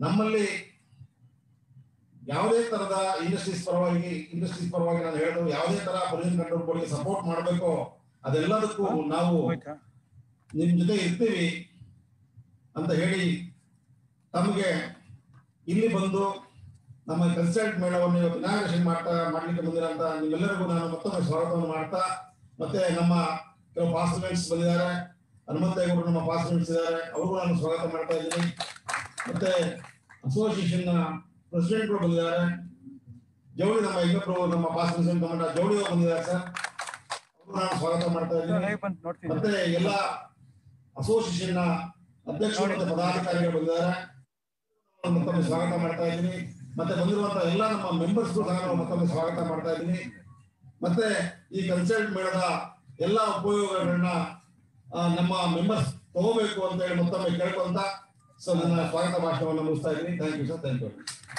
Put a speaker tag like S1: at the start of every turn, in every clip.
S1: ನಮ್ಮಲ್ಲಿ ಯಾವುದೇ ತರದ ಇಂಡಸ್ಟ್ರೀಸ್ ಪರವಾಗಿ ಇಂಡಸ್ಟ್ರೀಸ್ ಪರವಾಗಿ ನಾನು ಹೇಳಿದ್ರು ಯಾವುದೇ ತರ ಪೊಲ್ಯೂಷನ್ ಕಂಟ್ರೋಲ್ ಬೋರ್ಡ್ಗೆ ಸಪೋರ್ಟ್ ಮಾಡಬೇಕು ಅದೆಲ್ಲದಕ್ಕೂ ನಾವು ನಿಮ್ ಜೊತೆ ಇರ್ತೀವಿ ಅಂತ ಹೇಳಿ ತಮಗೆ ಇಲ್ಲಿ ಬಂದು ನಮ್ಮ ಕನ್ಸಲ್ಟ್ ಮೇಳವನ್ನು ಇವತ್ತು ಇನಾಗ್ರೇಷನ್ ಮಾಡ್ತಾ ಮಾಡ್ಲಿಕ್ಕೆ ಬಂದಿರೋಂತ ನಿಮ್ಮೆಲ್ಲರಿಗೂ ನಾನು ಮತ್ತೊಮ್ಮೆ ಸ್ವಾಗತವನ್ನು ಮಾಡ್ತಾ ಮತ್ತೆ ನಮ್ಮ ಕೆಲವು ಪಾಸ್ಟ್ಮೆಂಟ್ಸ್ ಬಂದಿದ್ದಾರೆ ಹನುಮಂತೇಗೌಡರು ನಮ್ಮ ಪಾಸ್ಟ್ಮೆಂಟ್ಸ್ ಇದ್ದಾರೆ ಅವ್ರಿಗೂ ನಾನು ಸ್ವಾಗತ ಮಾಡ್ತಾ ಇದ್ದೀನಿ ಮತ್ತೆ ಅಸೋಸಿಯೇಷನ್ ಪ್ರೆಸಿಡೆಂಟ್ಗಳು ಬಂದಿದ್ದಾರೆ ಜವಳಿ ನಮ್ಮ ಇನ್ನೊಬ್ರು ನಮ್ಮ ಪಾಸ್ಟ್ಮೆಂಟ್ಸ್ ನಮ್ಮ ಜವಳಿ ಅವರು ಬಂದಿದ್ದಾರೆ ಸರ್ ಅವ್ರಿಗೂ ನಾನು ಸ್ವಾಗತ ಮಾಡ್ತಾ ಇದ್ದೀನಿ ಮತ್ತೆ ಎಲ್ಲ ಅಸೋಸಿಯೇಷನ್ ನ ಅಧ್ಯಕ್ಷರು ಮತ್ತೆ ಪದಾಧಿಕಾರಿಗಳು ಬಂದಿದ್ದಾರೆ ನಾನು ಮತ್ತೊಮ್ಮೆ ಸ್ವಾಗತ ಮಾಡ್ತಾ ಇದ್ದೀನಿ ಮತ್ತೆ ಬಂದಿರುವಂತಹ ಎಲ್ಲ ನಮ್ಮ ಮೆಂಬರ್ಸ್ ಸಹ ನಾನು ಮತ್ತೊಮ್ಮೆ ಸ್ವಾಗತ ಮಾಡ್ತಾ ಇದ್ದೀನಿ ಮತ್ತೆ ಈ ಕನ್ಸಲ್ಟ್ ಮೇಳದ ಎಲ್ಲ ಉಪಯೋಗಗಳನ್ನ ಆ, ನಮ್ಮ ಮೆಂಬರ್ಸ್ ತಗೋಬೇಕು ಅಂತ ಹೇಳಿ ಮತ್ತೊಮ್ಮೆ ಕೇಳ್ಕೊಂತ ಸೊ ನನ್ನ ಸ್ವಾಗತ ಭಾಷಣವನ್ನು ಮುಗಿಸ್ತಾ ಇದ್ದೀನಿ thank you sir thank you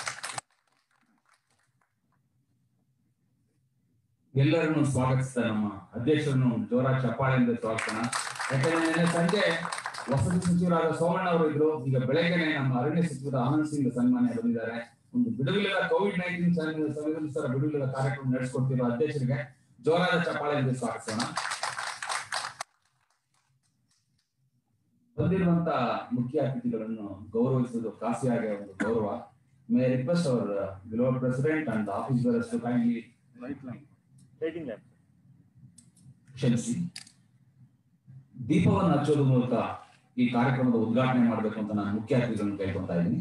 S2: ಎಲ್ಲರನ್ನು ಸ್ವಾಗತಿಸ್ತಾ ನಮ್ಮ ಅಧ್ಯಕ್ಷರನ್ನು ಜೋರ ಚಪ್ಪಾಳೆಯಿಂದ ಸ್ವಾಗತನ ಯಾಕಂದ್ರೆ ನಿನ್ನೆ ಸಂಜೆ ವಸತಿ ಸಚಿವರಾದ ಸೋಮಣ್ಣ ಅವರು ಇದ್ರು ಈಗ ಬೆಳಗ್ಗೆನೆ ನಮ್ಮ ಅರಣ್ಯ ಸಚಿವರ ಆನಂದ್ ಸಿಂಗ್ ಸನ್ಮಾನ್ಯ ಬಂದಿದ್ದಾರೆ ಒಂದು ಬಿಡುವಿಲ್ಲದ ಕೋವಿಡ್ ನೈನ್ಟೀನ್ ಸಂವಿಧಾನ ಬಿಡುವಿಲ್ಲದ ಕಾರ್ಯಕ್ರಮ ನಡೆಸಿಕೊಡ್ತಿರೋ ಅಧ್ಯಕ್ಷರಿಗೆ ಜೋರಾದ ಚಪ್ಪಾಳೆಯಿಂದ ಸ್ವಾಗತಿಸೋಣ ಬಂದಿರುವಂತ ಮುಖ್ಯ ಅತಿಥಿಗಳನ್ನು ಗೌರವಿಸುವುದು ಖಾಸಿಯಾಗಿ ಒಂದು ಗೌರವ my request our beloved president and office to kindly ಕ್ಷಮಿಸಿ ದೀಪವನ್ನು ಹಚ್ಚೋದ್ರ ಮೂಲಕ ಈ ಕಾರ್ಯಕ್ರಮದ ಉದ್ಘಾಟನೆ ಮಾಡಬೇಕು ಅಂತ ನಾನು ಮುಖ್ಯ ಅತಿಥಿಗಳನ್ನು ಕೇಳ್ಕೊಂತಾ ಇದ್ದೀನಿ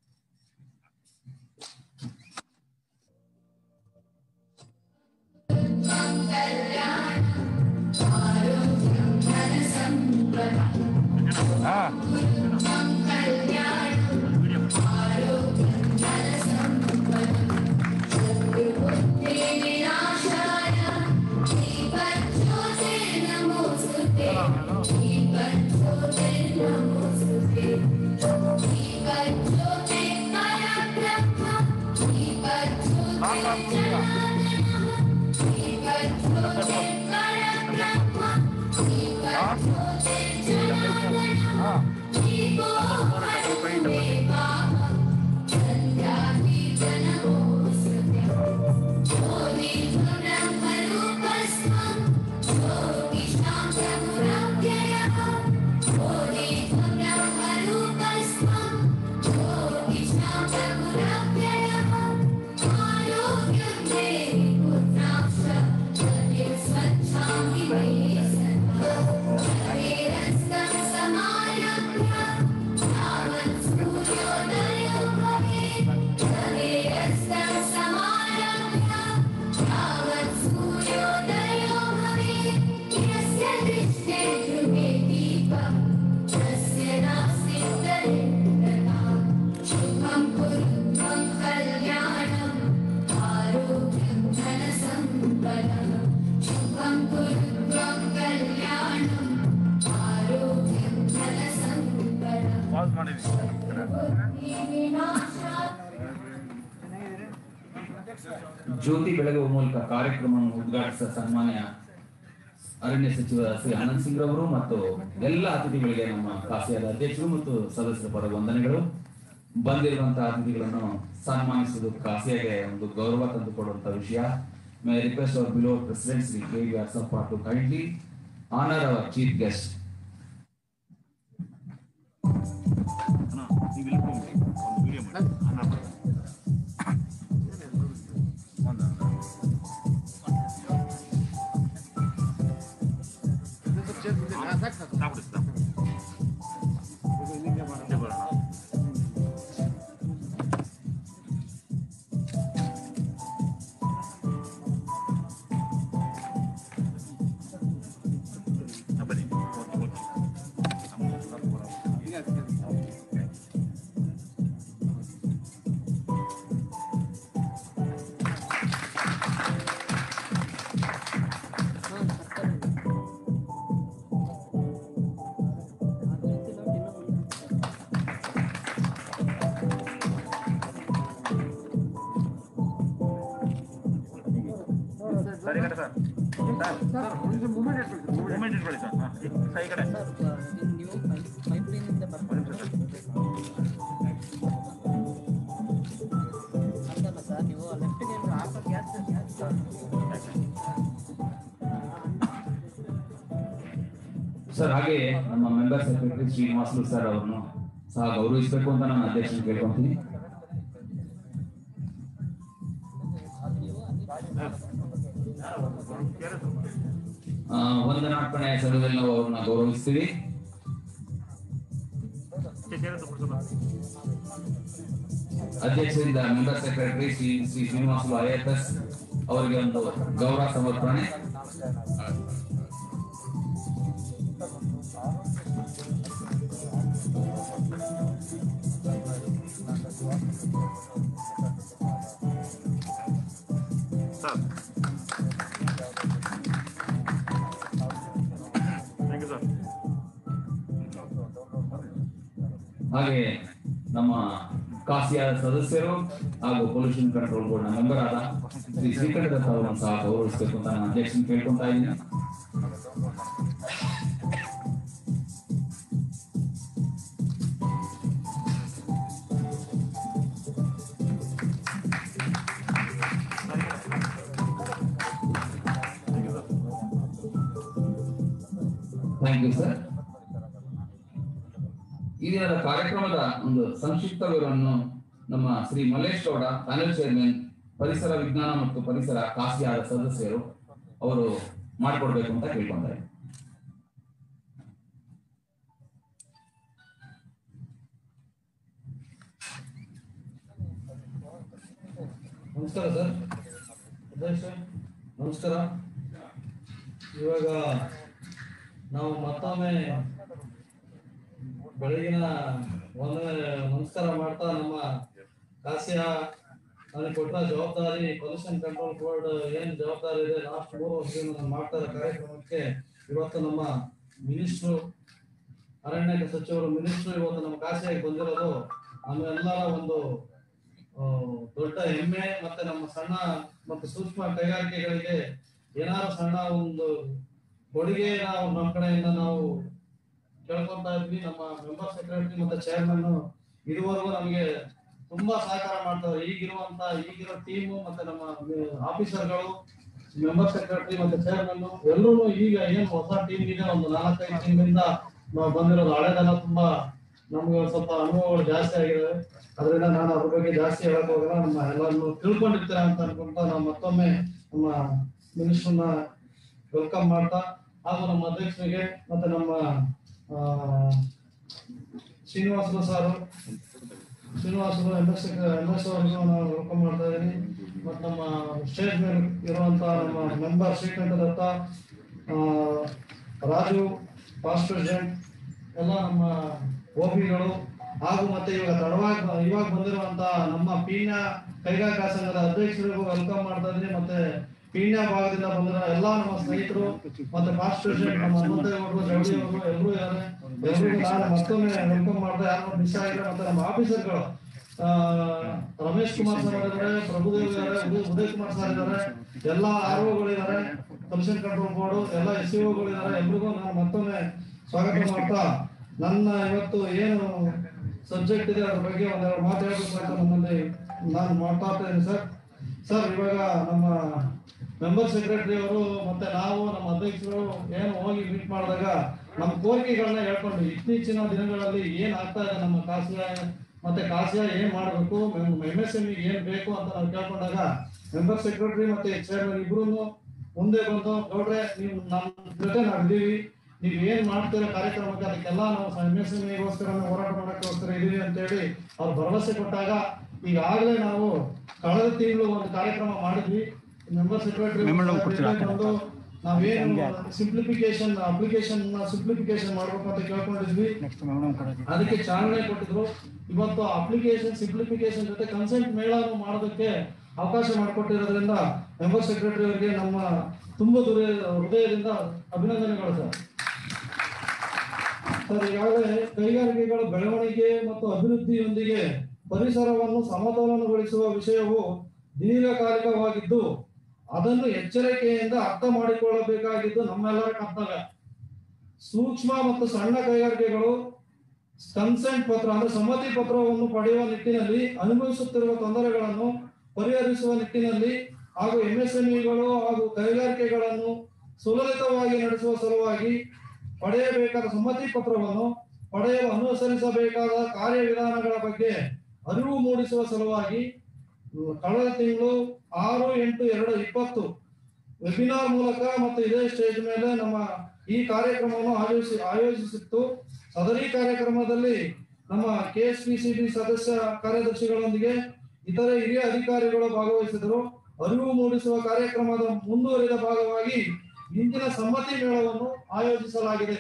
S2: ಜ್ಯೋತಿ ಬೆಳಗುವ ಮೂಲಕ ಕಾರ್ಯಕ್ರಮವನ್ನು ಉದ್ಘಾಟಿಸಿದ ಸನ್ಮಾನ್ಯ ಅರಣ್ಯ ಸಚಿವ ಶ್ರೀ ಆನಂದ್ ಸಿಂಗ್ ರವರು ಮತ್ತು ಎಲ್ಲ ಅತಿಥಿಗಳಿಗೆ ನಮ್ಮ ಕಾಸಿಯಾದ ಅಧ್ಯಕ್ಷರು ಮತ್ತು ಸದಸ್ಯರ ಪರ ವಂದನೆಗಳು ಬಂದಿರುವಂತಹ ಅತಿಥಿಗಳನ್ನು ಸನ್ಮಾನಿಸುವುದು ಕಾಸಿಯಾಗೆ ಒಂದು ಗೌರವ ತಂದುಕೊಡುವಂತ ವಿಷಯ my request our beloved president Shri K V Arsappa to kindly honour our chief guest
S3: ಸರಿ ಕಡೆ ಸರ್ ಮೂಮೆಂಟ್ ಇಟ್ಕೊಳ್ಳಿ ಸರ್ ಹಾಂ ಸರಿ ಕಡೆ
S4: ನೀವು ಪೈಪ್ ಲೈನಿಂದ ಬರ್ತಾರೆ
S2: ಸರ್ ಹಾಗೆ ನಮ್ಮ ಮೆಂಬರ್ ಸೆಕ್ರೆಟರಿ ಶ್ರೀನಿವಾಸಲು ಸರ್ ಅವರನ್ನು ಸಹ ಗೌರವಿಸಬೇಕು ಅಂತ ನಾನು ಅಧ್ಯಕ್ಷನ ಕೇಳ್ಕೊಂತೀನಿ ಆ, ವಂದನಾರ್ಪಣೆ ಸಭೆಯಲ್ಲಿ ನಾವು ಅವ್ರನ್ನ ಗೌರವಿಸ್ತೀವಿ ಅಧ್ಯಕ್ಷರಿಂದ member secretary Shri Shri Srinivasalu I F S ಅವರಿಗೆ ಒಂದು ಗೌರವ ಸಮರ್ಪಣೆ
S3: ಸರ್ ಥ್ಯಾಂಕ್ ಯು ಸರ್
S2: ಹಾಗೆ ನಮ್ಮ ಕಾಸಿಯ ಸದಸ್ಯರು ಹಾಗೂ ಪೊಲ್ಯೂಷನ್ ಕಂಟ್ರೋಲ್ ಬೋರ್ಡ್ ನ ಮೆಂಬರ್ ಆದ ಶ್ರೀ ಶ್ರೀಕಂಠ ದತ್ತ ಅವರನ್ನು ಸಹ ಗೌರವಿಸಬೇಕು ಅಂತ ನಾನು ಅಧ್ಯಕ್ಷನ ಕೇಳ್ಕೊಂತಾ ಇದ್ದೀನಿ ಥ್ಯಾಂಕ್ ಯು ಸರ್ ಈ ದಿನದ ಕಾರ್ಯಕ್ರಮದ ಒಂದು ಸಂಕ್ಷಿಪ್ತ ವಿವರವನ್ನು ನಮ್ಮ ಶ್ರೀ ಮಲ್ಲೇಶ್ ಗೌಡ ಪ್ಯಾನೆಲ್ ಚೇರ್ಮನ್ ಪರಿಸರ ವಿಜ್ಞಾನ ಮತ್ತು ಪರಿಸರ ಕಾಸಿಯಾದ ಸದಸ್ಯರು ಅವರು ಮಾಡಿಕೊಡ್ಬೇಕು ಅಂತ ಕೇಳ್ಕೊಂತಾರೆ
S4: ನಮಸ್ಕಾರ ಸರ್ ಅಧ್ಯಕ್ಷ ನಮಸ್ಕಾರ ಇವಾಗ ನಾವು ಮತ್ತೊಮ್ಮೆ ಬೆಳಗಿನ ಒಂದನೇ ನಮಸ್ಕಾರ ಮಾಡ್ತಾ ನಮ್ಮ ಕಾಸಿಯ ನನಗೆ ಕೊಟ್ಟ ಜವಾಬ್ದಾರಿ ಪೊಲ್ಯೂಷನ್ ಕಂಟ್ರೋಲ್ ಬೋರ್ಡ್ ಏನ್ ಜವಾಬ್ದಾರಿ ಇದೆ ಲಾಸ್ಟ್ ಮೂರು ವರ್ಷದಿಂದ ನಾನು ಮಾಡ್ತಾ ಇರೋ ಕಾರ್ಯಕ್ರಮಕ್ಕೆ ಇವತ್ತು ನಮ್ಮ ಮಿನಿಸ್ಟ್ರು ಅರಣ್ಯ ಸಚಿವರು ಮಿನಿಸ್ಟ್ರು ಇವತ್ತು ನಮ್ಮ ಕಾಸಿಯಾಗಿ ಬಂದಿರೋದು ನಮ್ಮೆಲ್ಲರ ಒಂದು ಆ, ದೊಡ್ಡ ಹೆಮ್ಮೆ ಮತ್ತೆ ನಮ್ಮ ಸಣ್ಣ ಮತ್ತು ಸೂಕ್ಷ್ಮ ಕೈಗಾರಿಕೆಗಳಿಗೆ ಏನಾದ್ರು ಸಣ್ಣ ಒಂದು ಕೊಡುಗೆ ನಾವು ನಮ್ಮ ಕಡೆಯಿಂದ ನಾವು ಕೇಳ್ಕೊಂತಾ ಇದ್ವಿ ನಮ್ಮ ಮೆಂಬರ್ ಸೆಕ್ರೆಟರಿ ಮತ್ತೆ ಚೇರ್ಮನ್ ಇದುವರೆಗೂ ನಮಗೆ ತುಂಬಾ ಸಹಕಾರ ಮಾಡ್ತಾರೆ ಈಗಿರುವಂತ ಈಗಿರೋ ಟೀಮು ಮತ್ತೆ ನಮ್ಮ ಆಫೀಸರ್ಗಳು ಮೆಂಬರ್ ಸೆಕ್ರೆಟರಿ ಮತ್ತೆ ಚೇರ್ಮನ್ ಎಲ್ಲರೂ ಈಗ ಏನು ಹೊಸ ಟೀಮ್ ಇದೆ ಒಂದು ನಾಲ್ಕೈದು ಟೀಮಿಂದ ಬಂದಿರೋದು ಹಳೆದೆಲ್ಲ ತುಂಬಾ ನಮ್ಗೆ ಒಂದ್ ಸ್ವಲ್ಪ ಅನುಭವಗಳು ಜಾಸ್ತಿ ಆಗಿದಾವೆ ಅದರಿಂದ ನಾನು ಅದ್ರ ಬಗ್ಗೆ ಜಾಸ್ತಿ ಹೇಳಕ್ ಹೋಗಲ್ಲ ನಮ್ಮ ಎಲ್ಲರನ್ನು ತಿಳ್ಕೊಂಡಿರ್ತೀರ ಅಂತ ಅನ್ಕೊಂತ ನಾವು ಮತ್ತೊಮ್ಮೆ ನಮ್ಮ ಮಿನಿಸ್ಟರ್ನ ವೆಲ್ಕಮ್ ಮಾಡ್ತಾ ಹಾಗೂ ನಮ್ಮ ಅಧ್ಯಕ್ಷರಿಗೆ ಮತ್ತೆ ನಮ್ಮ ಆ, ಶ್ರೀನಿವಾಸರು ಸಾರು ಶ್ರೀನಿವಾಸರು ಎಂ ಎಸ್ ಎಂ ಎಸ್ ಅವರಿಗೂ ನಾನು ವೆಲ್ಕಮ್ ಮಾಡ್ತಾ ಇದ್ದೀನಿ ಮತ್ತು ನಮ್ಮ ಸ್ಟೇಜ್ ಮೇಲೆ ಇರುವಂತ ನಮ್ಮ ಮೆಂಬರ್ ಶ್ರೀಕಂಠ ದತ್ತ ಆ, ರಾಜು ಪಾಸ್ಟ್ ಪ್ರೆಸಿಡೆಂಟ್ ಎಲ್ಲ ನಮ್ಮ ಓಪಿಗಳು ಹಾಗೂ ಮತ್ತೆ ಇವಾಗ ತಡವಾಗಿ ಇವಾಗ ಬಂದಿರುವಂತ ನಮ್ಮ ಪೀಣ್ಯ ಕೈಗಾರಿಕಾ ಸಂಘದ ಅಧ್ಯಕ್ಷರಿಗೂ ವೆಲ್ಕಮ್ ಮಾಡ್ತಾ ಇದ್ದೀನಿ ಮತ್ತೆ ಪೀಣ್ಯ ಭಾಗದಿಂದ ಬಂದಿರೋ ಎಲ್ಲಾ ನಮ್ಮ ಸ್ನೇಹಿತರು ಮತ್ತೆ ಪಾಸ್ಟ್ ಪ್ರೆಸಿಡೆಂಟ್ ನಮ್ಮ ಹನುಮಂತೇಗೌಡರು ಜವಳಿ ಅವರು ಎಲ್ಲರೂ ಇದ್ದಾರೆ ಎಲ್ಲರಿಗೂ ನಾನು ಮತ್ತೊಮ್ಮೆ ವೆಲ್ಕಮ್ ಮಾಡ್ತಾ ಯಾರು ಮಿಸ್ ಆಗಿಲ್ಲ ಮತ್ತೆ ನಮ್ಮ ಆಫೀಸರ್ಗಳು ಆ, ರಮೇಶ್ ಕುಮಾರ್ ಸರ್ ಇದ್ದಾರೆ ಪ್ರಭುದೇವ್ ಇದ್ದಾರೆ ಉದಯ್ ಉದಯ್ ಕುಮಾರ್ ಸರ್ ಇದ್ದಾರೆ ಎಲ್ಲಾ ಆರ್ ಇದ್ದಾರೆ ಕಮಿಷನ್ ಕಂಟ್ರೋಲ್ ಬೋರ್ಡ್ ಎಲ್ಲ ಎಸ್ ಇದ್ದಾರೆ ಎಲ್ರಿಗೂ ನಾನು ಮತ್ತೊಮ್ಮೆ ಸ್ವಾಗತ ಮಾಡ್ತಾ ನನ್ನ ಇವತ್ತು ಏನು ಸಬ್ಜೆಕ್ಟ್ ಇದೆ ಅದ್ರ ಬಗ್ಗೆ ಒಂದೆರಡು ಮಾತು ಹೇಳ್ಬೇಕು ಅಂತ ನಮ್ಮಲ್ಲಿ ನಾನು ಮಾತಾಡ್ತಾ ಇದ್ದೀನಿ ಸರ್ ಸರ್ ಇವಾಗ ನಮ್ಮ ಮೆಂಬರ್ ಸೆಕ್ರೆಟರಿ ಅವರು ಮತ್ತೆ ನಾವು ನಮ್ಮ ಅಧ್ಯಕ್ಷರು ಏನು ಹೋಗಿ ಮೀಟ್ ಮಾಡಿದಾಗ ನಮ್ಮ ಕೋರಿಕೆಗಳನ್ನ ಹೇಳ್ಕೊಂಡು ಇತ್ತೀಚಿನ ದಿನಗಳಲ್ಲಿ ಏನ್ ಆಗ್ತಾ ಇದೆ ನಮ್ಮ ಕಾಸಿಯ ಮತ್ತೆ ಕಾಸಿಯ ಏನ್ ಮಾಡಬೇಕು ಎಂ ಎಸ್ ಎಂ ಏನ್ ಬೇಕು ಅಂತ ನಾವು ಕೇಳ್ಕೊಂಡಾಗ ಮೆಂಬರ್ ಸೆಕ್ರೆಟರಿ ಮತ್ತೆ ಚೇರ್ಮನ್ ಇಬ್ರು ಮುಂದೆ ಬಂದು ನೋಡ್ರೆ ನೀವು ನಮ್ಮ ಜೊತೆ ನಾವು ಇದೀವಿ ನೀವು ಏನ್ ಮಾಡ್ತಿರೋ ಕಾರ್ಯಕ್ರಮಕ್ಕೆ ಅದಕ್ಕೆಲ್ಲ ನಾವು ಎಂ ಎಸ್ ಎಂ ಗೋಸ್ಕರ ಹೋರಾಟ ಮಾಡಕ್ಕೋಸ್ಕರ ಇದೀವಿ ಅಂತ ಹೇಳಿ ಅವ್ರು ಭರವಸೆ ಕೊಟ್ಟಾಗ ಈಗಾಗಲೇ ನಾವು ಕಳೆದ ತಿಂಗಳು ಒಂದು ಕಾರ್ಯಕ್ರಮ ಮಾಡಿದ್ವಿ ಮೆಂಬರ್ ಸೆಕ್ರೆಟರಿ ಬಂದು ನಾವೇನು ಸಿಂಪ್ಲಿಫಿಕೇಶನ್ ಅಪ್ಲಿಕೇಶನ್ ಸಿಂಪ್ಲಿಫಿಕೇಶನ್ ಮಾಡ್ಬೇಕು ಅಂತ ಕೇಳ್ಕೊಂಡಿದ್ವಿ ಅದಕ್ಕೆ ಚಾಲನೆ ಕೊಟ್ಟಿದ್ರು ಇವತ್ತು ಅಪ್ಲಿಕೇಶನ್ ಸಿಂಪ್ಲಿಫಿಕೇಶನ್ ಜೊತೆ ಕನ್ಸೆಂಟ್ ಮೇಳನು ಮಾಡೋದಕ್ಕೆ ಅವಕಾಶ ಮಾಡಿಕೊಟ್ಟಿರೋದ್ರಿಂದ ಮೆಂಬರ್ ಸೆಕ್ರೆಟರಿ ಅವರಿಗೆ ನಮ್ಮ ತುಂಬ ದುರ ಹೃದಯದಿಂದ ಅಭಿನಂದನೆಗಳು ಸರ್ ಸರ್ ಈಗಾಗಲೇ ಕೈಗಾರಿಕೆಗಳ ಬೆಳವಣಿಗೆ ಮತ್ತು ಅಭಿವೃದ್ಧಿಯೊಂದಿಗೆ ಪರಿಸರವನ್ನು ಸಮತೋಲನಗೊಳಿಸುವ ವಿಷಯವು ದೀರ್ಘಕಾಲಿಕವಾಗಿದ್ದು ಅದನ್ನು ಎಚ್ಚರಿಕೆಯಿಂದ ಅರ್ಥ ಮಾಡಿಕೊಳ್ಳಬೇಕಾಗಿದ್ದು ನಮ್ಮೆಲ್ಲರ ಕರ್ತವ್ಯ ಸೂಕ್ಷ್ಮ ಮತ್ತು ಸಣ್ಣ ಕೈಗಾರಿಕೆಗಳು ಕನ್ಸೆಂಟ್ ಪತ್ರ ಅಂದ್ರೆ ಸಮ್ಮತಿ ಪತ್ರವನ್ನು ಪಡೆಯುವ ನಿಟ್ಟಿನಲ್ಲಿ ಅನುಭವಿಸುತ್ತಿರುವ ತೊಂದರೆಗಳನ್ನು ಪರಿಹರಿಸುವ ನಿಟ್ಟಿನಲ್ಲಿ ಹಾಗೂ ಎಂಎಸ್ಎಂಇಗಳು ಹಾಗೂ ಕೈಗಾರಿಕೆಗಳನ್ನು ಸುಲಲಿತವಾಗಿ ನಡೆಸುವ ಸಲುವಾಗಿ ಪಡೆಯಬೇಕಾದ ಸಮ್ಮತಿ ಪತ್ರವನ್ನು ಪಡೆಯಲು ಅನುಸರಿಸಬೇಕಾದ ಕಾರ್ಯವಿಧಾನಗಳ ಬಗ್ಗೆ ಅರಿವು ಮೂಡಿಸುವ ಸಲುವಾಗಿ ಉಮ್, ಕಳೆದ ತಿಂಗಳು ಆರು ಎಂಟು ಎರಡು ಇಪ್ಪತ್ತು ವೆಬಿನಾರ್ ಮೂಲಕ ಮತ್ತು ಇದೇ ಸ್ಟೇಜ್ ಮೇಲೆ ನಮ್ಮ ಈ ಕಾರ್ಯಕ್ರಮವನ್ನು ಆಯೋಜಿಸಿ ಆಯೋಜಿಸಿತ್ತು ಸದರಿ ಕಾರ್ಯಕ್ರಮದಲ್ಲಿ ನಮ್ಮ ಕೆಎಸ್ಪಿಸಿಬಿ ಸದಸ್ಯ ಕಾರ್ಯದರ್ಶಿಗಳೊಂದಿಗೆ ಇತರೆ ಹಿರಿಯ ಅಧಿಕಾರಿಗಳು ಭಾಗವಹಿಸಿದರು ಅರಿವು ಮೂಡಿಸುವ ಕಾರ್ಯಕ್ರಮದ ಮುಂದುವರಿದ ಭಾಗವಾಗಿ ಇಂದಿನ ಸಮ್ಮತಿ ಮೇಳವನ್ನು ಆಯೋಜಿಸಲಾಗಿದೆ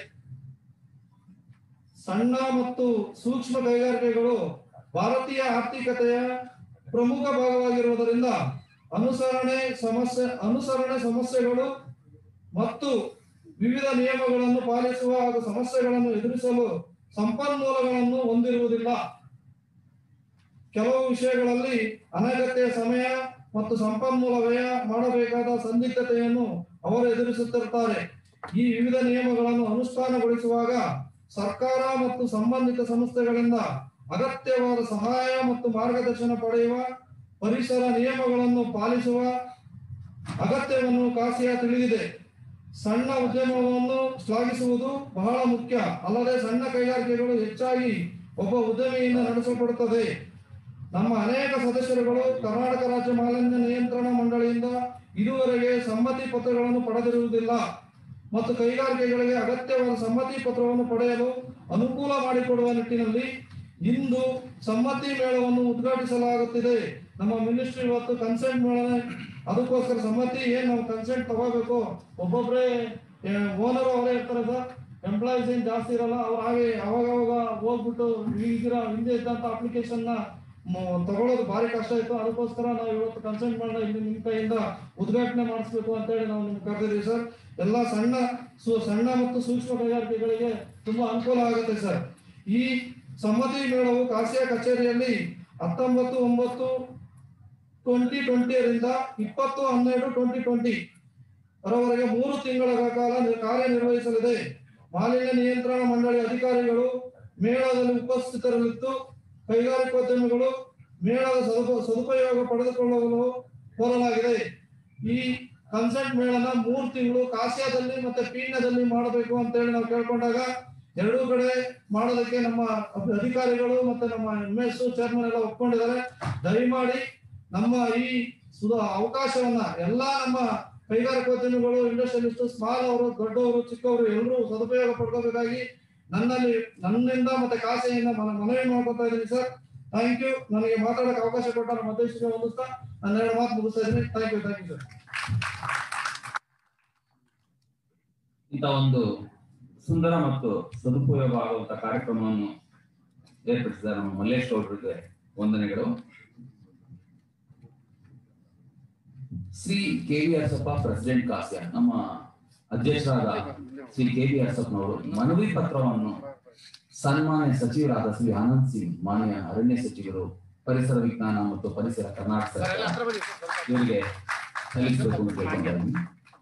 S4: ಸಣ್ಣ ಮತ್ತು ಸೂಕ್ಷ್ಮ ಕೈಗಾರಿಕೆಗಳು ಭಾರತೀಯ ಆರ್ಥಿಕತೆಯ ಪ್ರಮುಖ ಭಾಗವಾಗಿರುವುದರಿಂದ ಅನುಸರಣೆ ಸಮಸ್ಯೆ ಅನುಸರಣೆ ಸಮಸ್ಯೆಗಳು ಮತ್ತು ವಿವಿಧ ನಿಯಮಗಳನ್ನು ಪಾಲಿಸುವ ಹಾಗೂ ಸಮಸ್ಯೆಗಳನ್ನು ಎದುರಿಸಲು ಸಂಪನ್ಮೂಲಗಳನ್ನು ಹೊಂದಿರುವುದಿಲ್ಲ ಕೆಲವು ವಿಷಯಗಳಲ್ಲಿ ಅನಗತ್ಯ ಸಮಯ ಮತ್ತು ಸಂಪನ್ಮೂಲ ವ್ಯಯ ಮಾಡಬೇಕಾದ ಸಂದಿಗ್ಧತೆಯನ್ನು ಅವರು ಎದುರಿಸುತ್ತಿರುತ್ತಾರೆ ಈ ವಿವಿಧ ನಿಯಮಗಳನ್ನು ಅನುಷ್ಠಾನಗೊಳಿಸುವಾಗ ಸರ್ಕಾರ ಮತ್ತು ಸಂಬಂಧಿತ ಸಂಸ್ಥೆಗಳಿಂದ ಅಗತ್ಯವಾದ ಸಹಾಯ ಮತ್ತು ಮಾರ್ಗದರ್ಶನ ಪಡೆಯುವ ಪರಿಸರ ನಿಯಮಗಳನ್ನು ಪಾಲಿಸುವ ಅಗತ್ಯವನ್ನು ಕಾಸಿಯಾ ತಿಳಿದಿದೆ ಸಣ್ಣ ಉದ್ಯಮವನ್ನು ಶ್ಲಾಘಿಸುವುದು ಬಹಳ ಮುಖ್ಯ ಅಲ್ಲದೆ ಸಣ್ಣ ಕೈಗಾರಿಕೆಗಳು ಹೆಚ್ಚಾಗಿ ಒಬ್ಬ ಉದ್ಯಮಿಯಿಂದ ನಡೆಸಲ್ಪಡುತ್ತದೆ ನಮ್ಮ ಅನೇಕ ಸದಸ್ಯರುಗಳು ಕರ್ನಾಟಕ ರಾಜ್ಯ ಮಾಲಿನ್ಯ ನಿಯಂತ್ರಣ ಮಂಡಳಿಯಿಂದ ಇದುವರೆಗೆ ಸಮ್ಮತಿ ಪತ್ರಗಳನ್ನು ಪಡೆದಿರುವುದಿಲ್ಲ ಮತ್ತು ಕೈಗಾರಿಕೆಗಳಿಗೆ ಅಗತ್ಯವಾದ ಸಮ್ಮತಿ ಪತ್ರವನ್ನು ಪಡೆಯಲು ಅನುಕೂಲ ಮಾಡಿಕೊಡುವ ನಿಟ್ಟಿನಲ್ಲಿ ಇಂದು ಸಮ್ಮತಿ ಮೇಳವನ್ನು ಉದ್ಘಾಟಿಸಲಾಗುತ್ತಿದೆ ನಮ್ಮ ಮಿನಿಸ್ಟ್ರಿ ಇವತ್ತು ಕನ್ಸೆಂಟ್ ಮೇಳ ಅದಕ್ಕೋಸ್ಕರ ಸಮ್ಮತಿ ಏನ್ ನಾವು ಕನ್ಸೆಂಟ್ ತಗೋಬೇಕು ಒಬ್ಬೊಬ್ರೆ ಓನರ್ ಅವರೇ ಇರ್ತಾರೆ ಸರ್ ಎಂಪ್ಲಾಯೀಸ್ ಏನ್ ಜಾಸ್ತಿ ಇರಲ್ಲ ಅವ್ರು ಹಾಗೆ ಅವಾಗ ಅವಾಗ ಹೋಗ್ಬಿಟ್ಟು ಈಗಿರೋ ಹಿಂದೆ ಇದ್ದಂತ ಅಪ್ಲಿಕೇಶನ್ ನ ಮ- ತಗೊಳ್ಳೋದು ಭಾರಿ ಕಷ್ಟ ಇತ್ತು ಅದಕ್ಕೋಸ್ಕರ ನಾವು ಇವತ್ತು ಕನ್ಸೆಂಟ್ ಮಾಡೋಣ ಇಲ್ಲಿ ನಿಮ್ ಕೈಯಿಂದ ಉದ್ಘಾಟನೆ ಮಾಡಿಸ್ಬೇಕು ಅಂತ ಹೇಳಿ ನಾವು ನಿಮ್ಗೆ ಕರೆದಿದ್ದೀವಿ ಸರ್ ಎಲ್ಲ ಸಣ್ಣ ಸು- ಸಣ್ಣ ಮತ್ತು ಸೂಕ್ಷ್ಮ ಕೈಗಾರಿಕೆಗಳಿಗೆ ತುಂಬಾ ಅನುಕೂಲ ಆಗುತ್ತೆ ಸರ್ ಈ ಸಮ್ಮತಿ ಮೇಳವು ಕಾಸಿಯಾ ಕಚೇರಿಯಲ್ಲಿ ಹತ್ತೊಂಬತ್ತು ಒಂಬತ್ತು ಟ್ವೆಂಟಿ ಟ್ವೆಂಟಿಯರಿಂದ ಇಪ್ಪತ್ತು ಹನ್ನೆರಡು ಟ್ವೆಂಟಿ ಟ್ವೆಂಟಿ ರವರೆಗೆ ಮೂರು ತಿಂಗಳ ಕಾಲ ನಿ- ಕಾರ್ಯನಿರ್ವಹಿಸಲಿದೆ ಮಾಲಿನ್ಯ ನಿಯಂತ್ರಣ ಮಂಡಳಿ ಅಧಿಕಾರಿಗಳು ಮೇಳದಲ್ಲಿ ಉಪಸ್ಥಿತರಲ್ಲಿದ್ದು ಕೈಗಾರಿಕೋದ್ಯಮಿಗಳು ಮೇಳದ ಸದುಪ- ಸದುಪಯೋಗ ಪಡೆದುಕೊಳ್ಳಲು ಕೋರಲಾಗಿದೆ ಈ ಕನ್ಸಲ್ಟ್ ಮೇಳನ ಮೂರು ತಿಂಗಳು ಕಾಸಿಯಾದಲ್ಲಿ ಮತ್ತೆ ಪೀಣ್ಯದಲ್ಲಿ ಮಾಡಬೇಕು ಅಂತ ಹೇಳಿ ನಾವು ಕೇಳ್ಕೊಂಡಾಗ ಎರಡೂ ಕಡೆ ಮಾಡೋದಕ್ಕೆ ನಮ್ಮ ಅಬ್- ಅಧಿಕಾರಿಗಳು ಮತ್ತೆ ನಮ್ಮ ಎಂ ಎಸ್ ಚೇರ್ಮನ್ ಎಲ್ಲ ಒಪ್ಕೊಂಡಿದ್ದಾರೆ ದಯಮಾಡಿ ನಮ್ಮ ಈ ಸುಧ ಅವಕಾಶವನ್ನ ಎಲ್ಲಾ ನಮ್ಮ ಕೈಗಾರಿಕೋದ್ಯಮಿಗಳು ಇಂಡಸ್ಟ್ರಿಯಲಿಸ್ಟ್ ಸ್ಮಾಲ್ ಅವರು ದೊಡ್ಡವರು ಚಿಕ್ಕವರು ಎಲ್ಲರೂ ಸದುಪಯೋಗ ಪಡ್ಕೋಬೇಕಾಗಿ ನನ್ನಲ್ಲಿ ನನ್ನಿಂದ ಮತ್ತೆ ಕಾಸೆಯಿಂದ ಮನ- ಮನವಿ ಮಾಡ್ಕೊತಾ ಇದ್ದೀನಿ ಸರ್ ಥ್ಯಾಂಕ್ ಯು ನನಗೆ ಮಾತಾಡಕ್ಕೆ ಅವಕಾಶ ಕೊಟ್ಟ ನಮ್ಮ ಅಧ್ಯಕ್ಷರಿಗೆ ಹೊಂದಿಸ್ತಾ ನನ್ನ ಎರಡು ಮಾತು ಮುಗಿಸ್ತಾ ಇದ್ದೀನಿ thank you thank you sir
S2: ಇಂಥ ಒಂದು ಸುಂದರ ಮತ್ತು ಸದುಪಯೋಗ ಆಗುವಂತ ಕಾರ್ಯಕ್ರಮವನ್ನು ಏರ್ಪಡಿಸಿದ ನಮ್ಮ ಮಲ್ಲೇಶ್ ಗೌಡರಿಗೆ ವಂದನೆಗಳು Shri K V Arsappa president KASSIA ನಮ್ಮ ಅಧ್ಯಕ್ಷರಾದ ಶ್ರೀ ಕೆ ವಿ ಅರ್ಸಪ್ಪನವರು ಮನವಿ ಪತ್ರವನ್ನು ಸನ್ಮಾನ್ಯ ಸಚಿವರಾದ ಶ್ರೀ ಆನಂದ್ ಸಿಂಗ್ ಮಾನ್ಯ ಅರಣ್ಯ ಸಚಿವರು ಪರಿಸರ ವಿಜ್ಞಾನ ಮತ್ತು ಪರಿಸರ ಕರ್ನಾಟಕ ಸರ್ಕಾರ ಇವರಿಗೆ ಸಲ್ಲಿಸಬೇಕು ಅಂತ ಕೇಳ್ಕೊಂಡಿದ್ದೀನಿ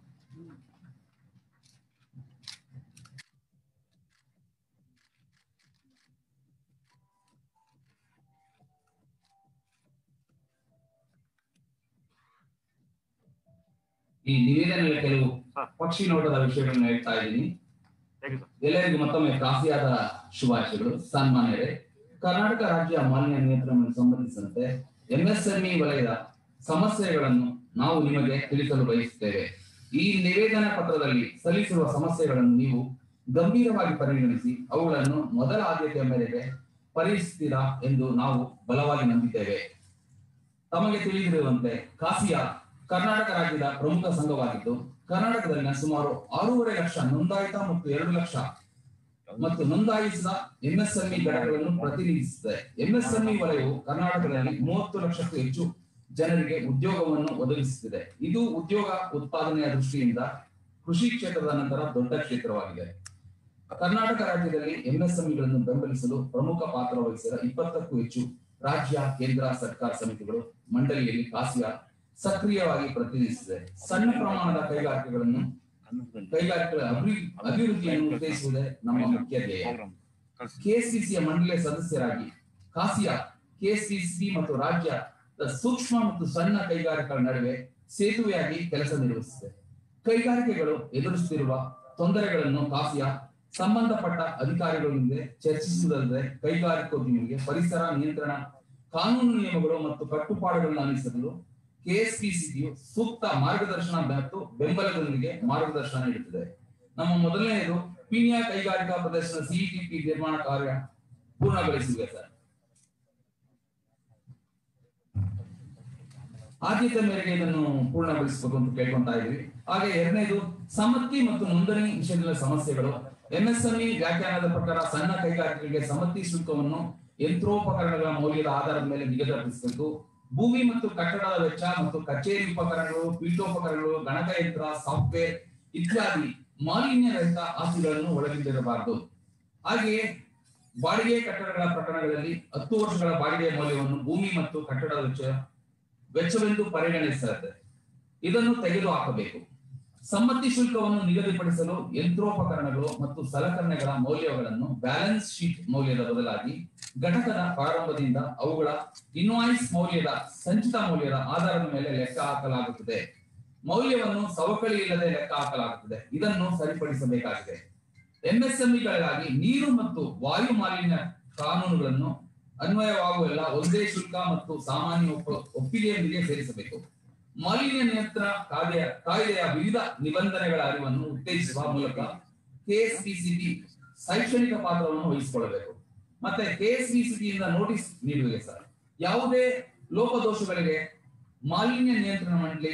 S2: ಈ ನಿವೇದನೆಯಲ್ಲಿ ಕೆಲವು ಪಕ್ಷಿ ನೋಟದ ವಿಷಯಗಳನ್ನು ಹೇಳ್ತಾ ಇದ್ದೀನಿ
S3: ಥ್ಯಾಂಕ್ ಯು ಸರ್
S2: ಎಲ್ಲರಿಗೂ ಮತ್ತೊಮ್ಮೆ ಕಾಫಿಯಾದ ಶುಭಾಶಯಗಳು ಸನ್ಮಾನ್ಯರೇ ಕರ್ನಾಟಕ ರಾಜ್ಯ ಮಾಲಿನ್ಯ ನಿಯಂತ್ರಣಕ್ಕೆ ಸಂಬಂಧಿಸಿದಂತೆ ಎಂಎಸ್ಎಂಇ ವಲಯದ ಸಮಸ್ಯೆಗಳನ್ನು ನಾವು ನಿಮಗೆ ತಿಳಿಸಲು ಬಯಸುತ್ತೇವೆ ಈ ನಿವೇದನಾ ಪತ್ರದಲ್ಲಿ ಸಲ್ಲಿಸಿರುವ ಸಮಸ್ಯೆಗಳನ್ನು ನೀವು ಗಂಭೀರವಾಗಿ ಪರಿಗಣಿಸಿ ಅವುಗಳನ್ನು ಮೊದಲ ಆದ್ಯತೆಯ ಮೇರೆಗೆ ಪರಿಹರಿಸುತ್ತೀರಾ ಎಂದು ನಾವು ಬಲವಾಗಿ ನಂಬಿದ್ದೇವೆ ತಮಗೆ ತಿಳಿದಿರುವಂತೆ ಕಾಸಿಯಾ ಕರ್ನಾಟಕ ರಾಜ್ಯದ ಪ್ರಮುಖ ಸಂಘವಾಗಿದ್ದು ಕರ್ನಾಟಕದಲ್ಲಿನ ಸುಮಾರು ಆರೂವರೆ ಲಕ್ಷ ನೋಂದಾಯಿತ ಮತ್ತು ಎರಡು ಲಕ್ಷ ಮತ್ತು ನೋಂದಾಯಿಸಿದ ಎಂಎಸ್ಎಂಇ ಘಟಕಗಳನ್ನು ಪ್ರತಿನಿಧಿಸುತ್ತದೆ ಎಂಎಸ್ಎಂಇ ವಲಯವು ಕರ್ನಾಟಕದಲ್ಲಿ ಮೂವತ್ತು ಲಕ್ಷಕ್ಕೂ ಹೆಚ್ಚು ಜನರಿಗೆ ಉದ್ಯೋಗವನ್ನು ಒದಗಿಸುತ್ತಿದೆ ಇದು ಉದ್ಯೋಗ ಉತ್ಪಾದನೆಯ ದೃಷ್ಟಿಯಿಂದ ಕೃಷಿ ಕ್ಷೇತ್ರದ ನಂತರ ದೊಡ್ಡ ಕ್ಷೇತ್ರವಾಗಿದೆ ಕರ್ನಾಟಕ ರಾಜ್ಯದಲ್ಲಿ ಎಂಎಸ್ಎಂಇಗಳನ್ನು ಬೆಂಬಲಿಸಲು ಪ್ರಮುಖ ಪಾತ್ರ ವಹಿಸಿದ ಇಪ್ಪತ್ತಕ್ಕೂ ಹೆಚ್ಚು ರಾಜ್ಯ ಕೇಂದ್ರ ಸರ್ಕಾರ ಸಮಿತಿಗಳು ಮಂಡಳಿಯಲ್ಲಿ ಕಾಸಿಯಾ ಸಕ್ರಿಯವಾಗಿ ಪ್ರತಿನಿಧಿಸಿದೆ ಸಣ್ಣ ಪ್ರಮಾಣದ ಕೈಗಾರಿಕೆಗಳನ್ನು ಕೈಗಾರಿಕೆಗಳ ಅಭಿ- ಅಭಿವೃದ್ಧಿಯನ್ನು ಉತ್ತೇಜಿಸುವುದೇ ನಮ್ಮ ಮುಖ್ಯ ಧ್ಯೇಯ ಕೆಸಿಸಿಯ ಮಂಡಳಿಯ ಸದಸ್ಯರಾಗಿ ಕಾಸಿಯಾ ಕೆಸಿಸಿ ಮತ್ತು ರಾಜ್ಯದ ಸೂಕ್ಷ್ಮ ಮತ್ತು ಸಣ್ಣ ಕೈಗಾರಿಕೆಗಳ ನಡುವೆ ಸೇತುವೆಯಾಗಿ ಕೆಲಸ ನಿರ್ವಹಿಸಿದೆ ಕೈಗಾರಿಕೆಗಳು ಎದುರಿಸುತ್ತಿರುವ ತೊಂದರೆಗಳನ್ನು ಕಾಸಿಯಾ ಸಂಬಂಧಪಟ್ಟ ಅಧಿಕಾರಿಗಳೊಂದಿಗೆ ಚರ್ಚಿಸುವುದಲ್ಲದೆ ಕೈಗಾರಿಕೋದ್ಯಮಿಗಳಿಗೆ ಪರಿಸರ ನಿಯಂತ್ರಣ ಕಾನೂನು ನಿಯಮಗಳು ಮತ್ತು ಕಟ್ಟುಪಾಡುಗಳನ್ನು ಅನುಸರಿಸಲು ಕೆಎಸ್ಪಿಸಿಯು ಸೂಕ್ತ ಮಾರ್ಗದರ್ಶನ ಮತ್ತು ಬೆಂಬಲದೊಂದಿಗೆ ಮಾರ್ಗದರ್ಶನ ನೀಡುತ್ತದೆ ನಮ್ಮ ಮೊದಲನೆಯದು ಪೀಣ್ಯ ಕೈಗಾರಿಕಾ ಪ್ರದರ್ಶನ ಸಿಇಟಿಪಿ ನಿರ್ಮಾಣ ಕಾರ್ಯ ಪೂರ್ಣಗೊಳಿಸಿವೆ ಸರ್ ಆದ್ಯತೆ ಮೇರೆಗೆ ಇದನ್ನು ಪೂರ್ಣಗೊಳಿಸಬೇಕು ಅಂತ ಕೇಳ್ಕೊಂತಾ ಇದೀವಿ ಹಾಗೆ ಎರಡನೇದು ಸಮ್ಮತಿ ಮತ್ತು ನೋಂದಣಿ ವಿಷಯದ ಸಮಸ್ಯೆಗಳು ಎಂಎಸ್ಎಂಇ ವ್ಯಾಖ್ಯಾನದ ಪ್ರಕಾರ ಸಣ್ಣ ಕೈಗಾರಿಕೆಗಳಿಗೆ ಸಮ್ಮತಿ ಶುಲ್ಕವನ್ನು ಯಂತ್ರೋಪಕರಣಗಳ ಮೌಲ್ಯದ ಆಧಾರದ ಮೇಲೆ ನಿಗದಿಪಡಿಸಬೇಕು ಭೂಮಿ ಮತ್ತು ಕಟ್ಟಡದ ವೆಚ್ಚ ಮತ್ತು ಕಚೇರಿ ಉಪಕರಣಗಳು ಪೀಠೋಪಕರಣಗಳು ಗಣಕಯಂತ್ರ ಸಾಫ್ಟ್ವೇರ್ ಇತ್ಯಾದಿ ಮಾಲಿನ್ಯ ರಹಿತ ಆಸ್ತಿಗಳನ್ನು ಒಳಗೊಂಡಿರಬಾರದು ಹಾಗೆಯೇ ಬಾಡಿಗೆ ಕಟ್ಟಡಗಳ ಪ್ರಕರಣಗಳಲ್ಲಿ ಹತ್ತು ವರ್ಷಗಳ ಬಾಡಿಗೆ ಮೌಲ್ಯವನ್ನು ಭೂಮಿ ಮತ್ತು ಕಟ್ಟಡದ ವೆಚ್ಚ ವೆಚ್ಚವೆಂದು ಪರಿಗಣಿಸುತ್ತದೆ ಇದನ್ನು ತೆಗೆದು ಹಾಕಬೇಕು ಸಮ್ಮತಿ ಶುಲ್ಕವನ್ನು ನಿಗದಿಪಡಿಸಲು ಯಂತ್ರೋಪಕರಣಗಳು ಮತ್ತು ಸಲಕರಣೆಗಳ ಮೌಲ್ಯಗಳನ್ನು ಬ್ಯಾಲೆನ್ಸ್ ಶೀಟ್ ಮೌಲ್ಯದ ಬದಲಾಗಿ ಘಟಕದ ಪ್ರಾರಂಭದಿಂದ ಅವುಗಳ ಇನ್ವಾಯ್ಸ್ ಮೌಲ್ಯದ ಸಂಚಿತ ಮೌಲ್ಯದ ಆಧಾರದ ಮೇಲೆ ಲೆಕ್ಕ ಹಾಕಲಾಗುತ್ತದೆ ಮೌಲ್ಯವನ್ನು ಸವಕಳಿ ಇಲ್ಲದೆ ಲೆಕ್ಕ ಹಾಕಲಾಗುತ್ತದೆ ಇದನ್ನು ಸರಿಪಡಿಸಬೇಕಾಗಿದೆ ಎಂಎಸ್ಎಂಇಗಳಿಗಾಗಿ ನೀರು ಮತ್ತು ವಾಯು ಮಾಲಿನ್ಯ ಕಾನೂನುಗಳನ್ನು ಅನ್ವಯವಾಗುವೆಲ್ಲ ಒಂದೇ ಶುಲ್ಕ ಮತ್ತು ಸಾಮಾನ್ಯ ಒಪ್ಪ- ಒಪ್ಪಿಗೆಯೊಂದಿಗೆ ಸೇರಿಸಬೇಕು ಮಾಲಿನ್ಯ ನಿಯಂತ್ರಣ ಕಾಯ್ದೆಯ ಕಾಯ್ದೆಯ ವಿವಿಧ ನಿಬಂಧನೆಗಳ ಅರಿವನ್ನು ಉತ್ತೇಜಿಸುವ ಮೂಲಕ ಕೆಎಸ್ಪಿಸಿಬಿ ಶೈಕ್ಷಣಿಕ ಪಾತ್ರವನ್ನು ವಹಿಸಿಕೊಳ್ಳಬೇಕು ಮತ್ತೆ ಕೆಎಸ್ಪಿಸಿಬಿಯಿಂದ ನೋಟಿಸ್ ನೀಡುವಿಕೆ ಸರ್ ಯಾವುದೇ ಲೋಪದೋಷಗಳಿಗೆ ಮಾಲಿನ್ಯ ನಿಯಂತ್ರಣ ಮಂಡಳಿ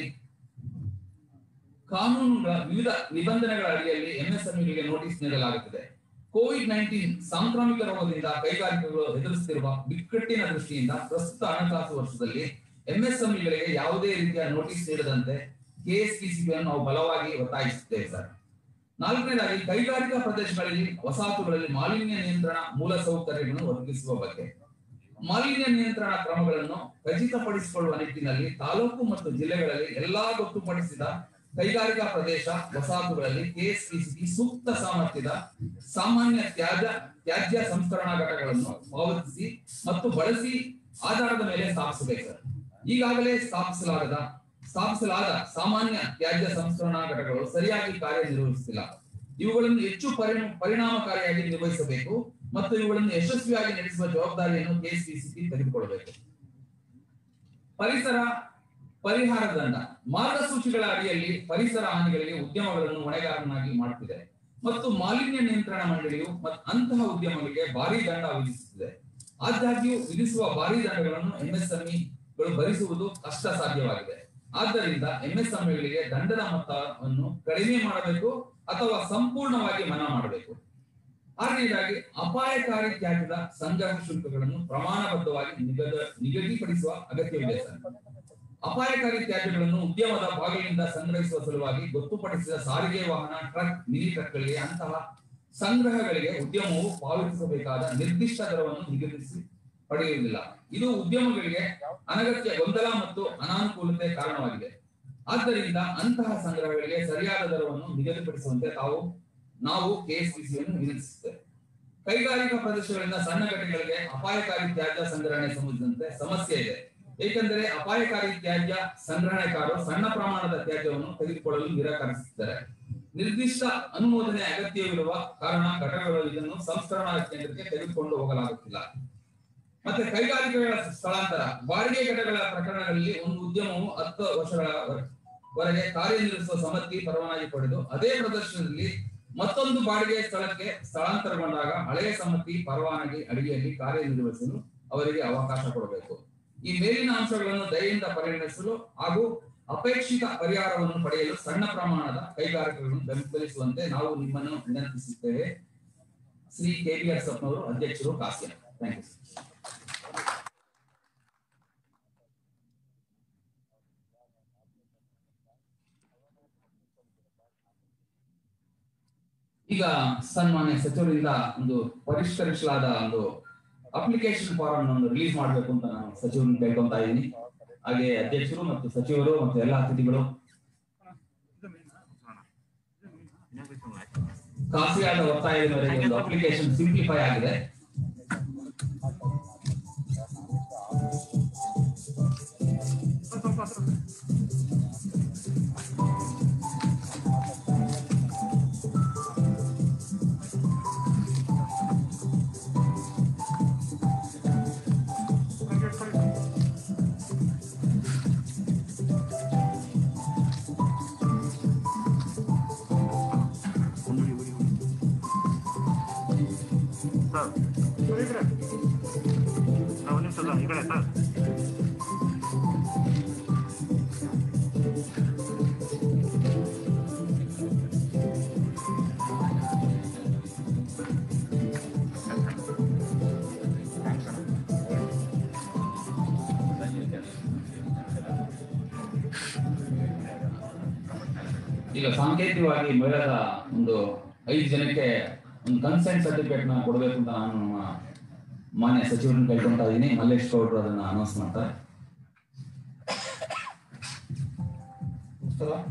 S2: ಕಾನೂನುಗಳ ವಿವಿಧ ನಿಬಂಧನೆಗಳ ಅಡಿಯಲ್ಲಿ ಎಂಎಸ್ಎಂಇಗಳಿಗೆ ನೋಟಿಸ್ ನೀಡಲಾಗುತ್ತದೆ ಕೋವಿಡ್ ನೈನ್ಟೀನ್ ಸಾಂಕ್ರಾಮಿಕ ರೋಗದಿಂದ ಕೈಗಾರಿಕೆಗಳು ಎದುರಿಸುತ್ತಿರುವ ಬಿಕ್ಕಟ್ಟಿನ ದೃಷ್ಟಿಯಿಂದ ಪ್ರಸ್ತುತ ಹಣಕಾಸು ವರ್ಷದಲ್ಲಿ ಎಂಎಸ್ಎಂಇಗಳಿಗೆ ಯಾವುದೇ ರೀತಿಯ ನೋಟಿಸ್ ನೀಡದಂತೆ ಕೆಎಸ್ಪಿಸಿಬಿಯನ್ನು ನಾವು ಬಲವಾಗಿ ಒತ್ತಾಯಿಸುತ್ತೇವೆ ಸರ್ ನಾಲ್ಕನೇದಾಗಿ ಕೈಗಾರಿಕಾ ಪ್ರದೇಶಗಳಲ್ಲಿ ವಸಾಹತುಗಳಲ್ಲಿ ಮಾಲಿನ್ಯ ನಿಯಂತ್ರಣ ಮೂಲಸೌಕರ್ಯಗಳನ್ನು ಒದಗಿಸುವ ಬಗ್ಗೆ ಮಾಲಿನ್ಯ ನಿಯಂತ್ರಣ ಕ್ರಮಗಳನ್ನು ಖಚಿತಪಡಿಸಿಕೊಳ್ಳುವ ನಿಟ್ಟಿನಲ್ಲಿ ತಾಲೂಕು ಮತ್ತು ಜಿಲ್ಲೆಗಳಲ್ಲಿ ಎಲ್ಲಾ ಗೊತ್ತುಪಡಿಸಿದ ಕೈಗಾರಿಕಾ ಪ್ರದೇಶ ವಸಾಹತುಗಳಲ್ಲಿ ಕೆಎಸ್ಪಿಸಿಬಿ ಸೂಕ್ತ ಸಾಮರ್ಥ್ಯದ ಸಾಮಾನ್ಯ ತ್ಯಾಜ್ಯ ತ್ಯಾಜ್ಯ ಸಂಸ್ಕರಣಾ ಘಟಕಗಳನ್ನು ಪಾವತಿಸಿ ಮತ್ತು ಬಳಸಿ ಆಧಾರದ ಮೇಲೆ ಸ್ಥಾಪಿಸಬೇಕು ಈಗಾಗಲೇ ಸ್ಥಾಪಿಸಲಾಗದ ಸ್ಥಾಪಿಸಲಾದ ಸಾಮಾನ್ಯ ತ್ಯಾಜ್ಯ ಸಂಸ್ಕರಣಾ ಘಟಕಗಳು ಸರಿಯಾಗಿ ಕಾರ್ಯನಿರ್ವಹಿಸುತ್ತಿಲ್ಲ ಇವುಗಳನ್ನು ಹೆಚ್ಚು ಪರಿಣ- ಪರಿಣಾಮಕಾರಿಯಾಗಿ ನಿರ್ವಹಿಸಬೇಕು ಮತ್ತು ಇವುಗಳನ್ನು ಯಶಸ್ವಿಯಾಗಿ ನಡೆಸುವ ಜವಾಬ್ದಾರಿಯನ್ನು ಕೆಎಸ್ಪಿಸಿಬಿ ತೆಗೆದುಕೊಳ್ಳಬೇಕು ಪರಿಸರ ಪರಿಹಾರ ದಂಡ ಮಾರ್ಗಸೂಚಿಗಳ ಅಡಿಯಲ್ಲಿ ಪರಿಸರ ಹಾನಿಗಳಿಗೆ ಉದ್ಯಮಗಳನ್ನು ಹೊಣೆಗಾರನಾಗಿ ಮಾಡುತ್ತಿದೆ ಮತ್ತು ಮಾಲಿನ್ಯ ನಿಯಂತ್ರಣ ಮಂಡಳಿಯು ಮತ್- ಅಂತಹ ಉದ್ಯಮಗಳಿಗೆ ಭಾರಿ ದಂಡ ವಿಧಿಸುತ್ತಿದೆ ಆದಾಗ್ಯೂ ವಿಧಿಸುವ ಭಾರಿ ದಂಡಗಳನ್ನು ಎಂಎಸ್ಎಂಇಗಳು ಭರಿಸುವುದು ಕಷ್ಟ ಸಾಧ್ಯವಾಗಿದೆ ಆದ್ದರಿಂದ ಎಂಎಸ್ಎಂಇಗಳಿಗೆ ದಂಡದ ಮೊತ್ತವನ್ನು ಕಡಿಮೆ ಮಾಡಬೇಕು ಅಥವಾ ಸಂಪೂರ್ಣವಾಗಿ ಮನಾ ಮಾಡಬೇಕು ಆರನೇದಾಗಿ ಅಪಾಯಕಾರಿ ತ್ಯಾಜ್ಯದ ಸಂಗ್ರಹ ಶುಲ್ಕಗಳನ್ನು ಪ್ರಮಾಣಬದ್ಧವಾಗಿ ನಿಗದ ನಿಗದಿಪಡಿಸುವ ಅಗತ್ಯವಿದೆ ಸರ್ ಅಪಾಯಕಾರಿ ತ್ಯಾಜ್ಯಗಳನ್ನು ಉದ್ಯಮದ ಬಾಗಿಲಿಂದ ಸಂಗ್ರಹಿಸುವ ಸಲುವಾಗಿ ಗೊತ್ತುಪಡಿಸಿದ ಸಾರಿಗೆ ವಾಹನ ಟ್ರಕ್ ಮಿನಿ ಟ್ರಕ್ಗಳಿಗೆ ಅಂತಹ ಸಂಗ್ರಹಗಳಿಗೆ ಉದ್ಯಮವು ಪಾವತಿಸಬೇಕಾದ ನಿರ್ದಿಷ್ಟ ದರವನ್ನು ನಿಗದಿಸಿ ಪಡೆಯುವುದಿಲ್ಲ ಇದು ಉದ್ಯಮಗಳಿಗೆ ಅನಗತ್ಯ ಗೊಂದಲ ಮತ್ತು ಅನಾನುಕೂಲತೆ ಕಾರಣವಾಗಿದೆ ಆದ್ದರಿಂದ ಅಂತಹ ಸಂಗ್ರಹಗಳಿಗೆ ಸರಿಯಾದ ದರವನ್ನು ನಿಗದಿಪಡಿಸುವಂತೆ ತಾವು ನಾವು ಕೆಎಸ್ಪಿಸಿಯನ್ನು ವಿನಂತಿಸುತ್ತೇವೆ ಕೈಗಾರಿಕಾ ಪ್ರದೇಶಗಳಿಂದ ಸಣ್ಣ ಘಟನೆಗಳಿಗೆ ಅಪಾಯಕಾರಿ ತ್ಯಾಜ್ಯ ಸಂಗ್ರಹಣೆ ಸಂಬಂಧಿಸಿದಂತೆ ಸಮಸ್ಯೆ ಇದೆ ಏಕೆಂದರೆ ಅಪಾಯಕಾರಿ ತ್ಯಾಜ್ಯ ಸಂಗ್ರಹಣೆಕಾರರು ಸಣ್ಣ ಪ್ರಮಾಣದ ತ್ಯಾಜ್ಯವನ್ನು ತೆಗೆದುಕೊಳ್ಳಲು ನಿರಾಕರಿಸುತ್ತಾರೆ ನಿರ್ದಿಷ್ಟ ಅನುಮೋದನೆ ಅಗತ್ಯವಿರುವ ಕಾರಣ ಘಟಕಗಳು ಇದನ್ನು ಸಂಸ್ಕರಣಾ ಕೇಂದ್ರಕ್ಕೆ ತೆಗೆದುಕೊಂಡು ಹೋಗಲಾಗುತ್ತಿಲ್ಲ ಮತ್ತೆ ಕೈಗಾರಿಕೆಗಳ ಸ್ಥಳಾಂತರ ಬಾಡಿಗೆ ಘಟಕಗಳ ಪ್ರಕರಣಗಳಲ್ಲಿ ಒಂದು ಉದ್ಯಮವು ಹತ್ತು ವರ್ಷಗಳ ವರೆಗೆ ಕಾರ್ಯನಿರ್ವಹಿಸುವ ಸಮ್ಮತಿ ಪರವಾನಗಿ ಪಡೆದು ಅದೇ ಪ್ರದರ್ಶನದಲ್ಲಿ ಮತ್ತೊಂದು ಬಾಡಿಗೆ ಸ್ಥಳಕ್ಕೆ ಸ್ಥಳಾಂತರಗೊಂಡಾಗ ಹಳೆಯ ಸಮ್ಮತಿ ಪರವಾನಗಿ ಅಡಿಯಲ್ಲಿ ಕಾರ್ಯನಿರ್ವಹಿಸಲು ಅವರಿಗೆ ಅವಕಾಶ ಕೊಡಬೇಕು ಈ ಮೇಲಿನ ಅಂಶಗಳನ್ನು ದಯೆಯಿಂದ ಪರಿಗಣಿಸಲು ಹಾಗೂ ಅಪೇಕ್ಷಿತ ಪರಿಹಾರವನ್ನು ಪಡೆಯಲು ಸಣ್ಣ ಪ್ರಮಾಣದ ಕೈಗಾರಿಕೆಗಳನ್ನು ಬೆಂಬಲಿಸುವಂತೆ ನಾವು ನಿಮ್ಮನ್ನು ವಿನಂತಿಸುತ್ತೇವೆ ಶ್ರೀ ಕೆ ಬಿ ಆರ್ ಸಪ್ನವರು ಅಧ್ಯಕ್ಷರು ಕಾಸ್ಯ ಥ್ಯಾಂಕ್ ಯು ಈಗ ಸನ್ಮಾನ್ಯ ಸಚಿವರಿಂದ ಒಂದು ಪರಿಷ್ಕರಿಸಲಾದ ಒಂದು ಅಪ್ಲಿಕೇಶನ್ ಫಾರಂ ಒಂದು ರಿಲೀಸ್ ಮಾಡಬೇಕು ಅಂತ ನಾನು ಸಚಿವರನ್ನು ಕೇಳ್ಕೊಂತಾ ಇದ್ದೀನಿ ಹಾಗೆ ಅಧ್ಯಕ್ಷರು ಮತ್ತು ಸಚಿವರು ಮತ್ತು ಎಲ್ಲ ಅತಿಥಿಗಳು ಕಾಸಿಯಾದ ಒತ್ತಾಯದ ಮೇರೆಗೆ ಒಂದು ಅಪ್ಲಿಕೇಶನ್ ಸಿಂಪ್ಲಿಫೈ ಆಗಿದೆ
S3: ಈ ಕಡೆ ಸರ್
S2: ಈಗ ಸಾಂಕೇತಿಕವಾಗಿ ಮಹಿಳೆಯರ ಒಂದು ಐದು ಜನಕ್ಕೆ ಒಂದು ಕನ್ಸೆಂಟ್ ಸರ್ಟಿಫಿಕೇಟ್ ನ ಕೊಡಬೇಕು ಅಂತ ನಾನು ನಮ್ಮ ಮಾನ್ಯ ಸಚಿವರನ್ನ ಕೇಳ್ಕೊಂತಾ ಇದ್ದೀನಿ ಮಲ್ಲೇಶ್ ಗೌಡ್ರು ಅದನ್ನ ಅನೌನ್ಸ್ ಮಾಡ್ತಾರೆ
S4: ನಮಸ್ಕಾರ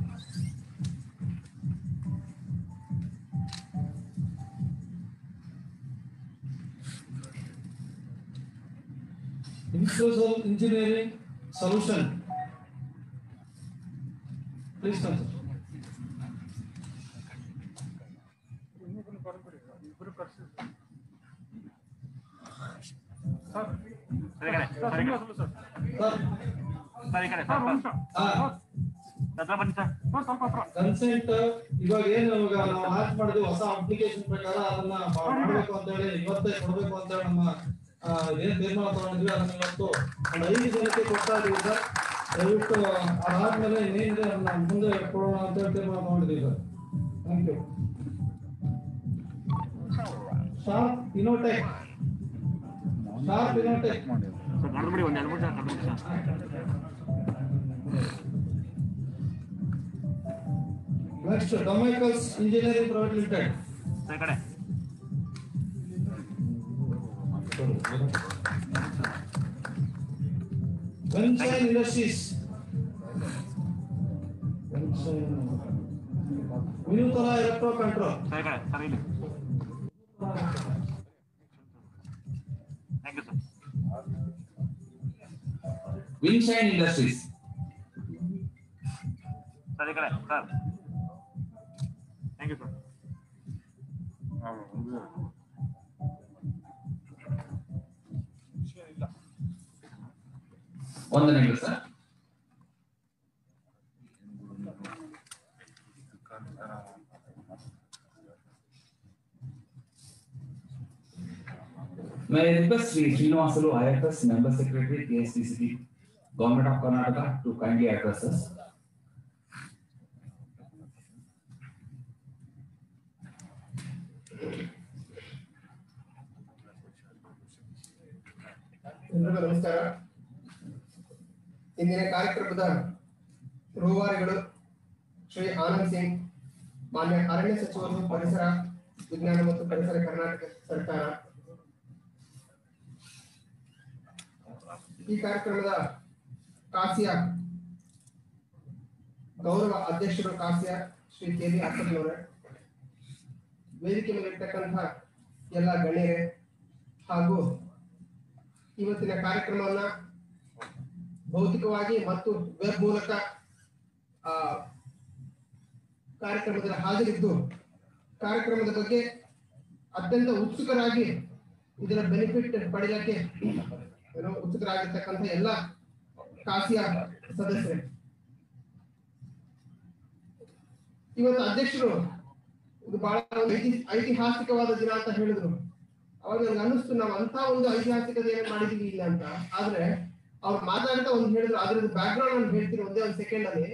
S4: inclusive engineering solution please come
S3: sir ಈ ಕಡೆ ಸರ್ ಈ ಕಡೆ
S4: ಸರ್
S3: ಸರ್ ಈ ಕಡೆ ಸರ್ ಸರ್ ಹತ್ರ ಬನ್ನಿ ಸರ್ ಸ್ವಲ್ಪ ಹತ್ರ
S4: ಕನ್ಸೆಂಟ್ ಇವಾಗ ಏನು ಇವಾಗ ನಾವು ಲಾಂಚ್ ಮಾಡಿದ್ವಿ ಹೊಸ ಅಪ್ಲಿಕೇಶನ್ ಪ್ರಕಾರ ಅದನ್ನ ಮಾ- ಮಾಡ್ಬೇಕು ಅಂತ ಹೇಳಿ ಇವತ್ತೇ ಕೊಡ್ಬೇಕು ಅಂತ ಹೇಳಿ ನಮ್ಮ ಆ, ಏನ್ ತೀರ್ಮಾನ ತಗೊಂಡಿದ್ವಿ ಅದನ್ನ ಇವತ್ತು ಒಂದು ಐದು ಜನಕ್ಕೆ ಕೊಡ್ತಾ ಇದೀವಿ ಸರ್ ದಯವಿಟ್ಟು ಅದಾದ್ಮೇಲೆ ಇನ್ನೇನಿದೆ ಅದನ್ನ ಮುಂದೆ ಕೊಡೋಣ ಅಂತ ಹೇಳಿ ತೀರ್ಮಾನ ತಗೊಂಡಿದ್ದೀವಿ sir thank you Sharp Innotech Sharp Innotech
S3: sir ನಡೆದು ಬಿಡಿ ಒಂದು ಎರಡು ಮೂರು ಜನ ನಡೆದು ಬಿಡಿ ಸರ್
S4: ನೆಕ್ಸ್ಟ್ ಡೊಮೈಕಲ್ಸ್ ಇಂಜಿನಿಯರಿಂಗ್ ಪ್ರೈವೇಟ್ ಲಿಮಿಟೆಡ್
S3: ಸರ್ ಈ ಕಡೆ
S4: Sunshine Industries. Vinutana Electro Control
S3: sir ಈ ಕಡೆ ಸರ್ ಇಲ್ಲಿ thank you sir
S2: Winshine Industries
S3: sir ಈ ಕಡೆ ಸರ್ ಥ್ಯಾಂಕ್ ಯು ಸರ್
S2: ವಂದನೆಗಳು sir May I request Sri Srinivasalu, IFS Member Secretary, KSTCT, Government of Karnataka to kindly address us.
S5: ಎಲ್ರಿಗೂ ನಮಸ್ಕಾರ ಇಂದಿನ ಕಾರ್ಯಕ್ರಮದ ರೂವಾರಿಗಳು ಶ್ರೀ ಆನಂದ್ ಸಿಂಗ್ ಮಾನ್ಯ ಅರಣ್ಯ ಸಚಿವರು ಪರಿಸರ ವಿಜ್ಞಾನ ಮತ್ತು ಪರಿಸರ ಕರ್ನಾಟಕ ಸರ್ಕಾರ ಈ ಕಾರ್ಯಕ್ರಮದ ಕಾಸಿಯ ಗೌರವ ಅಧ್ಯಕ್ಷರು ಕಾಸಿಯ ಶ್ರೀ ಕೆ ವಿ ಅಸರ್ನವರೇ ವೇದಿಕೆ ಮೇಲೆ ಇರ್ತಕ್ಕಂಥ ಎಲ್ಲ ಗಣ್ಯರೇ ಹಾಗೂ ಇವತ್ತಿನ ಕಾರ್ಯಕ್ರಮವನ್ನ ಭೌತಿಕವಾಗಿ ಮತ್ತು ವೆಬ್ ಮೂಲಕ ಆ ಕಾರ್ಯಕ್ರಮದಲ್ಲಿ ಹಾಜರಿದ್ದು ಕಾರ್ಯಕ್ರಮದ ಬಗ್ಗೆ ಅತ್ಯಂತ ಉತ್ಸುಕರಾಗಿ ಇದರ ಬೆನಿಫಿಟ್ ಪಡೆಯಲಿಕ್ಕೆ ಏನೋ ಉತ್ಸುಕರಾಗಿರ್ತಕ್ಕಂಥ ಎಲ್ಲ ಕಾಸಿಯ ಸದಸ್ಯರೇ ಇವತ್ತು ಅಧ್ಯಕ್ಷರು ಇದು ಬಹಳ ಒಂದು ಐತಿ- ಐತಿಹಾಸಿಕವಾದ ದಿನ ಅಂತ ಹೇಳಿದ್ರು ಅವಾಗ ನಂಗೆ ಅನ್ನಿಸ್ತು ನಾವು ಅಂತ ಒಂದು ಐತಿಹಾಸಿಕತೆ ಏನ್ ಮಾಡಿದೀವಿ ಇಲ್ಲ ಅಂತ ಆದ್ರೆ ಅವ್ರು ಮಾತಾಡ್ತಾ ಒಂದು ಹೇಳಿದ್ರು ಅದ್ರದ್ದು ಬ್ಯಾಕ್ ಗ್ರೌಂಡ್ ನಾನು ಹೇಳ್ತೀನಿ ಒಂದೇ ಒಂದು ಸೆಕೆಂಡ್ ಅಲ್ಲಿ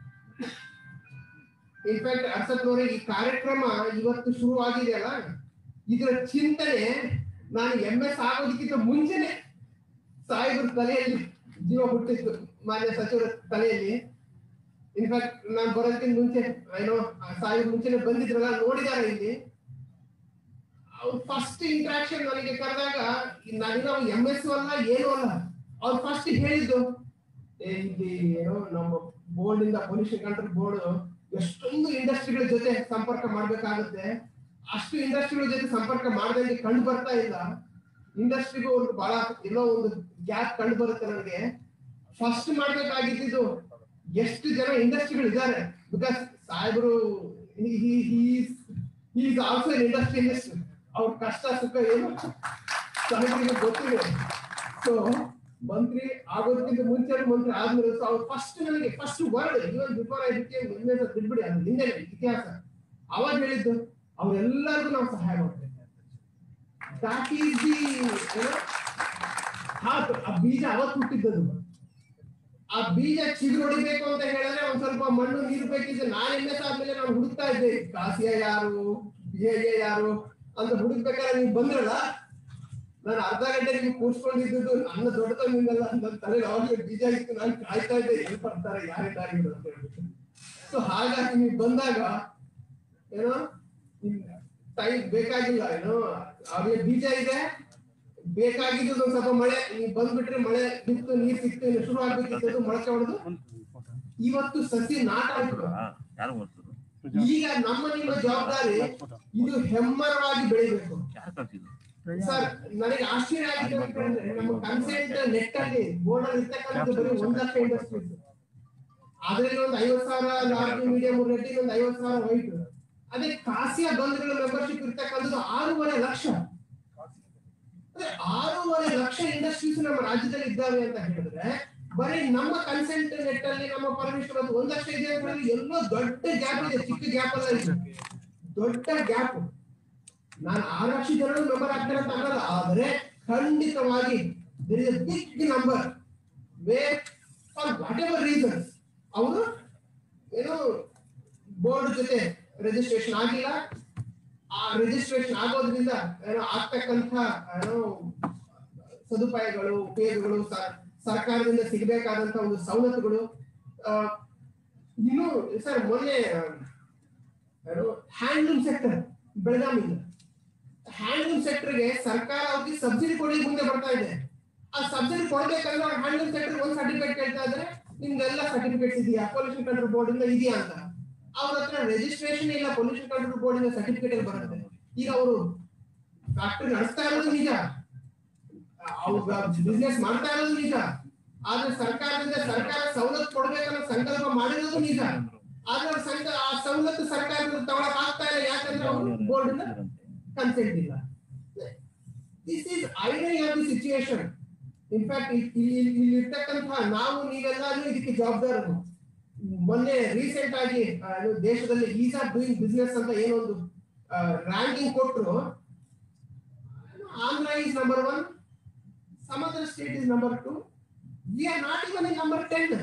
S5: ಇನ್ಫ್ಯಾಕ್ಟ್ ಅರ್ಸತ್ನವರೇ ಈ ಕಾರ್ಯಕ್ರಮ ಇವತ್ತು ಶುರು ಆಗಿದೆಯಲ್ಲ ಇದರ ಚಿಂತನೆ ನಾನು ಎಂ ಎಸ್ ಆಗೋದಕ್ಕಿಂತ ಮುಂಚೆನೆ ಸಾಹೇಬ್ರ ತಲೆಯಲ್ಲಿ ಜೀವ ಹುಟ್ಟಿತ್ತು ಮಾನ್ಯ ಸಚಿವರ ತಲೆಯಲ್ಲಿ ಇನ್ಫ್ಯಾಕ್ಟ್ ನಾನು ಬರೋದಕ್ಕಿಂತ ಮುಂಚೆ ಏನೋ ಸಾಹೇಬ್ ಮುಂಚೆನೆ ಬಂದಿದ್ರಲ್ಲ ನೋಡಿದಾರೆ ಇಲ್ಲಿ ಅವ್ರು ಫಸ್ಟ್ ಇಂಟ್ರಾಕ್ಷನ್ ನನಗೆ ಕರೆದಾಗ ನಾನಿನ್ನ ಎಂ ಎಸ್ ಅಲ್ಲ ಏನು ಅಲ್ಲ ಅವ್ರು ಫಸ್ಟ್ ಹೇಳಿದ್ದು ಏ, ಇಲ್ಲಿ ಏನೋ ನಮ್ಮ ಬೋರ್ಡ್ ಇಂದ ಪೊಲ್ಯೂಷನ್ ಕಂಟ್ರೋಲ್ ಬೋರ್ಡ್ ಎಷ್ಟೊಂದು ಇಂಡಸ್ಟ್ರಿಗಳ ಜೊತೆ ಸಂಪರ್ಕ ಮಾಡ್ಬೇಕಾಗುತ್ತೆ ಅಷ್ಟು ಇಂಡಸ್ಟ್ರಿಗಳ ಜೊತೆ ಸಂಪರ್ಕ ಮಾಡ್ದಂಗೆ ಕಂಡು ಬರ್ತಾ ಇಲ್ಲ ಇಂಡಸ್ಟ್ರಿಗೂ ಒಂದು ಬಹಳ ಎಲ್ಲೋ ಒಂದು ಗ್ಯಾಪ್ ಕಂಡು ಬರುತ್ತೆ ನನಗೆ ಫಸ್ಟ್ ಮಾಡ್ಬೇಕಾಗಿದ್ದು ಎಷ್ಟು ಜನ ಇಂಡಸ್ಟ್ರಿಗಳು ಇದ್ದಾರೆ ಬಿಕಾಸ್ ಸಾಹೇಬರು ಈಸ್ ಆಲ್ಸೋ ಇಂಡಸ್ಟ್ರಿಯಲಿಸ್ಟ್ ಅವ್ರ ಕಷ್ಟ ಸುಖ ಏನು ಸಾಹೇಬರಿಗೆ ಗೊತ್ತಿದೆ ಸೊ ಮಂತ್ರಿ ಆಗೋದಕ್ಕಿಂತ ಮುಂಚೆ ಮಂತ್ರಿ ಆದ್ಮೇಲೆ ಸೊ ಅವ್ರು ಫಸ್ಟ್ ನನಗೆ first word even before I became ಬಿಡ್ಬಿಡಿ ಅದು ಹಿಂದೆ ಇತಿಹಾಸ ಅವಾಗ ಹೇಳಿದ್ದು ಅವರೆಲ್ಲರಿಗೂ ನಾವು ಸಹಾಯ ಮಾಡ್ಬೇಕು ದಾಟ್ ಈಸ್ ದಿ ಥಾಟ್ ಆ ಬೀಜ ಅವತ್ತು ಹುಟ್ಟಿದ್ದದು ಆ ಬೀಜ ಚಿಗುರು ಹೊಡಿಬೇಕು ಅಂತ ಹೇಳಿದ್ರೆ ಒಂದ್ ಸ್ವಲ್ಪ ಮಣ್ಣು ನೀರು ಬೇಕಿದ್ರೆ ನಾನು ಎಮ್ ಎಸ್ ಆದ್ಮೇಲೆ ನಾನು ಹುಡುಕ್ತಾ ಇದ್ದೆ ಕಾಸಿಯ ಯಾರು ಬಿ ಯಾರು ಅಂತ ಹುಡುಕ್ಬೇಕಾದ್ರೆ ನೀವು ಬಂದ್ರಲ್ಲ ನಾನು ಅರ್ಧ ಗಂಟೆ ನೀವು ಕೂರ್ಸ್ಕೊಂಡಿದ್ದು ನನ್ನ ದೊಡ್ಡತನದಿಂದಲ್ಲ ನನ್ನ ತಲೆ ಅವಾಗಲೇ ಬೀಜ ಇತ್ತು ನಾನು ಕಾಯ್ತಾ ಇದ್ದೆ ಎಲ್ಲಿ ಬರ್ತಾರೆ ಯಾರಿದ್ದಾರೆ ಇವ್ರು ಅಂತ ಹೇಳ್ಬಿಟ್ಟು ಸೊ ಹಾಗಾಗಿ ನೀವು ಬಂದಾಗ ಏನೋ ಟೈಮ್ ಬೇಕಾಗಿಲ್ಲ ಏನೋ ಅವ್ರಿಗೆ ಬೀಜ ಇದೆ ಬೇಕಾಗಿದ್ದು ಒಂದ್ ಸ್ವಲ್ಪ ಮಳೆ ನೀವು ಬಂದ್ಬಿಟ್ರೆ ಮಳೆ ಬಿತ್ತು ನೀರ್ ಸಿಕ್ತು ಇನ್ನು ಶುರು ಆಗ್ಬೇಕಿತ್ತು ಮೊಳಕೆ ಹೊಡೆದು ಇವತ್ತು ಸಸಿ ನಾಟ ಆಯ್ತು
S3: ಯಾರು ಓದ್ತರು
S5: ಈಗ ನಮ್ಮ ನಿಮ್ಮ ಜವಾಬ್ದಾರಿ ಇದು ಹೆಮ್ಮರವಾಗಿ ಬೆಳಿಬೇಕು
S3: ಯಾರು ಕಳ್ಸಿದ್ರು
S5: ಸರ್ ನನಗೆ ಆಶ್ಚರ್ಯ ಆಗಿದೆ ಅಂತ ಹೇಳಿದ್ರೆ ನಮ್ಮ ಕನ್ಸೆಂಟ್ ನೆಟ್ ಅಲ್ಲಿ ಬೋರ್ಡ್ ಅಲ್ಲಿ ಇರ್ತಕ್ಕಂಥದ್ದು ಬರೀ ಒಂದ್ ಲಕ್ಷ ಇಂಡಸ್ಟ್ರೀಸ್ ಅದ್ರಲ್ಲಿ ಒಂದು ಐವತ್ ಸಾವಿರ ಲಾರ್ಜ್ ಮೀಡಿಯಂ ರೆಡ್ಡಿ ಒಂದು ಐವತ್ ಸಾವಿರ ವೈಟ್ ಅದೇ ಕಾಸಿಯ ಬಂಧುಗಳ ಮೆಂಬರ್ಶಿಪ್ ಇರ್ತಕ್ಕಂಥದ್ದು ಆರೂವರೆ ಲಕ್ಷ ಅಂದ್ರೆ ಆರೂವರೆ ಲಕ್ಷ ಇಂಡಸ್ಟ್ರೀಸ್ ನಮ್ಮ ರಾಜ್ಯದಲ್ಲಿ ಇದ್ದಾವೆ ಅಂತ ಹೇಳಿದ್ರೆ ಬರೀ ನಮ್ಮ ಕನ್ಸೆಂಟ್ ನೆಟ್ ಅಲ್ಲಿ ನಮ್ಮ ಪರಮೇಶ್ವರ ಅದು ಒಂದ್ ಲಕ್ಷ ಇದೆ ಅಂತ ಹೇಳಿದ್ರೆ ಎಲ್ಲೋ ದೊಡ್ಡ ಗ್ಯಾಪ್ ಇದೆ ಚಿಕ್ಕ ಗ್ಯಾಪ್ ಅಲ್ಲ ಇದು ದೊಡ್ಡ ಗ್ಯಾಪ್ ನಾನು ಆರು ಲಕ್ಷ ಜನರು ಮೆಂಬರ್ ಆಗ್ತಾರೆ ಅಂತ ಅನ್ನಲ್ಲ ಆದರೆ ಖಂಡಿತವಾಗಿ there is a big number where for whatever reasons ಅವರು ಏನು ಬೋರ್ಡ್ ಜೊತೆ ರಿಜಿಸ್ಟ್ರೇಷನ್ ಆಗಿಲ್ಲ ಆ ರಿಜಿಸ್ಟ್ರೇಷನ್ ಆಗೋದ್ರಿಂದ ಏನೋ ಆಗ್ತಕ್ಕಂಥ ಏನೋ ಸದುಪಾಯಗಳು ಉಪಯೋಗಗಳು ಸ- ಸರ್ಕಾರದಿಂದ ಸಿಗಬೇಕಾದಂತ ಒಂದು ಸವಲತ್ತುಗಳು ಆ, ಇನ್ನು ಸರ್ ಮೊನ್ನೆ ಏನು ಹ್ಯಾಂಡ್ಲೂಮ್ ಸೆಕ್ಟರ್ ಬೆಳಗಾವಿಯಿಂದ ಹ್ಯಾಂಡ್ಲೂಮ್ ಸೆಕ್ಟರ್ಗೆ ಸರ್ಕಾರ ಅವ್ರಿಗೆ ಸಬ್ಸಿಡಿ ಕೊಡ್ಲಿಕ್ಕೆ ಮುಂದೆ ಬರ್ತಾ ಇದೆ ಆ ಸಬ್ಸಿಡಿ ಕೊಡ್ಬೇಕಂದ್ರೆ ಅವ್ರು ಹ್ಯಾಂಡ್ಲೂಮ್ ಸೆಕ್ಟರ್ ಒಂದು ಸರ್ಟಿಫಿಕೇಟ್ ಕೇಳ್ತಾ ಇದ್ರೆ ನಿಮ್ಗೆಲ್ಲ ಸರ್ಟಿಫಿಕೇಟ್ಸ್ ಇದೆಯಾ ಪೊಲ್ಯೂಷನ್ ಕಂಟ್ರೋಲ್ ಬೋರ್ಡ್ ಇಂದ ಇದೆಯಾ ಅಂತ ಅವ್ರ ಹತ್ರ ರಿಜಿಸ್ಟ್ರೇಷನ್ ಇಲ್ಲ ಪೊಲ್ಯೂಷನ್ ಕಂಟ್ರೋಲ್ ಬೋರ್ಡ್ ಇಂದ ಸರ್ಟಿಫಿಕೇಟ್ ಬರುತ್ತೆ ಈಗ ಅವರು ಫ್ಯಾಕ್ಟರಿ ನಡೆಸ್ತಾ ಇರೋದು ನಿಜ ಬಿಸ್ನೆಸ್ ಮಾಡ್ತಾ ಇರೋದು ನಿಜ ಆದ್ರೆ ಸರ್ಕಾರದಿಂದ ಸರ್ಕಾರ ಸವಲತ್ತು ಕೊಡ್ಬೇಕನ್ನೋ ಸಂಕಲ್ಪ ಮಾಡಿರೋದು ನಿಜ ಆದ್ರೆ ಅವ್ರ ಸಂಕ ಆ ಸವಲತ್ತು ಸರ್ಕಾರದಿಂದ ತಗೊಳಕ್ ಆಗ್ತಾ ಇಲ್ಲ ಯಾಕಂದ್ರೆ ಅವರು ಬೋರ್ಡ್ ಇಂದ ಕನ್ಸೆಂಟ್ ಇಲ್ಲ this is irony of the situation in fact ಇಲ್ಲಿ ಇರ್ತಕ್ಕಂತಹ ನಾವು ನೀವೆಲ್ಲರೂ ಇದಕ್ಕೆ ಜವಾಬ್ದಾರರು ಮೊನ್ನೆ ರೀಸೆಂಟ್ ಆಗಿ ಆ, ಏನು ದೇಶದಲ್ಲಿ ಈಸ್ ಆಫ್ ಡೂಯಿಂಗ್ ಬಿಸ್ನೆಸ್ ಅಂತ ಏನೊಂದು ರ್ಯಾಂಕಿಂಗ್ ಕೊಟ್ಟರು Andhra is number one some other state is number two we are not even in number ten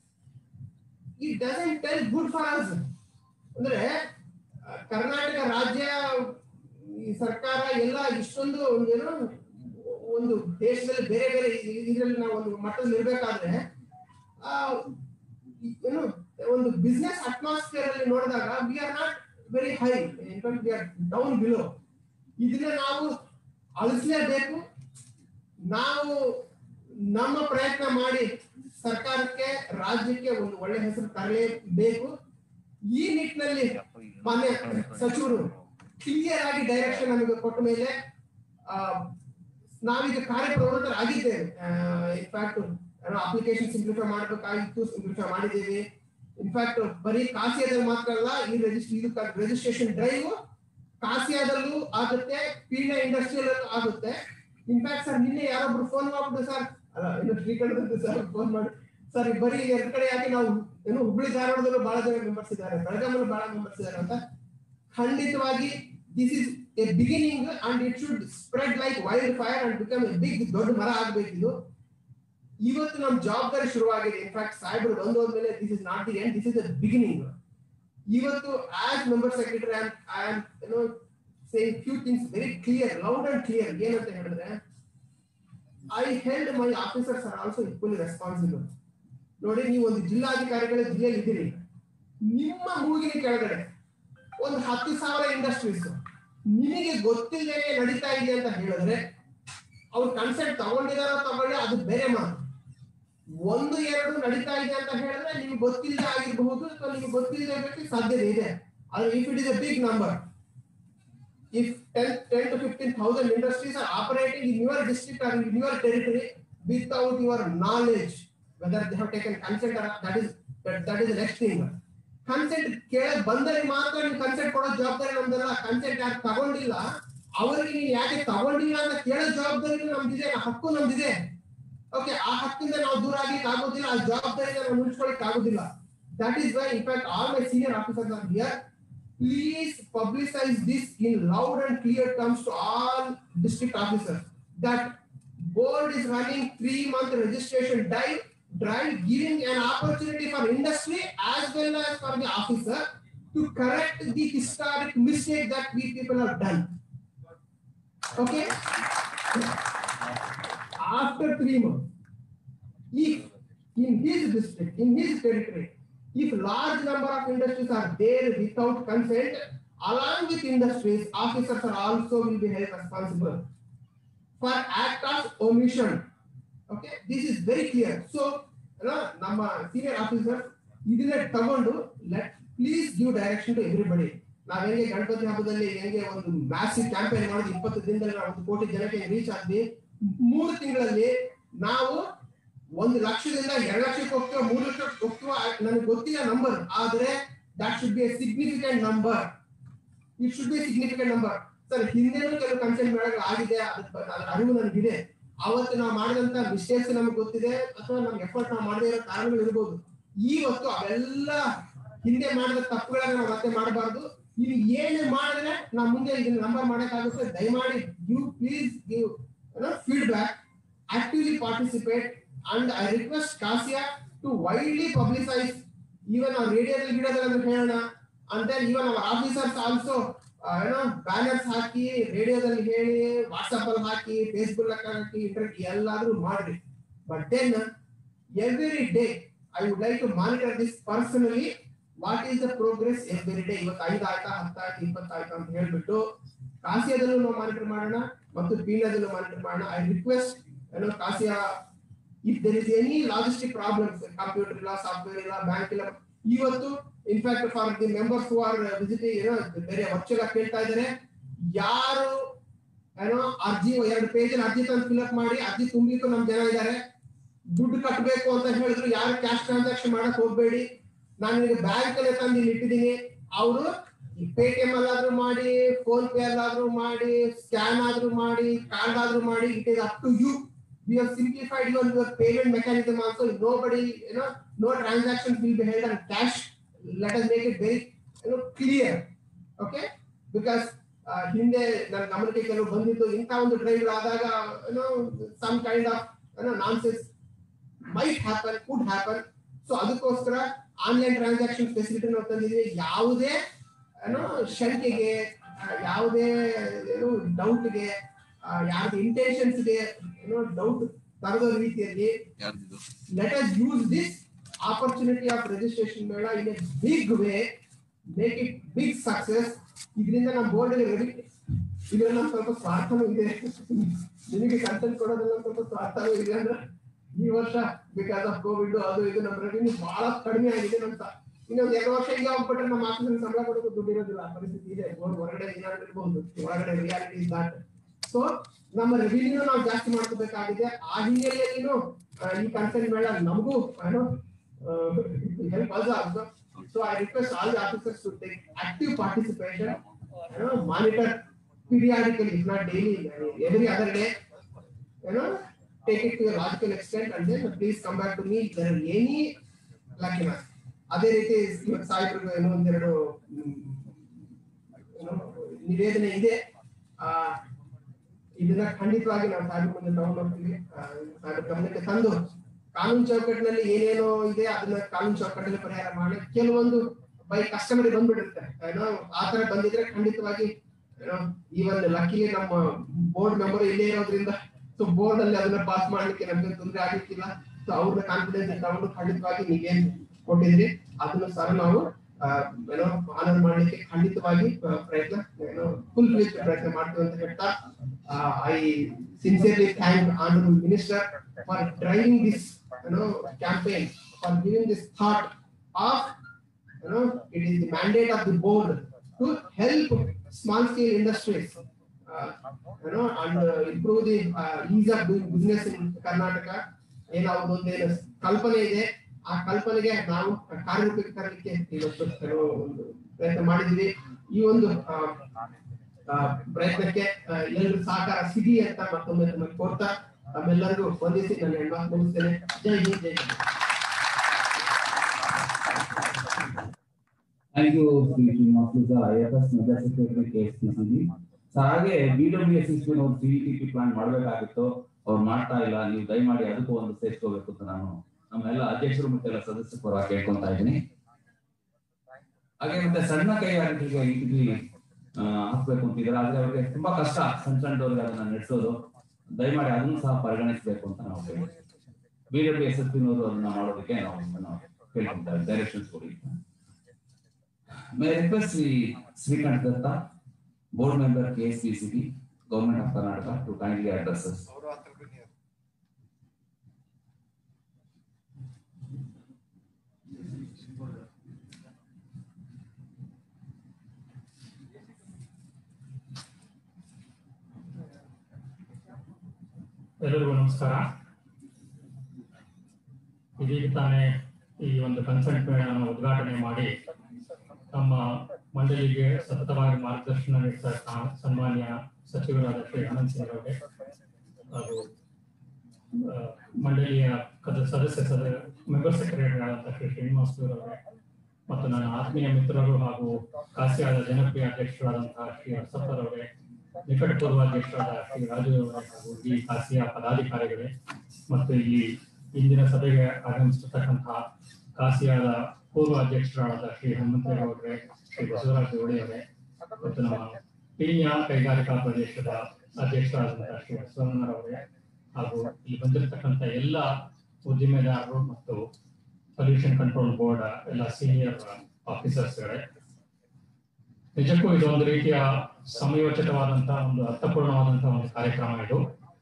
S5: it doesn't tell good for us ಅಂದ್ರೆ ಆ, ಕರ್ನಾಟಕ ರಾಜ್ಯ ಈ ಸರ್ಕಾರ ಎಲ್ಲ ಇಷ್ಟೊಂದು ಒಂದೇನೋ ಒಂದು ದೇಶದಲ್ಲಿ ಬೇರೆ ಬೇರೆ ಇದರಲ್ಲಿ ನಾವು ಒಂದು ಮಟ್ಟದಲ್ಲಿ ಇರ್ಬೇಕಾದ್ರೆ ಆ ಈ- ಏನು ಒಂದು ಬಿಸ್ನೆಸ್ ಅಟ್ಮಾಸ್ಫಿಯರ್ ಅಲ್ಲಿ ನೋಡಿದಾಗ we are not very high in fact we are down below ಇದನ್ನ ನಾವು ಅಳಿಸ್ಲೇಬೇಕು ನಾವು ನಮ್ಮ ಪ್ರಯತ್ನ ಮಾಡಿ ಸರ್ಕಾರಕ್ಕೆ ರಾಜ್ಯಕ್ಕೆ ಒಂದು ಒಳ್ಳೆ ಹೆಸರು ತರಲೇಬೇಕು ಈ ನಿಟ್ಟಿನಲ್ಲಿ ಮಾನ್ಯ ಸಚಿವರು ಕ್ಲಿಯರ್ ಆಗಿ ಡೈರೆಕ್ಷನ್ ನಮಗೆ ಕೊಟ್ಟ ಮೇಲೆ ಆ, ನಾವೀಗ ಕಾರ್ಯಪ್ರವೃತ್ತರಾಗಿದ್ದೇವೆ ಇನ್ಫ್ಯಾಕ್ಟ್ ಅಪ್ಲಿಕೇಶನ್ ಸಿಂಪ್ಲಿಫೈ ಮಾಡಬೇಕಾಗಿತ್ತು ಸಿಂಪ್ಲಿಫೈ ಮಾಡಿದ್ದೇವೆ ಇನ್ಫ್ಯಾಕ್ಟ್ ಬರೀ ಕಾಸಿಯಾದಲ್ಲಿ ಮಾತ್ರ ಅಲ್ಲ ಈ ರಿಜಿಸ್ಟ್ರ್ ಇದು ರಿಜಿಸ್ಟ್ರೇಷನ್ ಡ್ರೈವ್ ಕಾಸಿಯಾದಲ್ಲೂ ಆಗುತ್ತೆ ಪೀಣ್ಯ ಇಂಡಸ್ಟ್ರಿಯಲ್ ಆಗುತ್ತೆ ಇನ್ಫ್ಯಾಕ್ಟ್ ಸರ್ ನಿನ್ನೆ ಯಾರೊಬ್ರು ಫೋನ್ ಮಾಡ್ಬಿಟ್ಟು ಸರ್ ಅಲ್ಲ ಇನ್ನು ಶ್ರೀಕಂಠ ಸರ್ ಫೋನ್ ಮಾಡಿ ಸರ್ ಬರೀ ಎರಡ್ ಕಡೆ ಯಾಕೆ ನಾವು ಏನು ಹುಬ್ಳಿ ಧಾರವಾಡದಲ್ಲೂ ಬಹಳ ಜನ ಮೆಂಬರ್ಸ್ ಇದ್ದಾರೆ ಬೆಳಗಾಮಲ್ಲೂ ಬಹಳ ಮೆಂಬರ್ಸ್ ಇದ್ದಾರೆ ಅಂತ ಖಂಡಿತವಾಗಿ this is a beginning and it should spread like wildfire and become a big ದೊಡ್ಡ ಮರ ಆಗ್ಬೇಕಿದು ಇವತ್ತು ನಮ್ ಜವಾಬ್ದಾರಿ ಶುರುವಾಗಿದೆ ಇನ್ಫ್ಯಾಕ್ಟ್ ಸಾಹೇಬರು ಬಂದು ಹೋದ್ಮೇಲೆ this is not the end this is the beginning ಇವತ್ತು as member secretary I am ಏನೋ saying few things very clear loud and clear ಏನಂತ ಹೇಳಿದ್ರೆ I held my officers are also equally responsible ನೋಡಿ ನೀವು ಒಂದು ಜಿಲ್ಲಾಧಿಕಾರಿಗಳ ಜಿಲ್ಲೆಯಲ್ಲಿ ಇದ್ದೀರಿ ನಿಮ್ಮ ಮೂಗಿನ ಕೆಳಗಡೆ ಒಂದು ಹತ್ತು ಸಾವಿರ ಇಂಡಸ್ಟ್ರೀಸ್ ನಿಮಗೆ ಗೊತ್ತಿಲ್ಲದೆ ನಡೀತಾ ಇದೆ ಅಂತ ಹೇಳಿದ್ರೆ ಅವ್ರು ಕನ್ಸೆಂಟ್ ತಗೊಂಡಿದಾರೋ ತಗೊಳ್ಳಿ ಅದು ಬೇರೆ ಮಾತು ಒಂದು ಎರಡು ನಡೀತಾ ಇದೆ ಅಂತ ಹೇಳಿದ್ರೆ ನಿಮ್ಗೆ ಗೊತ್ತಿಲ್ಲದೆ ಆಗಿರಬಹುದು ಅಥವಾ ನಿಮ್ಗೆ ಗೊತ್ತಿಲ್ಲದೆ ಇರಬೇಕು ಸಾಧ್ಯತೆ ಇದೆ ಆದ್ರೆ if it is a big number if 10, 10 to 15,000 industries are operating in your district or in your territory without your knowledge, whether they have taken consent or not, that is that, that is the next thing. Consent ಕೇಳಕ್ ಬಂದರೆ ಮಾತ್ರ ನೀವು consent ಕೊಡೋ ಜವಾಬ್ದಾರಿ ನಮ್ದಲ್ಲ consent ಯಾರು ತಗೊಂಡಿಲ್ಲ ಅವರಿಗೆ ನೀವು ಯಾಕೆ ತಗೊಂಡಿಲ್ಲ ಅಂತ ಕೇಳೋ ಜವಾಬ್ದಾರಿ ನಮ್ದಿದೆ ಆ ಹಕ್ಕು ನಮ್ದಿದೆ ಓಕೆ ಆ ಹಕ್ಕಿಂದ ನಾವು ದೂರ ಆಗ್ಲಿಕ್ಕೆ ಆಗೋದಿಲ್ಲ ಆ ಜವಾಬ್ದಾರಿಯಿಂದ ನಾವು ಉಳಿಸ್ಕೊಳಕ್ ಆಗೋದಿಲ್ಲ that is why in fact all my senior officers are here please publicize this in loud and clear terms to all district officers that board is running three month registration drive, drive giving an opportunity for industry as well as for the officer to correct the historic mistake that we people have done. Okay? After three months, if in his district, in his territory, if large number of industries are there without consent, along with industries, officers are also will be held responsible for act of omission. Okay, this is very clear. So, you know, ನಮ್ಮ senior officers ಇದನ್ನ ತಗೊಂಡು let please give direction to everybody ನಾವ್ ಹೆಂಗೆ ಗಣಪತಿ ಹಬ್ಬದಲ್ಲಿ ಹೆಂಗೆ ಒಂದು massive campaign ಮಾಡಿದ್ವಿ ಇಪ್ಪತ್ತು ದಿನದಲ್ಲಿ ನಾವು ಒಂದು ಕೋಟಿ ಜನಕ್ಕೆ ರೀಚ್ ಆದ್ವಿ ಮೂರು ತಿಂಗಳಲ್ಲಿ ನಾವು ಒಂದು ಲಕ್ಷದಿಂದ ಎರಡು ಲಕ್ಷಕ್ಕೆ ಹೋಗ್ತೀವ ಮೂರು ಲಕ್ಷಕ್ಕೆ ಹೋಗ್ತೀವ ನನಗೆ ಗೊತ್ತಿಲ್ಲ ನಂಬರ್ ಆದ್ರೆ that should be a significant number it should be significant number sir ಹಿಂದೆನೂ ಕೆಲವು ಕನ್ಸೆಂಟ್ ಮೇಳಗಳು ಆಗಿದೆ ಅದ್ರ ಬಗ್ಗೆ ಅದ್ರ ಅರಿವು ನನಗಿದೆ ಅವತ್ತು ನಾವು ಮಾಡಿದಂತ ಮಿಸ್ಟೇಕ್ಸ್ ನಮ್ಗೆ ಗೊತ್ತಿದೆ ಅಥವಾ ನಮ್ಗೆ ಎಫರ್ಟ್ ನಾವು ಮಾಡದೇ ಇರೋ ಕಾರಣಗಳು ಇರ್ಬೋದು ಇವತ್ತು ಅವೆಲ್ಲ ಹಿಂದೆ ಮಾಡಿದ ತಪ್ಪುಗಳನ್ನ ನಾವು ಮತ್ತೆ ಮಾಡಬಾರ್ದು ಇದು ಏನೇ ಮಾಡಿದ್ರೆ ನಾವು ಮುಂದೆ ಇದನ್ನ ನಂಬರ್ ಮಾಡಕ್ಕಾಗುತ್ತೆ ದಯಮಾಡಿ you please give feedback actively participate and I request KASSIA to widely publicise even ನಾವು ರೇಡಿಯೋದಲ್ಲಿ ಗಿಡದಲ್ಲಿ ಹೇಳೋಣ and even our officers also ಏನೋ ಬ್ಯಾನರ್ಸ್ ಹಾಕಿ ರೇಡಿಯೋದಲ್ಲಿ ಹೇಳಿ ವಾಟ್ಸ್ಆಪ್ ಅಲ್ಲಿ ಹಾಕಿ ಫೇಸ್ಬುಕ್ ಹಾಕಿ ಇಂಟರ್ನೆಟ್ ಎಲ್ಲಾದ್ರೂ ಮಾಡ್ರಿ but then every day I would like to monitor this personally what is the progress every day ಇವತ್ತು ಐದು ಆಯ್ತಾ ಹತ್ತಾಯ್ತು ಇಪ್ಪತ್ತಾಯ್ತು ಅಂತ ಹೇಳ್ಬಿಟ್ಟು ಕಾಸಿಯಾದಲ್ಲೂ ನಾವು ಮಾನಿಟರ್ ಮಾಡೋಣ ಮತ್ತು ಪೀಣ್ಯದಲ್ಲೂ ಮಾನಿಟರ್ ಮಾಡೋಣ ಐ ರಿಕ್ವೆಸ್ಟ್ ಏನೋ KASSIA if there is any logistic problems computer ಇಲ್ಲ ಸಾಫ್ಟ್ವೇರ್ ಇಲ್ಲ ಬ್ಯಾಂಕ್ ಇಲ್ಲ ಇವತ್ತು in fact for the members who are visiting ಏನೋ ಬೇರೆ ವರ್ಚುವಲ್ ಆಗಿ ಕೇಳ್ತಾ ಇದ್ದಾರೆ ಯಾರು ಏನೋ ಅರ್ಜಿ ಎರಡು ಪೇಜ್ ಅರ್ಜಿ ತಂದು ಫಿಲ್ಅಪ್ ಮಾಡಿ ಅರ್ಜಿ ತುಂಬಿಟ್ಟು ನಮ್ ಜನ ಇದ್ದಾರೆ ದುಡ್ಡು ಕಟ್ಟಬೇಕು ಅಂತ ಹೇಳಿದ್ರು ಯಾರು ಕ್ಯಾಶ್ ಟ್ರಾನ್ಸಾಕ್ಷನ್ ಮಾಡಕ್ ಹೋಗ್ಬೇಡಿ ನಾನು ನಿಮಗೆ ಬ್ಯಾಂಕ್ ಅಲ್ಲೇ ತಂದು ಇಲ್ಲಿ ಇಟ್ಟಿದ್ದೀನಿ ಅವರು ಪೇಟಿಎಂ ಅಲ್ಲಾದ್ರೂ ಮಾಡಿ ಫೋನ್ ಪೇ ಅಲ್ಲಾದ್ರೂ ಮಾಡಿ ಸ್ಕ್ಯಾನ್ ಆದ್ರೂ ಮಾಡಿ ಕಾರ್ಡ್ ಆದ್ರೂ ಮಾಡಿ it is up to you we have simplified your, your payment mechanism also. Nobody, you know, no transactions will be held on cash. Let us make it very, you know, clear. Okay? Because uh, ಹಿಂದೆ ನನ್ನ ಗಮನಕ್ಕೆ ಕೆಲವು ಬಂದಿದ್ದು ಇಂಥ ಒಂದು drive ಆದಾಗ ಏನೋ some kind of ಏನೋ nonsense might happen could happen so ಅದಕ್ಕೋಸ್ಕರ ಆನ್ಲೈನ್ ಟ್ರಾನ್ಸಾಕ್ಷನ್ ಫೆಸಿಲಿಟಿ ನಾವು ತಂದಿದ್ದೀವಿ ಯಾವುದೇ ಏನೋ ಶಂಕೆಗೆ ಆ, ಯಾವುದೇ ಏನು ಡೌಟ್ಗೆ ಯಾರ್ದು ಇಂಟೆನ್ಷನ್ಸ್ಗೆ ಏನೋ ಡೌಟ್ ತರದ ರೀತಿಯಲ್ಲಿ let us use this opportunity of registration mela in a big way make it big success ಇದರಿಂದ ನಮ್ಮ ಬೋರ್ಡ್ ರೆಡಿ ಇದರಲ್ಲಿ ನಮ್ಮ ಸ್ವಲ್ಪ ಸ್ವಾರ್ಥನೂ ಇದೆ ನಿಮಗೆ ಕಂಟೆಂಟ್ ಕೊಡೋದ್ರಲ್ಲಿ ಒಂದ್ ಸ್ವಲ್ಪ ಸ್ವಾರ್ಥನೂ ಇದೆ ಅಂದ್ರೆ ಈ ವರ್ಷ ಬಿಕಾಸ್ ಆಫ್ ಕೋವಿಡ್ ಅದು ಇದು ನಮ್ಮ ರೆವಿನ್ಯೂ ಬಹಳ ಕಡಿಮೆ ಆಗಿದೆ ಅಂತ ಇನ್ನೊಂದು ಎರಡು ವರ್ಷ ಹಿಂಗೆ ಹೋಗ್ಬಿಟ್ರೆ ನಮ್ಮ ಆಫೀಸಲ್ಲಿ ಸಂಬಳ ಕೊಡೋದು ದುಡ್ಡು ಇರೋದಿಲ್ಲ ಆ ಪರಿಸ್ಥಿತಿ ಇದೆ ಬೋರ್ಡ್ ಹೊರಗಡೆ ಏನಾದ್ರು ಇರ್ಬೋದು ಒಳಗಡೆ ರಿಯಾಲಿಟಿ ಇಸ್ ದಾಟ್ ಸೊ ನಮ್ಮ ರೆವಿನ್ಯೂ ನಾವು ಜಾಸ್ತಿ ಮಾಡ್ಕೋಬೇಕಾಗಿದೆ ಆ ಹಿನ್ನೆಲೆಯಲ್ಲಿನೂ ಆ, ಈ ಕನ್ಸರ್ನ್ ಮೇಳ ನಮಗೂ ಏನೋ help also also so I request all the officers to take active participation ಏನೋ monitor periodically if not daily every other day you know take it to a logical extent and then please come back to me if there are any lacuna ಅದೇ ರೀತಿ ಇವತ್ತು ಸಾಹೇಬ್ರಿಗೆ ಏನೋ ಒಂದೆರಡು ಮ್, ಏನೋ ನಿವೇದನೆ ಇದೆ ಆ ಇದನ್ನ ಖಂಡಿತವಾಗಿ ನಾವು ಸಾಹೇಬ್ರ ಮುಂದೆ ತಗೊಂಡು ಹೋಗ್ತೀವಿ ಆ, ಸಾಹೇಬ್ರ ಗಮನಕ್ಕೆ ತಂದು ಕಾನೂನು ಚೌಕಟ್ಟಿನಲ್ಲಿ ಏನೇನೋ ಇದೆ ಅದನ್ನ ಕಾನೂನು ಚೌಕಟ್ಟಲ್ಲಿ ಪರಿಹಾರ ಮಾಡಿ ಕೆಲವೊಂದು ಬೈ ಕಸ್ಟಮರ್ ಬಂದ್ಬಿಡುತ್ತೆ ಏನೋ ಆ ತರ ಬಂದಿದ್ರೆ ಖಂಡಿತವಾಗಿ ಏನೋ ಈ ಒಂದು ಲಕ್ಕಿ ನಮ್ಮ ಬೋರ್ಡ್ ಮೆಂಬರ್ ಇಲ್ಲೇ ಇರೋದ್ರಿಂದ ಸೊ ಬೋರ್ಡ್ ಅಲ್ಲಿ ಅದನ್ನ ಪಾಸ್ ಮಾಡ್ಲಿಕ್ಕೆ ನಮ್ಗೆ ತೊಂದರೆ ಆಗಿರ್ತಿಲ್ಲ ಸೊ ಅವ್ರನ್ನ ಕಾನ್ಫಿಡೆನ್ಸ್ ತಗೊಂಡು ಖಂಡಿತವಾಗಿ ನೀವೇನ್ ಕೊಟ್ಟಿದ್ರಿ ಅದನ್ನ ಸರ್ ನಾವು ಆ, ಏನೋ ಆನರ್ ಮಾಡ್ಲಿಕ್ಕೆ ಖಂಡಿತವಾಗಿ ಆ, ಪ್ರಯತ್ನ ಏನೋ ಫುಲ್ ಫ್ಲೇಜ್ ಪ್ರಯತ್ನ ಮಾಡ್ತೀವಿ ಅಂತ ಹೇಳ್ತಾ I sincerely thank honourable minister for driving this ಏನೋ campaign for giving this thought of you know, it is the mandate of the board to help small scale industries, uh, you know, and uh, improve the uh, ease of doing business in Karnataka. ಏನು ಅವ್ರದ್ದೊಂದು ಏನು ಕಲ್ಪನೆ ಇದೆ ಆ ಕಲ್ಪನೆಗೆ ನಾವು ಕಾರ್ಯರೂಪಕ್ಕೆ ತರಲಿಕ್ಕೆ ಇವತ್ತು ಕೆಲವು ಒಂದು ಪ್ರಯತ್ನ ಮಾಡಿದ್ವಿ ಈ ಒಂದು ಆ, ಆ, ಪ್ರಯತ್ನಕ್ಕೆ ಆ, ಎಲ್ಲರೂ ಸಹಕಾರ ಸಿಗಿ ಅಂತ ಮತ್ತೊಮ್ಮೆ ನಮಗೆ ಕೋರ್ತಾ ತಮ್ಮೆಲ್ಲರಿಗೂ ವಂದಿಸಿ ನನ್ನ ಹೆಣ್ಮಾತು ಮುಗಿಸ್ತೇನೆ Jai Hind Jai Hind
S2: thank you Shri Srinivasa IFS ಮಜಾ ಸೆಕ್ರೆಟರಿ ಕೆ ಎಸ್ ಸಿ ಹಾಗೆ ಬಿ ಡಬ್ಲ್ಯೂ ಎಸ್ ಎಸ್ ನಾವು ಸಿ ಟಿ ಪಿ ಪ್ಲಾನ್ ಮಾಡಬೇಕಾಗಿತ್ತು ಅವ್ರು ಮಾಡ್ತಾ ಇಲ್ಲ ನೀವು ದಯಮಾಡಿ ಅದಕ್ಕೂ ಒಂದು ಸೇರ್ಸ್ಕೋಬೇಕು ಅಂತ ನಾನು ನಮ್ಮೆಲ್ಲ ಅಧ್ಯಕ್ಷರು ಮತ್ತೆ ಎಲ್ಲ ಸದಸ್ಯರ ಪರವಾಗಿ ಕೇಳ್ಕೊಂತಾ ಇದ್ದೀನಿ ಹಾಗೆ ಮತ್ತೆ ಸಣ್ಣ ಕೈಗಾರಿಕೆಗಳಿಗೆ ಇದ್ವಿ ಹಾಕ್ಬೇಕು ಅಂತಿದ್ರೆ ಆದ್ರೆ ಅವ್ರಿಗೆ ತುಂಬಾ ಕಷ್ಟ ಸಣ್ಣ ಸಣ್ಣದವ್ರಿಗೆ ಅದನ್ನ ನಡೆಸೋದು ದಯಮಾಡಿ ಅದನ್ನು ಸಹ ಪರಿಗಣಿಸಬೇಕು ಅಂತ ನಾವು ಹೇಳ್ತೀವಿ ಬಿ ಡಬ್ಲ್ಯೂ ಎಸ್ ಎಸ್ ಪಿನವರು ಅದನ್ನ ಮಾಡೋದಕ್ಕೆ ನಾವು ನಾವು ಕೇಳ್ಕೊಂತಾರೆ ಡೈರೆಕ್ಷನ್ಸ್ ಕೊಡಿ may request Shri Srikanth Datta board member K S B C B government of Karnataka to kindly addresses
S6: ಎಲ್ಲರಿಗೂ ನಮಸ್ಕಾರ ಇದೀಗ ತಾನೇ ಈ ಒಂದು ಕನ್ಸಲ್ಟ್ ಮೇಳವನ್ನು ಉದ್ಘಾಟನೆ ಮಾಡಿ ನಮ್ಮ ಮಂಡಳಿಗೆ ಸತತವಾಗಿ ಮಾರ್ಗದರ್ಶನ ನೀಡ್ತಾ ಸಾ- ಸನ್ಮಾನ್ಯ ಸಚಿವರಾದ ಶ್ರೀ ಆನಂದ್ ಸಿಂಗ್ ಅವರಿಗೆ ಹಾಗೂ ಆ, ಮಂಡಳಿಯ ಕದ ಸದಸ್ಯ ಸದ ಮೆಂಬರ್ ಸೆಕ್ರೆಟರಿ ಆದಂತಹ ಶ್ರೀ ಶ್ರೀನಿವಾಸ್ ಅವರೇ ಮತ್ತು ನನ್ನ ಆತ್ಮೀಯ ಮಿತ್ರರು ಹಾಗೂ ಕಾಸಿಯಾದ ಜನಪ್ರಿಯ ಅಧ್ಯಕ್ಷರಾದಂತಹ ಶ್ರೀ ಹರ್ಷಪ್ಪರ್ ಅವರೇ ನಿಕಟಪೂರ್ವ ಅಧ್ಯಕ್ಷರಾದ ಶ್ರೀ ರಾಜು ಅವರೇ ಹಾಗೂ ಈ ಕಾಸಿಯ ಪದಾಧಿಕಾರಿಗಳೇ ಮತ್ತು ಈ ಇಂದಿನ ಸಭೆಗೆ ಆಗಮಿಸಿರ್ತಕ್ಕಂತಹ ಕಾಸಿಯಾದ ಪೂರ್ವ ಅಧ್ಯಕ್ಷರಾದ ಶ್ರೀ ಹನುಮಂತಯ್ಯ ಅವರೇ ಶ್ರೀ ಬಸವರಾಜ ಅವರೇ ಮತ್ತು ನಮ್ಮ ಪೀಣ್ಯ ಕೈಗಾರಿಕಾ ಪ್ರದೇಶದ ಅಧ್ಯಕ್ಷರಾದಂತಹ ಶ್ರೀ ಬಸವಣ್ಣರವರೇ ಹಾಗೂ ಇಲ್ಲಿ ಬಂದಿರತಕ್ಕಂಥ ಎಲ್ಲ ಉದ್ದಿಮೆದಾರರು ಮತ್ತು ಪೊಲ್ಯೂಷನ್ ಕಂಟ್ರೋಲ್ ಬೋರ್ಡ್ ಎಲ್ಲ ಸೀನಿಯರ್ ಆಫೀಸರ್ಸ್ಗಳೇ ನಿಜಕ್ಕೂ ಇದು ಒಂದು ರೀತಿಯ ಸಮಯೋಚಿತವಾದಂತಹ ಒಂದು ಅರ್ಥಪೂರ್ಣವಾದಂತಹ ಒಂದು ಕಾರ್ಯಕ್ರಮ ಇದು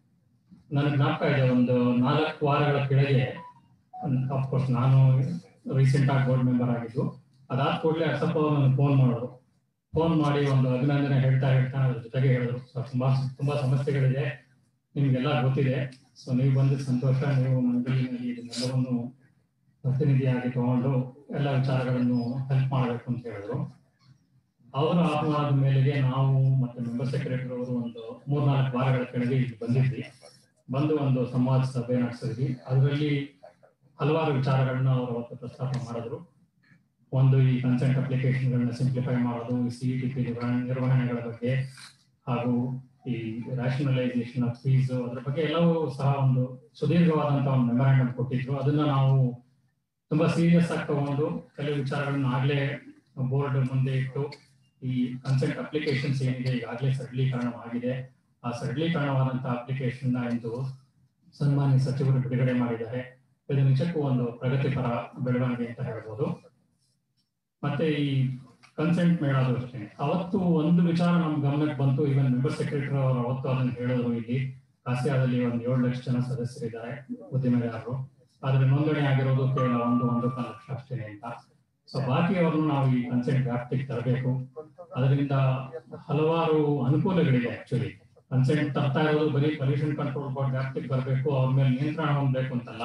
S6: ನನಗೆ ಜ್ಞಾಪಕ ಇದೆ ಒಂದು ನಾಲ್ಕು ವಾರಗಳ ಕೆಳಗೆ ಅಫ್ಕೋರ್ಸ್ ನಾನು ರೀಸೆಂಟ್ ಆಗಿ ಬೋರ್ಡ್ ಮೆಂಬರ್ ಆಗಿದ್ದು ಅದಾದ ಕೂಡಲೇ ಅಸಪ್ಪ ನನಗೆ ಫೋನ್ ಮಾಡೋದು ಫೋನ್ ಮಾಡಿ ಒಂದು ಅಭಿನಂದನೆ ಹೇಳ್ತಾ ಹೇಳ್ತಾ ಅದ್ರ ಜೊತೆಗೆ ಹೇಳಿದ್ರು ಸೊ ತುಂಬಾ ತುಂಬಾ ಸಮಸ್ಯೆಗಳಿದೆ ನಿಮ್ಗೆಲ್ಲ ಗೊತ್ತಿದೆ ಸೊ ನೀವು ಬಂದ ಸಂತೋಷ ನೀವು ಮಂಡಳಿನಲ್ಲಿ ಇದನ್ನೆಲ್ಲವನ್ನು ಪ್ರತಿನಿಧಿಯಾಗಿ ತಗೊಂಡು ಎಲ್ಲ ವಿಚಾರಗಳನ್ನು ಹೆಲ್ಪ್ ಮಾಡಬೇಕು ಅಂತ ಹೇಳಿದ್ರು ಅವರ ಆಹ್ವಾನದ ಮೇಲೆಗೆ ನಾವು ಮತ್ತೆ ಮೆಂಬರ್ ಸೆಕ್ರೆಟರಿ ಅವರು ಒಂದು ಮೂರ್ನಾಲ್ಕು ವಾರಗಳ ಕೆಳಗೆ ಇಲ್ಲಿ ಬಂದಿದ್ವಿ ಬಂದು ಒಂದು ಸಂವಾದ ಸಭೆ ನಡೆಸಿದ್ವಿ ಅದರಲ್ಲಿ ಹಲವಾರು ವಿಚಾರಗಳನ್ನ ಅವರು ಅವತ್ತು ಪ್ರಸ್ತಾಪ ಮಾಡಿದ್ರು ಒಂದು ಈ ಕನ್ಸೆಂಟ್ ಅಪ್ಲಿಕೇಶನ್ಗಳನ್ನ ಸಿಂಪ್ಲಿಫೈ ಮಾಡೋದು ಈ ಸಿ ಟಿ ಪಿ ನಿರ್ವಹಣೆಗಳ ಬಗ್ಗೆ ಹಾಗೂ ಈ ರ್ಯಾಷನಲೈಸೇಷನ್ ಆಫ್ ಫೀಸ್ ಅದ್ರ ಬಗ್ಗೆ ಎಲ್ಲವೂ ಸಹ ಒಂದು ಸುದೀರ್ಘವಾದಂತಹ ಒಂದು ಮೆಮೊರಾಂಡಮ್ ಕೊಟ್ಟಿದ್ರು ಅದನ್ನ ನಾವು ತುಂಬಾ ಸೀರಿಯಸ್ ಆಗಿ ತಗೊಂಡು ಕೆಲವು ವಿಚಾರಗಳನ್ನ ಆಗ್ಲೇ ಬೋರ್ಡ್ ಮುಂದೆ ಇಟ್ಟು ಈ ಕನ್ಸೆಂಟ್ ಅಪ್ಲಿಕೇಶನ್ಸ್ ಏನಿದೆ ಈಗಾಗಲೇ ಸರಳೀಕರಣವಾಗಿದೆ ಆ ಸರಳೀಕರಣವಾದಂತಹ ಅಪ್ಲಿಕೇಶನ್ ನ ಇಂದು ಸನ್ಮಾನ್ಯ ಸಚಿವರು ಬಿಡುಗಡೆ ಮಾಡಿದ್ದಾರೆ ಇದು ನಿಜಕ್ಕೂ ಒಂದು ಪ್ರಗತಿಪರ ಬೆಳವಣಿಗೆ ಅಂತ ಹೇಳ್ಬೋದು ಮತ್ತೆ ಈ ಕನ್ಸೆಂಟ್ ಮೇಳಾದ್ರು ಅಷ್ಟೇ ಅವತ್ತು ಒಂದು ವಿಚಾರ ನಮ್ ಗಮನಕ್ಕೆ ಬಂತು ಇವನ್ ಮೆಂಬರ್ ಸೆಕ್ರೆಟರಿ ಅವರು ಅವತ್ತು ಅದನ್ನ ಹೇಳಿದ್ರು ಇಲ್ಲಿ ಕಾಸಿಯಾದಲ್ಲಿ ಒಂದು ಏಳು ಲಕ್ಷ ಜನ ಸದಸ್ಯರಿದ್ದಾರೆ ಉದ್ದಿಮೆದಾರರು ಆದ್ರೆ ನೋಂದಣಿ ಆಗಿರೋದು ಕೇವಲ ಒಂದು ಒಂದು ಕಾಲು ಲಕ್ಷ ಅಷ್ಟೇ ಅಂತ ಸೊ ಬಾಕಿಯವ್ರನ್ನು ನಾವು ಈ ಕನ್ಸೆಂಟ್ ವ್ಯಾಪ್ತಿಗೆ ತರಬೇಕು ಅದರಿಂದ ಹಲವಾರು ಅನುಕೂಲಗಳಿದೆ ಆಕ್ಚುಲಿ ಕನ್ಸೆಂಟ್ ತರ್ತಾ ಇರೋದು ಬರೀ ಪೊಲ್ಯೂಷನ್ ಕಂಟ್ರೋಲ್ ಬೋರ್ಡ್ ವ್ಯಾಪ್ತಿಗೆ ಬರಬೇಕು ಅವ್ರ ಮೇಲೆ ನಿಯಂತ್ರಣ ಹೊಂದಬೇಕು ಅಂತಲ್ಲ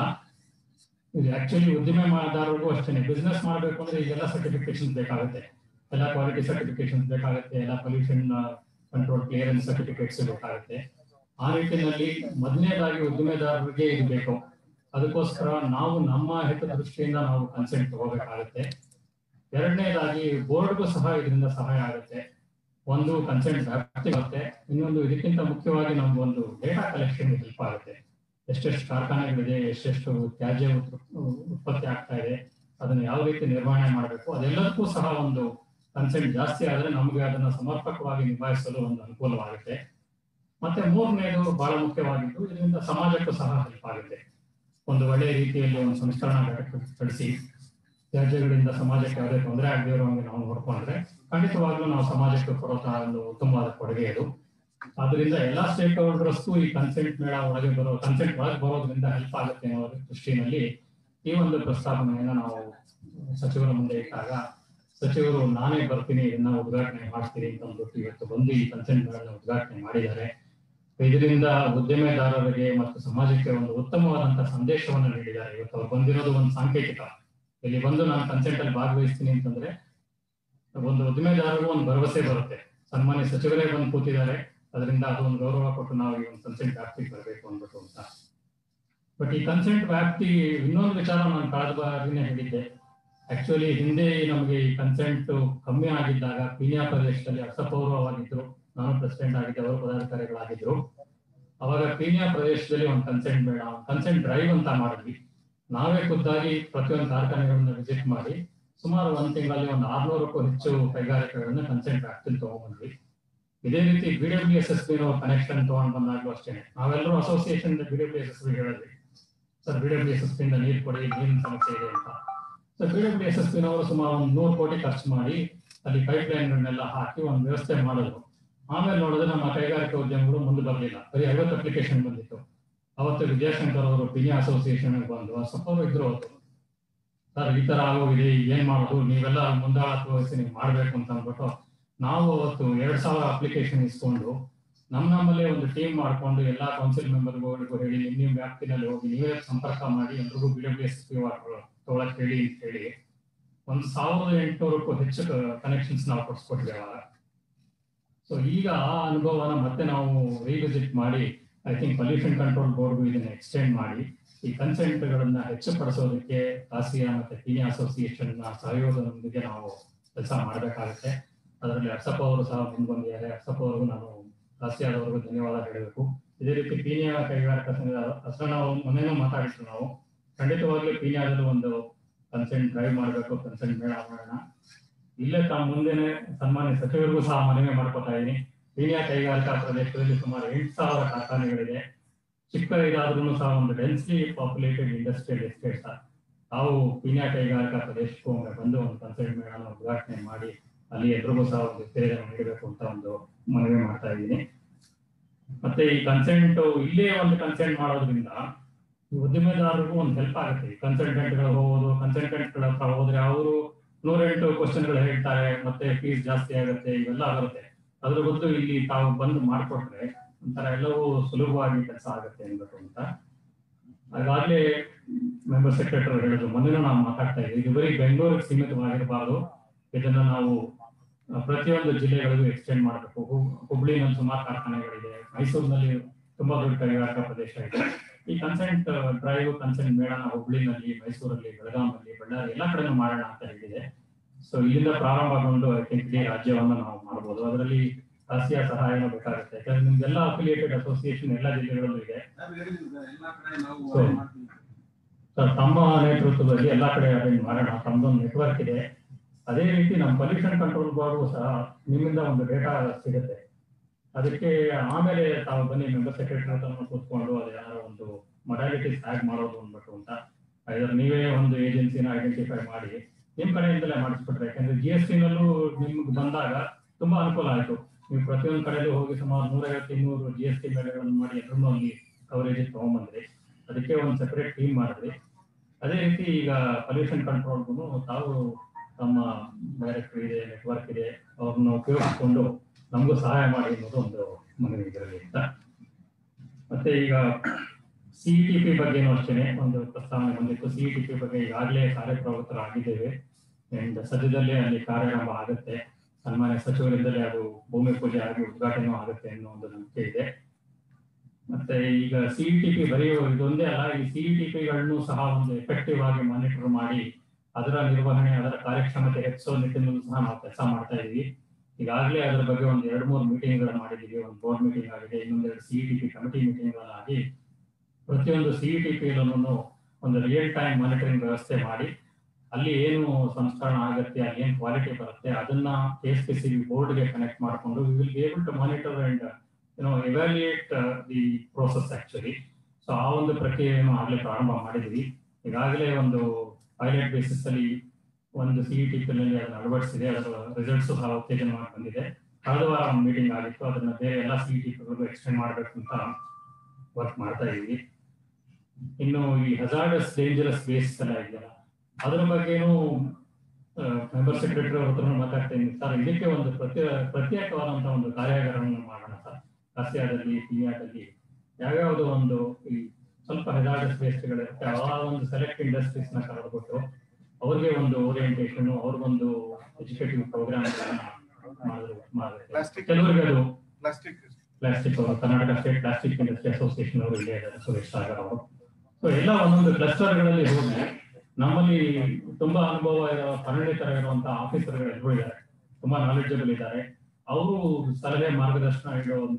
S6: ಇದು ಆಕ್ಚುಲಿ ಉದ್ದಿಮೆದಾರರಿಗೂ ಅಷ್ಟೇ ಬಿಸ್ನೆಸ್ ಮಾಡಬೇಕು ಅಂದ್ರೆ ಈಗೆಲ್ಲ ಸರ್ಟಿಫಿಕೇಶನ್ ಬೇಕಾಗುತ್ತೆ ಎಲ್ಲ ಕ್ವಾಲಿಟಿ ಸರ್ಟಿಫಿಕೇಶನ್ ಬೇಕಾಗುತ್ತೆ ಎಲ್ಲ ಪೊಲ್ಯೂಷನ್ ಕಂಟ್ರೋಲ್ ಕ್ಲಿಯರೆನ್ಸ್ ಸರ್ಟಿಫಿಕೇಟ್ಸ್ ಬೇಕಾಗುತ್ತೆ ಆ ನಿಟ್ಟಿನಲ್ಲಿ ಮೊದಲನೇದಾಗಿ ಉದ್ದಿಮೆದಾರರಿಗೆ ಇದು ಬೇಕು ಅದಕ್ಕೋಸ್ಕರ ನಾವು ನಮ್ಮ ಹಿತದೃಷ್ಟಿಯಿಂದ ನಾವು ಕನ್ಸೆಂಟ್ ತಗೋಬೇಕಾಗುತ್ತೆ ಎರಡನೇದಾಗಿ ಬೋರ್ಡ್ಗೂ ಸಹ ಇದರಿಂದ ಸಹಾಯ ಆಗುತ್ತೆ ಒಂದು ಕನ್ಸೆಂಟ್ ವ್ಯಾಪ್ತಿ ಆಗುತ್ತೆ ಇನ್ನೊಂದು ಇದಕ್ಕಿಂತ ಮುಖ್ಯವಾಗಿ ನಮ್ಗೊಂದು ಡೇಟಾ ಕಲೆಕ್ಷನ್ ಹೆಲ್ಪ್ ಆಗುತ್ತೆ ಎಷ್ಟೆಷ್ಟು ಕಾರ್ಖಾನೆಗಳಿದೆ ಎಷ್ಟೆಷ್ಟು ತ್ಯಾಜ್ಯ ಉತ್- ಉತ್ಪತ್ತಿ ಆಗ್ತಾ ಇದೆ ಅದನ್ನ ಯಾವ ರೀತಿ ನಿರ್ವಹಣೆ ಮಾಡಬೇಕು ಅದೆಲ್ಲದಕ್ಕೂ ಸಹ ಒಂದು ಕನ್ಸೆಂಟ್ ಜಾಸ್ತಿ ಆದ್ರೆ ನಮಗೆ ಅದನ್ನ ಸಮರ್ಪಕವಾಗಿ ನಿಭಾಯಿಸಲು ಒಂದು ಅನುಕೂಲವಾಗುತ್ತೆ ಮತ್ತೆ ಮೂರನೇದು ಬಹಳ ಮುಖ್ಯವಾಗಿದ್ದು ಇದರಿಂದ ಸಮಾಜಕ್ಕೂ ಸಹ ಹೆಲ್ಪ್ ಆಗುತ್ತೆ ಒಂದು ಒಳ್ಳೆಯ ರೀತಿಯಲ್ಲಿ ಒಂದು ಸಂಸ್ಕರಣಾ ಘಟಕ ನಡೆಸಿ ತ್ಯಾಜ್ಯಗಳಿಂದ ಸಮಾಜಕ್ಕೆ ಯಾವುದೇ ತೊಂದರೆ ಆಗದೇ ಇರುವಂಗೆ ನಾವು ನೋಡ್ಕೊಂಡ್ರೆ ಖಂಡಿತವಾಗ್ಲೂ ನಾವು ಸಮಾಜಕ್ಕೆ ಕೊಡುವಂತಹ ಒಂದು ಉತ್ತಮವಾದ ಕೊಡುಗೆ ಇದು ಆದ್ರಿಂದ ಎಲ್ಲಾ ಸ್ಟೇಕ್ ಹೋಲ್ಡರ್ಸ್ಗೂ ಈ ಕನ್ಸೆಂಟ್ ಮೇಳ ಒಳಗೆ ಬರೋ ಕನ್ಸೆಂಟ್ ಒಳಗೆ ಬರೋದ್ರಿಂದ ಹೆಲ್ಪ್ ಆಗುತ್ತೆ ಅನ್ನೋ ದೃಷ್ಟಿನಲ್ಲಿ ಈ ಒಂದು ಪ್ರಸ್ತಾವನೆಯನ್ನ ನಾವು ಸಚಿವರ ಮುಂದೆ ಇಟ್ಟಾಗ ಸಚಿವರು ನಾನೇ ಬರ್ತೀನಿ ಇದನ್ನ ಉದ್ಘಾಟನೆ ಮಾಡ್ತೀನಿ ಅಂತ ಅಂದ್ಬಿಟ್ಟು ಇವತ್ತು ಬಂದು ಈ ಕನ್ಸೆಂಟ್ ಮೇಳನ್ನ ಉದ್ಘಾಟನೆ ಮಾಡಿದ್ದಾರೆ ಇದರಿಂದ ಉದ್ಯಮೆದಾರರಿಗೆ ಮತ್ತು ಸಮಾಜಕ್ಕೆ ಒಂದು ಉತ್ತಮವಾದಂತಹ ಸಂದೇಶವನ್ನು ನೀಡಿದ್ದಾರೆ ಇವತ್ತು ಅವ್ರು ಬಂದಿರೋದು ಒಂದು ಸಾಂಕೇತಿಕ ಇಲ್ಲಿ ಬಂದು ನಾನು ಕನ್ಸೆಂಟ್ ಅಲ್ಲಿ ಭಾಗವಹಿಸ್ತೀನಿ ಅಂತಂದ್ರೆ ಒಂದು ಉದ್ದಿಮೆದಾರರಿಗೂ ಒಂದು ಭರವಸೆ ಬರುತ್ತೆ ಸನ್ಮಾನ್ಯ ಸಚಿವರೇ ಬಂದು ಕೂತಿದ್ದಾರೆ ಅದರಿಂದ ಅದು ಒಂದು ಗೌರವ ಕೊಟ್ಟು ನಾವು ಈ ಒಂದು ಕನ್ಸೆಂಟ್ ವ್ಯಾಪ್ತಿಗೆ ಬರಬೇಕು ಅಂದ್ಬಿಟ್ಟು ಅಂತ ಬಟ್ ಈ ಕನ್ಸೆಂಟ್ ವ್ಯಾಪ್ತಿ ಇನ್ನೊಂದು ವಿಚಾರ ನಾನು ಕಳೆದ ಬಾರಿನೇ ಹೇಳಿದ್ದೆ ಆಕ್ಚುಲಿ ಹಿಂದೆ ನಮಗೆ ಈ ಕನ್ಸೆಂಟ್ ಕಮ್ಮಿ ಆಗಿದ್ದಾಗ ಪೀಣ್ಯ ಪ್ರದೇಶದಲ್ಲಿ ಅರ್ಥಪೌರವಾಗಿದ್ರು ನಾನು ಪ್ರೆಸಿಡೆಂಟ್ ಆಗಿದ್ದೆ ಅವರು ಪದಾಧಿಕಾರಿಗಳಾಗಿದ್ರು ಅವಾಗ ಪೀಣ್ಯ ಪ್ರದೇಶದಲ್ಲಿ ಒಂದು ಕನ್ಸೆಂಟ್ ಬೇಡ ಕನ್ಸೆಂಟ್ ಡ್ರೈವ್ ಅಂತ ಮಾಡಿದ್ವಿ ನಾವೇ ಖುದ್ದಾಗಿ ಪ್ರತಿಯೊಂದು ಕಾರ್ಖಾನೆಗಳನ್ನ ವಿಸಿಟ್ ಮಾಡಿ ಸುಮಾರು ಒಂದ್ ತಿಂಗಳಲ್ಲಿ ಒಂದು ಆರ್ನೂರಕ್ಕೂ ಹೆಚ್ಚು ಕೈಗಾರಿಕೆಗಳನ್ನ ಕನ್ಸೆಂಟ್ ವ್ಯಾಪ್ತಿಲಿ ತಗೊಂಡ್ಬಂದ್ವಿ ಇದೇ ರೀತಿ B W S S B connection ತಗೊಂಡ್ ಬಂದಾಗ್ಲೂ ಅಷ್ಟೇ ನಾವೆಲ್ಲರೂ association B W S S B ಹೇಳಿದ್ವಿ sir B W S S ಇಂದ ನೀರು ಕೊಡಿ ನೀರಿನ ಸಮಸ್ಯೆ ಇದೆ ಅಂತ sir B W S S ನವರು ಸುಮಾರು ಒಂದು ನೂರು ಕೋಟಿ ಖರ್ಚು ಮಾಡಿ ಅಲ್ಲಿ ಪೈಪ್ ಲೈನ್ಗಳನ್ನೆಲ್ಲ ಹಾಕಿ ಒಂದು ವ್ಯವಸ್ಥೆ ಮಾಡಿದ್ರು ಆಮೇಲೆ ನೋಡಿದ್ರೆ ನಮ್ಮ ಕೈಗಾರಿಕಾ ಉದ್ಯಮಗಳು ಮುಂದೆ ಬರಲಿಲ್ಲ ಬರೀ ಐವತ್ತು ಅಪ್ಲಿಕೇಶನ್ ಬಂದಿತ್ತು ಅವತ್ತು ವಿಜಯಶಂಕರ್ ಅವರು ಪಿನಿಯಾ ಅಸೋಸಿಯೇಷನ್ ಬಂದು ಸ್ವಲ್ಪ ಅವರು ಇದ್ರು ಅವತ್ತು ಸರ್ ಈ ತರ ಆಗೋಗಿದೆ ಈಗ ಏನ್ ಮಾಡೋದು ನೀವೆಲ್ಲ ಮುಂದಾಳತ್ವ ವಹಿಸಿ ನೀವು ಮಾಡ್ಬೇಕು ಅಂತ ಅಂದ್ಬಿಟ್ಟು ನಾವು ಅವತ್ತು ಎರಡ್ ಸಾವಿರ ಅಪ್ಲಿಕೇಶನ್ ಇಸ್ಕೊಂಡು ನಮ್ ನಮ್ಮಲ್ಲೇ ಒಂದು ಟೀಮ್ ಮಾಡ್ಕೊಂಡು ಎಲ್ಲಾ ಕೌನ್ಸಿಲ್ ಮೆಂಬರ್ಗಳಿಗೂ ಹೇಳಿ ನಿಮ್ ನಿಮ್ ವ್ಯಾಪ್ತಿನಲ್ಲಿ ಹೋಗಿ ನೀವೇ ಸಂಪರ್ಕ ಮಾಡಿ ಎಲ್ರಿಗೂ ಬಿ ಡಬ್ಲ್ಯೂ ಎಸ್ ಪಿ ತೊಗೊಳಕ್ ಹೇಳಿ ಅಂತ ಹೇಳಿ ಒಂದು ಸಾವಿರದ ಎಂಟುನೂರಕ್ಕೂ ಹೆಚ್ಚು ಕನೆಕ್ಷನ್ಸ್ ನಾವು ಕೊಡ್ಸ್ಕೊಟ್ವಿ ಅವಾಗ ಸೊ ಈಗ ಆ ಅನುಭವನ ಮತ್ತೆ ನಾವು ರೀವಿಸಿಟ್ ಮಾಡಿ I think pollution control board ಇದನ್ನ ಎಕ್ಸ್ಟೆಂಡ್ ಮಾಡಿ ಈ ಕನ್ಸೆಂಟ್ ಗಳನ್ನ ಹೆಚ್ಚು ಪಡಿಸೋದಕ್ಕೆ ಕಾಸಿಯಾ ಮತ್ತೆ ಪೀನಿಯಾ ಅಸೋಸಿಯೇಷನ್ ನ ಸಹಯೋಗದೊಂದಿಗೆ ನಾವು ಕೆಲಸ ಮಾಡಬೇಕಾಗುತ್ತೆ ಅದರಲ್ಲಿ ಅರ್ಸಪ್ಪ ಅವರು ಸಹ ಮುಂದೆ ಬಂದಿದ್ದಾರೆ ಅರ್ಸಪ್ಪ ಅವರಿಗೂ ನಾನು ಕಾಸಿಯಾದವರಿಗೂ ಧನ್ಯವಾದ ಹೇಳಬೇಕು ಇದೇ ರೀತಿ ಪೀನಿಯಾ ಕೈಗಾರಿಕಾ ಸಂಘದ ಅಸಲ ನಾವು ಮೊನ್ನೆನೂ ಮಾತಾಡಿದ್ರು ನಾವು ಖಂಡಿತವಾಗ್ಲೂ ಪೀನಿಯಾದಲ್ಲಿ ಒಂದು ಕನ್ಸೆಂಟ್ ಡ್ರೈವ್ ಮಾಡಬೇಕು ಕನ್ಸೆಂಟ್ ಮೇಳ ಮಾಡೋಣ ಇಲ್ಲೇ ತಾವು ಮುಂದೆನೆ ಸನ್ಮಾನ್ಯ ಸಚಿವರಿಗೂ ಸಹ ಮನವಿ ಮಾಡ್ಕೊತಾ ಇದ್ದೀನಿ ಪೀನಿಯಾ ಕೈಗಾರಿಕಾ ಪ್ರದೇಶದಲ್ಲಿ ಸುಮಾರು ಎಂಟು ಸಾವಿರ ಕಾರ್ಖಾನೆಗಳಿದೆ ಚಿಕ್ಕ ಇದಾದ್ರೂ ಸಹ ಒಂದು ಡೆನ್ಸ್ಲಿ ಪಾಪ್ಯುಲೇಟೆಡ್ ಇಂಡಸ್ಟ್ರಿಯಲ್ ಎಸ್ಟೇಟ್ಸ್ ತಾವು ಪೀನಿಯಾ ಕೈಗಾರಿಕಾ ಪ್ರದೇಶಕ್ಕೂ ಒಮ್ಮೆ ಬಂದು ಒಂದು ಕನ್ಸಲ್ಟ್ ಮೇಳನ ಉದ್ಘಾಟನೆ ಮಾಡಿ ಅಲ್ಲಿ ಎಲ್ರಿಗೂ ಸಹ ಒಂದು ಉತ್ತೇಜನ ನೀಡಬೇಕು ಅಂತ ಒಂದು ಮನವಿ ಮಾಡ್ತಾ ಇದ್ದೀನಿ ಮತ್ತೆ ಈ ಕನ್ಸೆಂಟ್ ಇಲ್ಲೇ ಒಂದು ಕನ್ಸೆಂಟ್ ಮಾಡೋದ್ರಿಂದ ಈ ಉದ್ದಿಮೆದಾರರಿಗೂ ಒಂದು ಹೆಲ್ಪ್ ಆಗುತ್ತೆ ಈ ಕನ್ಸಲ್ಟೆಂಟ್ ಗಳು ಹೋಗೋದು ಕನ್ಸಲ್ಟೆಂಟ್ ಗಳ ಹತ್ರ ಹೋದ್ರೆ ಅವರು ನೂರೆಂಟು ಕ್ವಶನ್ ಗಳು ಹೇಳ್ತಾರೆ ಮತ್ತೆ ಫೀಸ್ ಜಾಸ್ತಿ ಆಗುತ್ತೆ ಇವೆಲ್ಲ ಆಗುತ್ತೆ ಅದ್ರ ಬದಲು ಇಲ್ಲಿ ತಾವು ಬಂದು ಮಾಡ್ಕೊಟ್ರೆ ಒಂಥರ ಎಲ್ಲವೂ ಸುಲಭವಾಗಿ ಕೆಲಸ ಆಗುತ್ತೆ ಅನ್ಬೇಕು ಅಂತ ಹಾಗಾಗ್ಲೇ ಮೆಂಬರ್ ಸೆಕ್ರೆಟರಿ ಹೇಳಿದ್ರು ಮೊನ್ನೆ ನಾವು ಮಾತಾಡ್ತಾ ಇದ್ದೀವಿ ಇದು ಬರೀ ಬೆಂಗಳೂರಿಗೆ ಸೀಮಿತವಾಗಿರಬಾರ್ದು ಇದನ್ನ ನಾವು ಆ, ಪ್ರತಿಯೊಂದು ಜಿಲ್ಲೆಗಳಿಗೂ ಎಕ್ಸ್ಟೆಂಡ್ ಮಾಡಬೇಕು ಹುಬ್ಳಿನಲ್ಲಿ ಸುಮಾರು ಕಾರ್ಖಾನೆಗಳಿದೆ ಮೈಸೂರಿನಲ್ಲಿ ತುಂಬಾ ದೊಡ್ಡ ಕೈಗಾರಿಕಾ ಪ್ರದೇಶ ಇದೆ ಈ ಕನ್ಸೆಂಟ್ ಡ್ರೈವ್ ಕನ್ಸೆಂಟ್ ಮೇಳನ ಹುಬ್ಳಿನಲ್ಲಿ ಮೈಸೂರಲ್ಲಿ ಬೆಳಗಾಮಲ್ಲಿ ಬಳ್ಳಾರಿ ಎಲ್ಲಾ ಕಡೆನೂ ಮಾಡೋಣ ಅಂತ ಹೇಳಿದೆ ಸೊ ಇಲ್ಲಿಂದ ಪ್ರಾರಂಭಗೊಂಡು ಐ ಥಿಂಕ್ ಇಡೀ ರಾಜ್ಯವನ್ನ ನಾವು ಮಾಡಬಹುದು ಅದರಲ್ಲಿ ರಾಷ್ಟ್ರೀಯ ಸಹಾಯನೂ ಬೇಕಾಗುತ್ತೆ ಯಾಕಂದ್ರೆ ನಿಮ್ದೆಲ್ಲ ಅಫಿಲಿಯೇಟೆಡ್ ಅಸೋಸಿಯೇಷನ್ ಎಲ್ಲ ಜಿಲ್ಲೆಗಳಲ್ಲೂ ಇದೆ So, ಸರ್ ತಮ್ಮ ನೇತೃತ್ವದಲ್ಲಿ ಎಲ್ಲಾ ಕಡೆ ಅರೇಂಜ್ ಮಾಡೋಣ ತಮ್ಮದೊಂದು ನೆಟ್ವರ್ಕ್ ಇದೆ ಅದೇ ರೀತಿ ನಮ್ಮ ಪೊಲ್ಯೂಷನ್ ಕಂಟ್ರೋಲ್ ಬೋರ್ಡ್ ಸಹ ನಿಮ್ಮಿಂದ ಒಂದು ಡೇಟಾ ಸಿಗುತ್ತೆ ಅದಕ್ಕೆ ಆಮೇಲೆ ತಾವು ಬನ್ನಿ ಮೆಂಬರ್ ಸೆಕ್ರೆಟರಿ ಹತ್ರ ಕೂತ್ಕೊಂಡು ಅದು ಯಾರೋ ಒಂದು ಮೊಡಾಲಿಟೀಸ್ ಆಡ್ ಮಾಡೋದು ಅಂದ್ಬಿಟ್ಟು ಅಂತ ಐದರ್ ನೀವೇ ಒಂದು ಏಜೆನ್ಸಿನ ಐಡೆಂಟಿಫೈ ಮಾಡಿ ನಿಮ್ ಕಡೆಯಿಂದಲೇ ಮಾಡಿಸ್ಬಿಟ್ರೆ ಯಾಕಂದ್ರೆ ಜಿ ಎಸ್ ನಲ್ಲೂ ನಿಮ್ಗೆ ಬಂದಾಗ ತುಂಬಾ ಅನುಕೂಲ ಆಯ್ತು ನೀವು ಪ್ರತಿಯೊಂದು ಕಡೆಯಲ್ಲೂ ಹೋಗಿ ಸುಮಾರು ನೂರೈವತ್ತು ಇನ್ನೂರು ಜಿ ಎಸ್ ಟಿ ಬೆಲೆಗಳನ್ನು ಮಾಡಿ ಎಲ್ಲರೂ ಅಲ್ಲಿ ಕವರೇಜ್ ತಗೊಂಡ್ಬಂದ್ರಿ ಅದಕ್ಕೆ ಒಂದು ಸೆಪರೇಟ್ ಟೀಮ್ ಮಾಡಿದ್ರಿ ಅದೇ ರೀತಿ ಈಗ ಪೊಲ್ಯೂಷನ್ ಕಂಟ್ರೋಲ್ಗೂ ತಾವು ತಮ್ಮ ಡೈರೆಕ್ಟರ್ ಇದೆ ನೆಟ್ವರ್ಕ್ ಇದೆ ಅವ್ರನ್ನ ಉಪಯೋಗಿಸ್ಕೊಂಡು ನಮಗೂ ಸಹಾಯ ಮಾಡಿ ಅನ್ನೋದು ಒಂದು ಮನವಿ ಇದರಲ್ಲಿ ಅಂತ ಮತ್ತೆ ಈಗ ಸಿಇಟಿ ಪಿ ಬಗ್ಗೆನೂ ಅಷ್ಟೇನೆ ಒಂದು ಪ್ರಸ್ತಾವನೆ ಬಂದಿತ್ತು ಸಿಇಟಿ ಪಿ ಬಗ್ಗೆ ಈಗಾಗಲೇ ಕಾರ್ಯಪ್ರವೃತ್ತರಾಗಿದ್ದೇವೆ ಅಂಡ್ ಸದ್ಯದಲ್ಲೇ ಅಲ್ಲಿ ಕಾರ್ಯಾರಂಭ ಆಗುತ್ತೆ ಸನ್ಮಾನ್ಯ ಸಚಿವರಿಂದಲೇ ಅದು ಭೂಮಿ ಪೂಜೆ ಆಗಿ ಉದ್ಘಾಟನೆ ಆಗುತ್ತೆ ಅನ್ನೋ ಒಂದು ನಂಬಿಕೆ ಇದೆ ಮತ್ತೆ ಈಗ ಸಿಇಟಿ ಪಿ ಬರೆಯೋ ಇದೊಂದೇ ಅಲ್ಲ ಈ ಸಿಇಟಿ ಪಿಗಳನ್ನು ಸಹ ಒಂದು ಎಫೆಕ್ಟಿವ್ ಆಗಿ ಮಾನಿಟರ್ ಮಾಡಿ ಅದರ ನಿರ್ವಹಣೆ ಅದರ ಕಾರ್ಯಕ್ಷಮತೆ ಹೆಚ್ಚಿಸೋ ನಿಟ್ಟಿನಲ್ಲೂ ಸಹ ನಾವು ಕೆಲಸ ಮಾಡ್ತಾ ಇದೀವಿ ಈಗಾಗಲೇ ಅದರ ಬಗ್ಗೆ ಒಂದು ಎರಡು ಮೂರು ಮೀಟಿಂಗ್ ಗಳು ಮಾಡಿದೀವಿ ಒಂದು ಬೋರ್ಡ್ ಮೀಟಿಂಗ್ ಆಗಿದೆ ಇನ್ನೊಂದೆರಡು ಸಿಇಟಿ ಪಿ ಕಮಿಟಿ ಮೀಟಿಂಗ್ ಗಳಾಗಿ ಪ್ರತಿಯೊಂದು ಸಿಇಟಿ ಪಿ ಒಂದು ರಿಯಲ್ ಟೈಮ್ ಮಾನಿಟರಿಂಗ್ ವ್ಯವಸ್ಥೆ ಮಾಡಿ ಅಲ್ಲಿ ಏನು ಸಂಸ್ಕರಣ ಆಗುತ್ತೆ ಅಲ್ಲಿ ಏನು ಕ್ವಾಲಿಟಿ ಬರುತ್ತೆ ಅದನ್ನ ಕೆ ಎಸ್ ಪಿ ಸಿ ಬೋರ್ಡ್ಗೆ ಕನೆಕ್ಟ್ ಮಾಡಿಕೊಂಡು we will be able to monitor and you know evaluate the process actually so ಆ ಒಂದು ಪ್ರಕ್ರಿಯೆಯನ್ನು ಆಗಲೇ ಪ್ರಾರಂಭ ಮಾಡಿದ್ವಿ ಈಗಾಗಲೇ ಒಂದು ಪೈಲಟ್ ಬೇಸಿಸ್ ಅಲ್ಲಿ ಒಂದು ಸಿಇಟಿ ನಲ್ಲಿ ಅದನ್ನು ಅಳವಡಿಸಿದೆ ಅದರ ರಿಸಲ್ಟ್ಸ್ ಸಹ ಉತ್ತೇಜನವಾಗಿ ಬಂದಿದೆ ಕಳೆದ ವಾರ ಒಂದು ಮೀಟಿಂಗ್ ಆಗಿತ್ತು ಅದನ್ನ ಬೇರೆ ಎಲ್ಲ ಸಿಇಟಿ ಎಕ್ಸ್ಟೆಂಡ್ ಮಾಡಬೇಕು ಅಂತ ವರ್ಕ್ ಮಾಡ್ತಾ ಇದೀವಿ ಇನ್ನು ಈ ಹಜಾರ್ಡಸ್ ಡೇಂಜರಸ್ ಬೇಸ್ ಎಲ್ಲ ಇದೆಯಲ್ಲ ಅದರ ಬಗ್ಗೆನೂ ಮೆಂಬರ್ ಸೆಕ್ರೆಟರಿ ಅವ್ರ ಹತ್ರ ಮಾತಾಡ್ತಾ ಇದ್ದೀನಿ ಸರ್ ಇದಕ್ಕೆ ಒಂದು ಪ್ರತ್ಯೇ ಪ್ರತ್ಯೇಕವಾದಂತಹ ಒಂದು ಕಾರ್ಯಾಗಾರವನ್ನು ಮಾಡೋಣ ಸರ್ ಕಾಸಿಯಾದಲ್ಲಿ ಪಿಯಾದಲ್ಲಿ ಯಾವ್ಯಾವ್ದು ಒಂದು ಈ ಸ್ವಲ್ಪ ಹೆಜಾರ್ಡಸ್ ವೇಸ್ಟ್ಗಳಿರುತ್ತೆ ಆ ಒಂದು ಸೆಲೆಕ್ಟ್ ಇಂಡಸ್ಟ್ರೀಸ್ ನ ಕರೆದುಬಿಟ್ಟು ಅವ್ರಿಗೆ ಒಂದು ಓರಿಯಂಟೇಷನ್ ಅವ್ರಿಗೊಂದು ಎಜುಕೇಟಿವ್ ಪ್ರೋಗ್ರಾಮ್ ಮಾಡಿದ್ರು ಮಾಡಿದ್ರೆ ಕೆಲವರಿಗೆ ಅದು
S7: ಪ್ಲಾಸ್ಟಿಕ್
S6: ಪ್ಲಾಸ್ಟಿಕ್ ಅವರು Karnataka state plastic industry association ಅವರು ಇಲ್ಲೇ ಇದ್ದಾರೆ ಸುರೇಶ್ ಸಾಗರ್ ಅವರು ಸೊ ಎಲ್ಲ ಒಂದೊಂದು ಕ್ಲಸ್ಟರ್ ಗಳಲ್ಲಿ ಹೋಗಿ ನಮ್ಮಲ್ಲಿ ತುಂಬಾ ಅನುಭವ ಇರೋ ಪರಿಣಿತರಾಗಿರುವಂತಹ ಆಫೀಸರ್ಗಳು ಎಲ್ಲರೂ ಇದ್ದಾರೆ ತುಂಬಾ ನಾಲೆಜಬಲ್ ಇದ್ದಾರೆ ಅವರು ಸಲಹೆ ಮಾರ್ಗದರ್ಶನ ಇರೋ ಒಂದು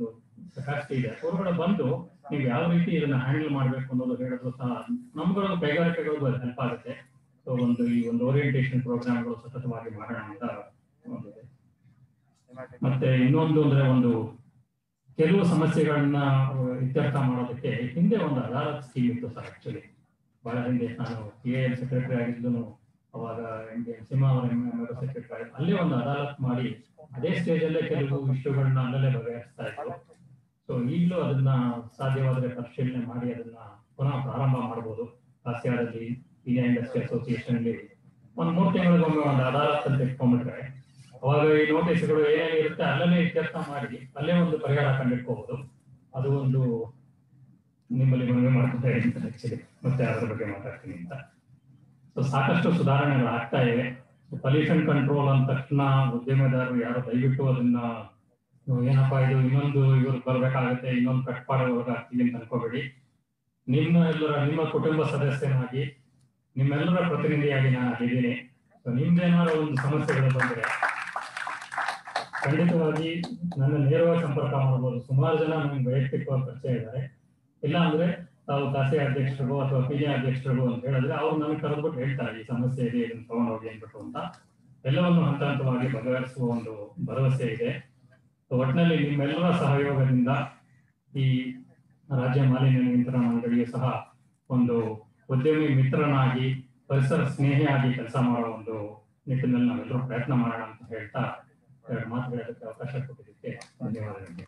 S6: ಕೆಪಾಸಿಟಿ ಇದೆ ಹೊರಗಡೆ ಬಂದು ನೀವು ಯಾವ ರೀತಿ ಇದನ್ನ ಹ್ಯಾಂಡಲ್ ಮಾಡ್ಬೇಕು ಅನ್ನೋದು ಹೇಳಿದ್ರು ಸಹ ನಮ್ಗಳೊಂದು ಕೈಗಾರಿಕೆಗಳಿಗೂ ಹೆಲ್ಪ್ ಆಗುತ್ತೆ ಸೊ ಒಂದು ಈ ಒಂದು ಓರಿಯಂಟೇಷನ್ ಪ್ರೋಗ್ರಾಮ್ಗಳು ಸತತವಾಗಿ ಮಾಡೋಣ ಅಂತ ಒಂದಿದೆ ಮತ್ತೆ ಇನ್ನೊಂದು ಅಂದ್ರೆ ಒಂದು ಕೆಲವು ಸಮಸ್ಯೆಗಳನ್ನ ಇತ್ಯರ್ಥ ಮಾಡೋದಕ್ಕೆ ಹಿಂದೆ ಒಂದು ಅದಾಲತ್ ಸ್ಕೀಮ್ ಇತ್ತು ಸರ್ ಆಕ್ಚುಲಿ ಬಹಳ ಹಿಂದೆ ನಾನು ಪಿ ಎಲ್ ಸೆಕ್ರೆಟರಿ ಆಗಿದ್ದು ಅವಾಗ ಸಿಂಹ ಅವರ ಸೆಕ್ರೆಟರಿ ಅಲ್ಲೇ ಒಂದು ಅದಾಲತ್ ಮಾಡಿ ಅದೇ ಸ್ಟೇಜ್ ಅಲ್ಲೇ ಕೆಲವು ಇಶ್ಯೂಗಳನ್ನ ಅಲ್ಲೇ ಬಗೆಹರಿಸ್ತಾ ಇದ್ರು ಸೊ ಈಗಲೂ ಅದನ್ನ ಸಾಧ್ಯವಾದರೆ ಪರಿಶೀಲನೆ ಮಾಡಿ ಅದನ್ನ ಪುನಃ ಪ್ರಾರಂಭ ಮಾಡಬಹುದು ಆಸಿಯಾದಲ್ಲಿ ಇಂಡಿಯಾ ಇಂಡಸ್ಟ್ರಿ ಅಸೋಸಿಯೇಷನ್ ಅಲ್ಲಿ ಒಂದ್ ಮೂರ್ ತಿಂಗಳಿಗೊಮ್ಮೆ ಒಂದು ಅದಾಲತ್ ಅಂತ ಇಟ್ಕೊಂಡ್ಬಿಟ್ರೆ ಅವಾಗ ಈ ನೋಟಿಸ್ಗಳು ಏನೇನು ಇರುತ್ತೆ ಅಲ್ಲೇ ಇತ್ಯರ್ಥ ಮಾಡಿ ಅಲ್ಲೇ ಒಂದು ಪರಿಹಾರ ಕಂಡಿಟ್ಕೋಬಹುದು ಅದು ಒಂದು ನಿಮ್ಮಲ್ಲಿ ಮನವಿ ಮಾಡ್ತಾ ಇದ್ದೀನಿ ಆಕ್ಚುಲಿ ಮತ್ತೆ ಅದರ ಬಗ್ಗೆ ಮಾತಾಡ್ತೀನಿ ಅಂತ ಸೊ ಸಾಕಷ್ಟು ಸುಧಾರಣೆಗಳು ಆಗ್ತಾ ಇವೆ ಪೊಲ್ಯೂಷನ್ ಕಂಟ್ರೋಲ್ ಅಂದ ತಕ್ಷಣ ಉದ್ಯಮದಾರರು ಯಾರು ದಯವಿಟ್ಟು ಅದನ್ನ ನೀವು ಏನಪ್ಪಾ ಇದು ಇನ್ನೊಂದು ಇವ್ರು ಬರ್ಬೇಕಾಗುತ್ತೆ ಇನ್ನೊಂದು ಕಟ್ಪಾಡು ಆಗ್ತೀವಿ ಅಂತ ಅನ್ಕೋಬೇಡಿ ನಿಮ್ಮ ಎಲ್ಲರ ನಿಮ್ಮ ಕುಟುಂಬ ಸದಸ್ಯನಾಗಿ ನಿಮ್ಮೆಲ್ಲರ ಪ್ರತಿನಿಧಿಯಾಗಿ ನಾನು ಆಗಿದ್ದೀನಿ ಸೊ ನಿಮ್ದೇನಾದ್ರು ಒಂದು ಸಮಸ್ಯೆಗಳು ಬಂದ್ರೆ ಖಂಡಿತವಾಗಿ ನನ್ನ ನೇರವಾಗಿ ಸಂಪರ್ಕ ಮಾಡಬಹುದು ಸುಮಾರು ಜನ ನಮ್ಗೆ ವೈಯಕ್ತಿಕವಾಗಿ ಪರಿಚಯ ಇದ್ದಾರೆ ಇಲ್ಲ ಅಂದ್ರೆ ತಾವು ಖಾಸಗಿ ಅಧ್ಯಕ್ಷರಿಗೋ ಅಥವಾ ಪಿ ಜಿ ಅಧ್ಯಕ್ಷರಿಗೋ ಅಂತ ಹೇಳಿದ್ರೆ ಅವ್ರು ನಮಗೆ ಕರೆದ್ಬಿಟ್ಟು ಹೇಳ್ತಾರೆ ಈ ಸಮಸ್ಯೆ ಇದೆ ಇದನ್ನ ತಗೊಂಡೋಗಿ ಅಂದ್ಬಿಟ್ಟು ಅಂತ ಎಲ್ಲವನ್ನು ಹಂತ ಹಂತವಾಗಿ ಬಗೆಹರಿಸುವ ಒಂದು ಭರವಸೆ ಇದೆ So, ಒಟ್ಟಿನಲ್ಲಿ ನಿಮ್ಮೆಲ್ಲರ ಸಹಯೋಗದಿಂದ ಈ ರಾಜ್ಯ ಮಾಲಿನ್ಯ ನಿಯಂತ್ರಣ ಮಂಡಳಿಯು ಸಹ ಒಂದು ಉದ್ಯಮಿ ಮಿತ್ರನಾಗಿ ಪರಿಸರ ಸ್ನೇಹಿಯಾಗಿ ಕೆಲಸ ಮಾಡೋ ಒಂದು ನಿಟ್ಟಿನಲ್ಲಿ ನಾವೆಲ್ಲರೂ ಪ್ರಯತ್ನ ಮಾಡೋಣ ಅಂತ ಹೇಳ್ತಾ ಎರಡು ಮಾತು ಹೇಳೋದಕ್ಕೆ ಅವಕಾಶ ಕೊಟ್ಟಿದ್ದಕ್ಕೆ ಧನ್ಯವಾದಗಳು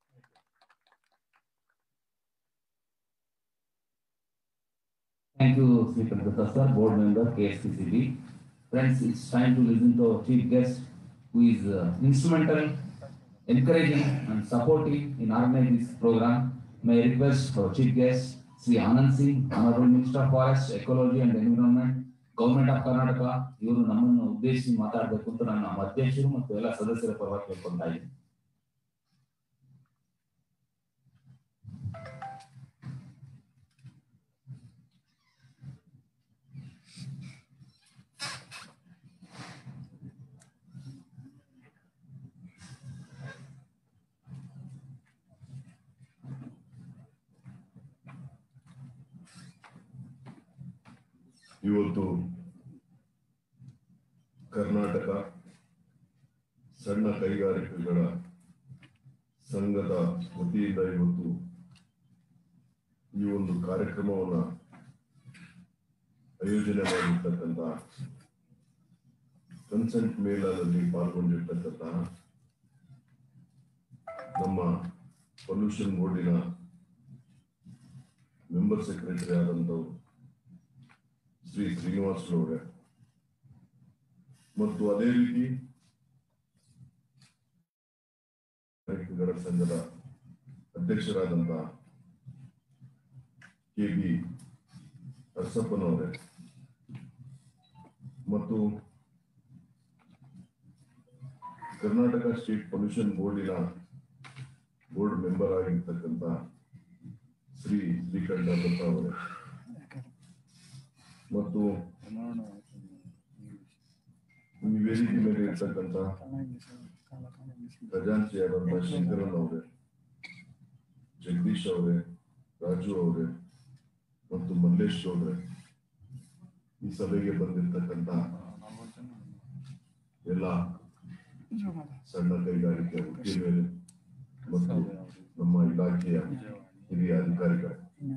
S2: Thank you, Sri Pankaj sir, board member, KSPCB. Friends, it's time to listen to our chief guest, who is uh, instrumental, encouraging and supporting in organizing this program. May I request our chief guest, Sri Anand Singh, Honorable Minister of Forest, Ecology and Environment, government of Karnataka ಇವರು ನಮ್ಮನ್ನು ಉದ್ದೇಶಿಸಿ ಮಾತಾಡಬೇಕು ಅಂತ ನಾನು ನಮ್ಮ ಅಧ್ಯಕ್ಷರು ಮತ್ತು ಎಲ್ಲ ಸದಸ್ಯರ ಪರವಾಗಿ ಕೇಳ್ಕೊಂತಾ ಇದ್ದೀನಿ
S7: ಇವತ್ತು ಕರ್ನಾಟಕ ಸಣ್ಣ ಕೈಗಾರಿಕೆಗಳ ಸಂಘದ ವತಿಯಿಂದ ಇವತ್ತು ಈ ಒಂದು ಕಾರ್ಯಕ್ರಮವನ್ನ ಆಯೋಜನೆ ಮಾಡಿರ್ತಕ್ಕಂಥ ಕನ್ಸೆಂಟ್ ಮೇಳದಲ್ಲಿ ಪಾಲ್ಗೊಂಡಿರ್ತಕ್ಕಂಥ ನಮ್ಮ ಪೊಲ್ಯೂಷನ್ ಬೋರ್ಡಿನ ಮೆಂಬರ್ ಸೆಕ್ರೆಟರಿ ಆದಂಥವ್ರು ಶ್ರೀ ಶ್ರೀನಿವಾಸರವರೇ ಮತ್ತು ಅದೇ ರೀತಿ ಕೈಗಾರಿಕೆಗಳ ಸಂಘದ ಅಧ್ಯಕ್ಷರಾದಂತ ಕೆ ಬಿ ಹರ್ಸಪ್ಪನವರೇ ಮತ್ತು ಕರ್ನಾಟಕ ಸ್ಟೇಟ್ ಪೊಲ್ಯೂಷನ್ ಬೋರ್ಡಿನ ಬೋರ್ಡ್ ಮೆಂಬರ್ ಆಗಿರ್ತಕ್ಕಂಥ ಶ್ರೀ ಶ್ರೀಕಂಠ ದತ್ತ ಅವರೇ ಮತ್ತು ಈ ವೇದಿಕೆ ಮೇಲೆ ಇರ್ತಕ್ಕಂಥ ಖಜಾಂಚಿಯಾದಂಥ ಶಂಕರನ್ ಅವರೇ ಜಗದೀಶ್ ಅವರೇ ರಾಜು ಅವರೇ ಮತ್ತು ಮಲ್ಲೇಶ್ ಅವರೇ ಈ ಸಭೆಗೆ ಬಂದಿರ್ತಕ್ಕಂಥ ಎಲ್ಲ ಸಣ್ಣ ಕೈಗಾರಿಕೆ ಉದ್ಯಮಿಗಳು ಮತ್ತು ನಮ್ಮ ಇಲಾಖೆಯ ಹಿರಿಯ ಅಧಿಕಾರಿಗಳು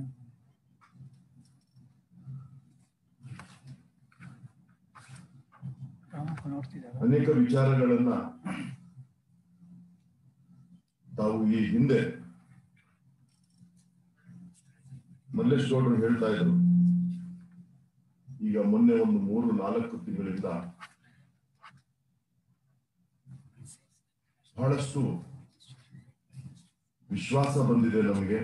S7: ಅನೇಕ ವಿಚಾರಗಳನ್ನ ತಾವು ಈ ಹಿಂದೆ ಮಲ್ಲೇಶ್ ಗೌಡರು ಹೇಳ್ತಾ ಇದ್ರು ಈಗ ಮೊನ್ನೆ ಒಂದು ಮೂರು ನಾಲ್ಕು ತಿಂಗಳಿಂದ ಬಹಳಷ್ಟು ವಿಶ್ವಾಸ ಬಂದಿದೆ ನಮಗೆ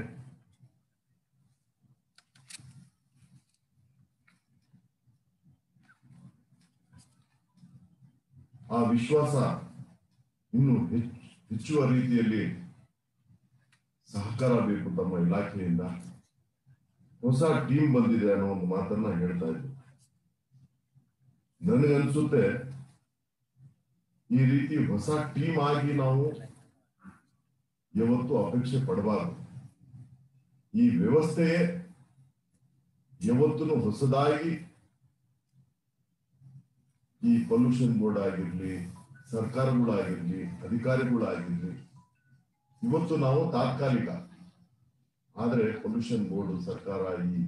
S7: ಆ ವಿಶ್ವಾಸ ಇನ್ನು ಹೆಚ್ಚು ಹೆಚ್ಚುವ ರೀತಿಯಲ್ಲಿ ಸಹಕಾರ ಬೇಕು ತಮ್ಮ ಇಲಾಖೆಯಿಂದ ಹೊಸ ಟೀಮ್ ಬಂದಿದೆ ಅನ್ನೋ ಒಂದು ಮಾತನ್ನ ಹೇಳ್ತಾ ಇದ್ರು ನನಗನ್ಸುತ್ತೆ ಈ ರೀತಿ ಹೊಸ ಟೀಮ್ ಆಗಿ ನಾವು ಯಾವತ್ತು ಅಪೇಕ್ಷೆ ಪಡಬಾರದು ಈ ವ್ಯವಸ್ಥೆಯೇ ಯಾವತ್ತೂ ಹೊಸದಾಗಿ ಈ ಪೊಲ್ಯೂಷನ್ ಬೋರ್ಡ್ ಆಗಿರ್ಲಿ ಸರ್ಕಾರಗಳಾಗಿರ್ಲಿ ಅಧಿಕಾರಿಗಳಾಗಿರ್ಲಿ ಇವತ್ತು ನಾವು ತಾತ್ಕಾಲಿಕ ಆದ್ರೆ ಪೊಲ್ಯೂಷನ್ ಬೋರ್ಡ್ ಸರ್ಕಾರ ಈ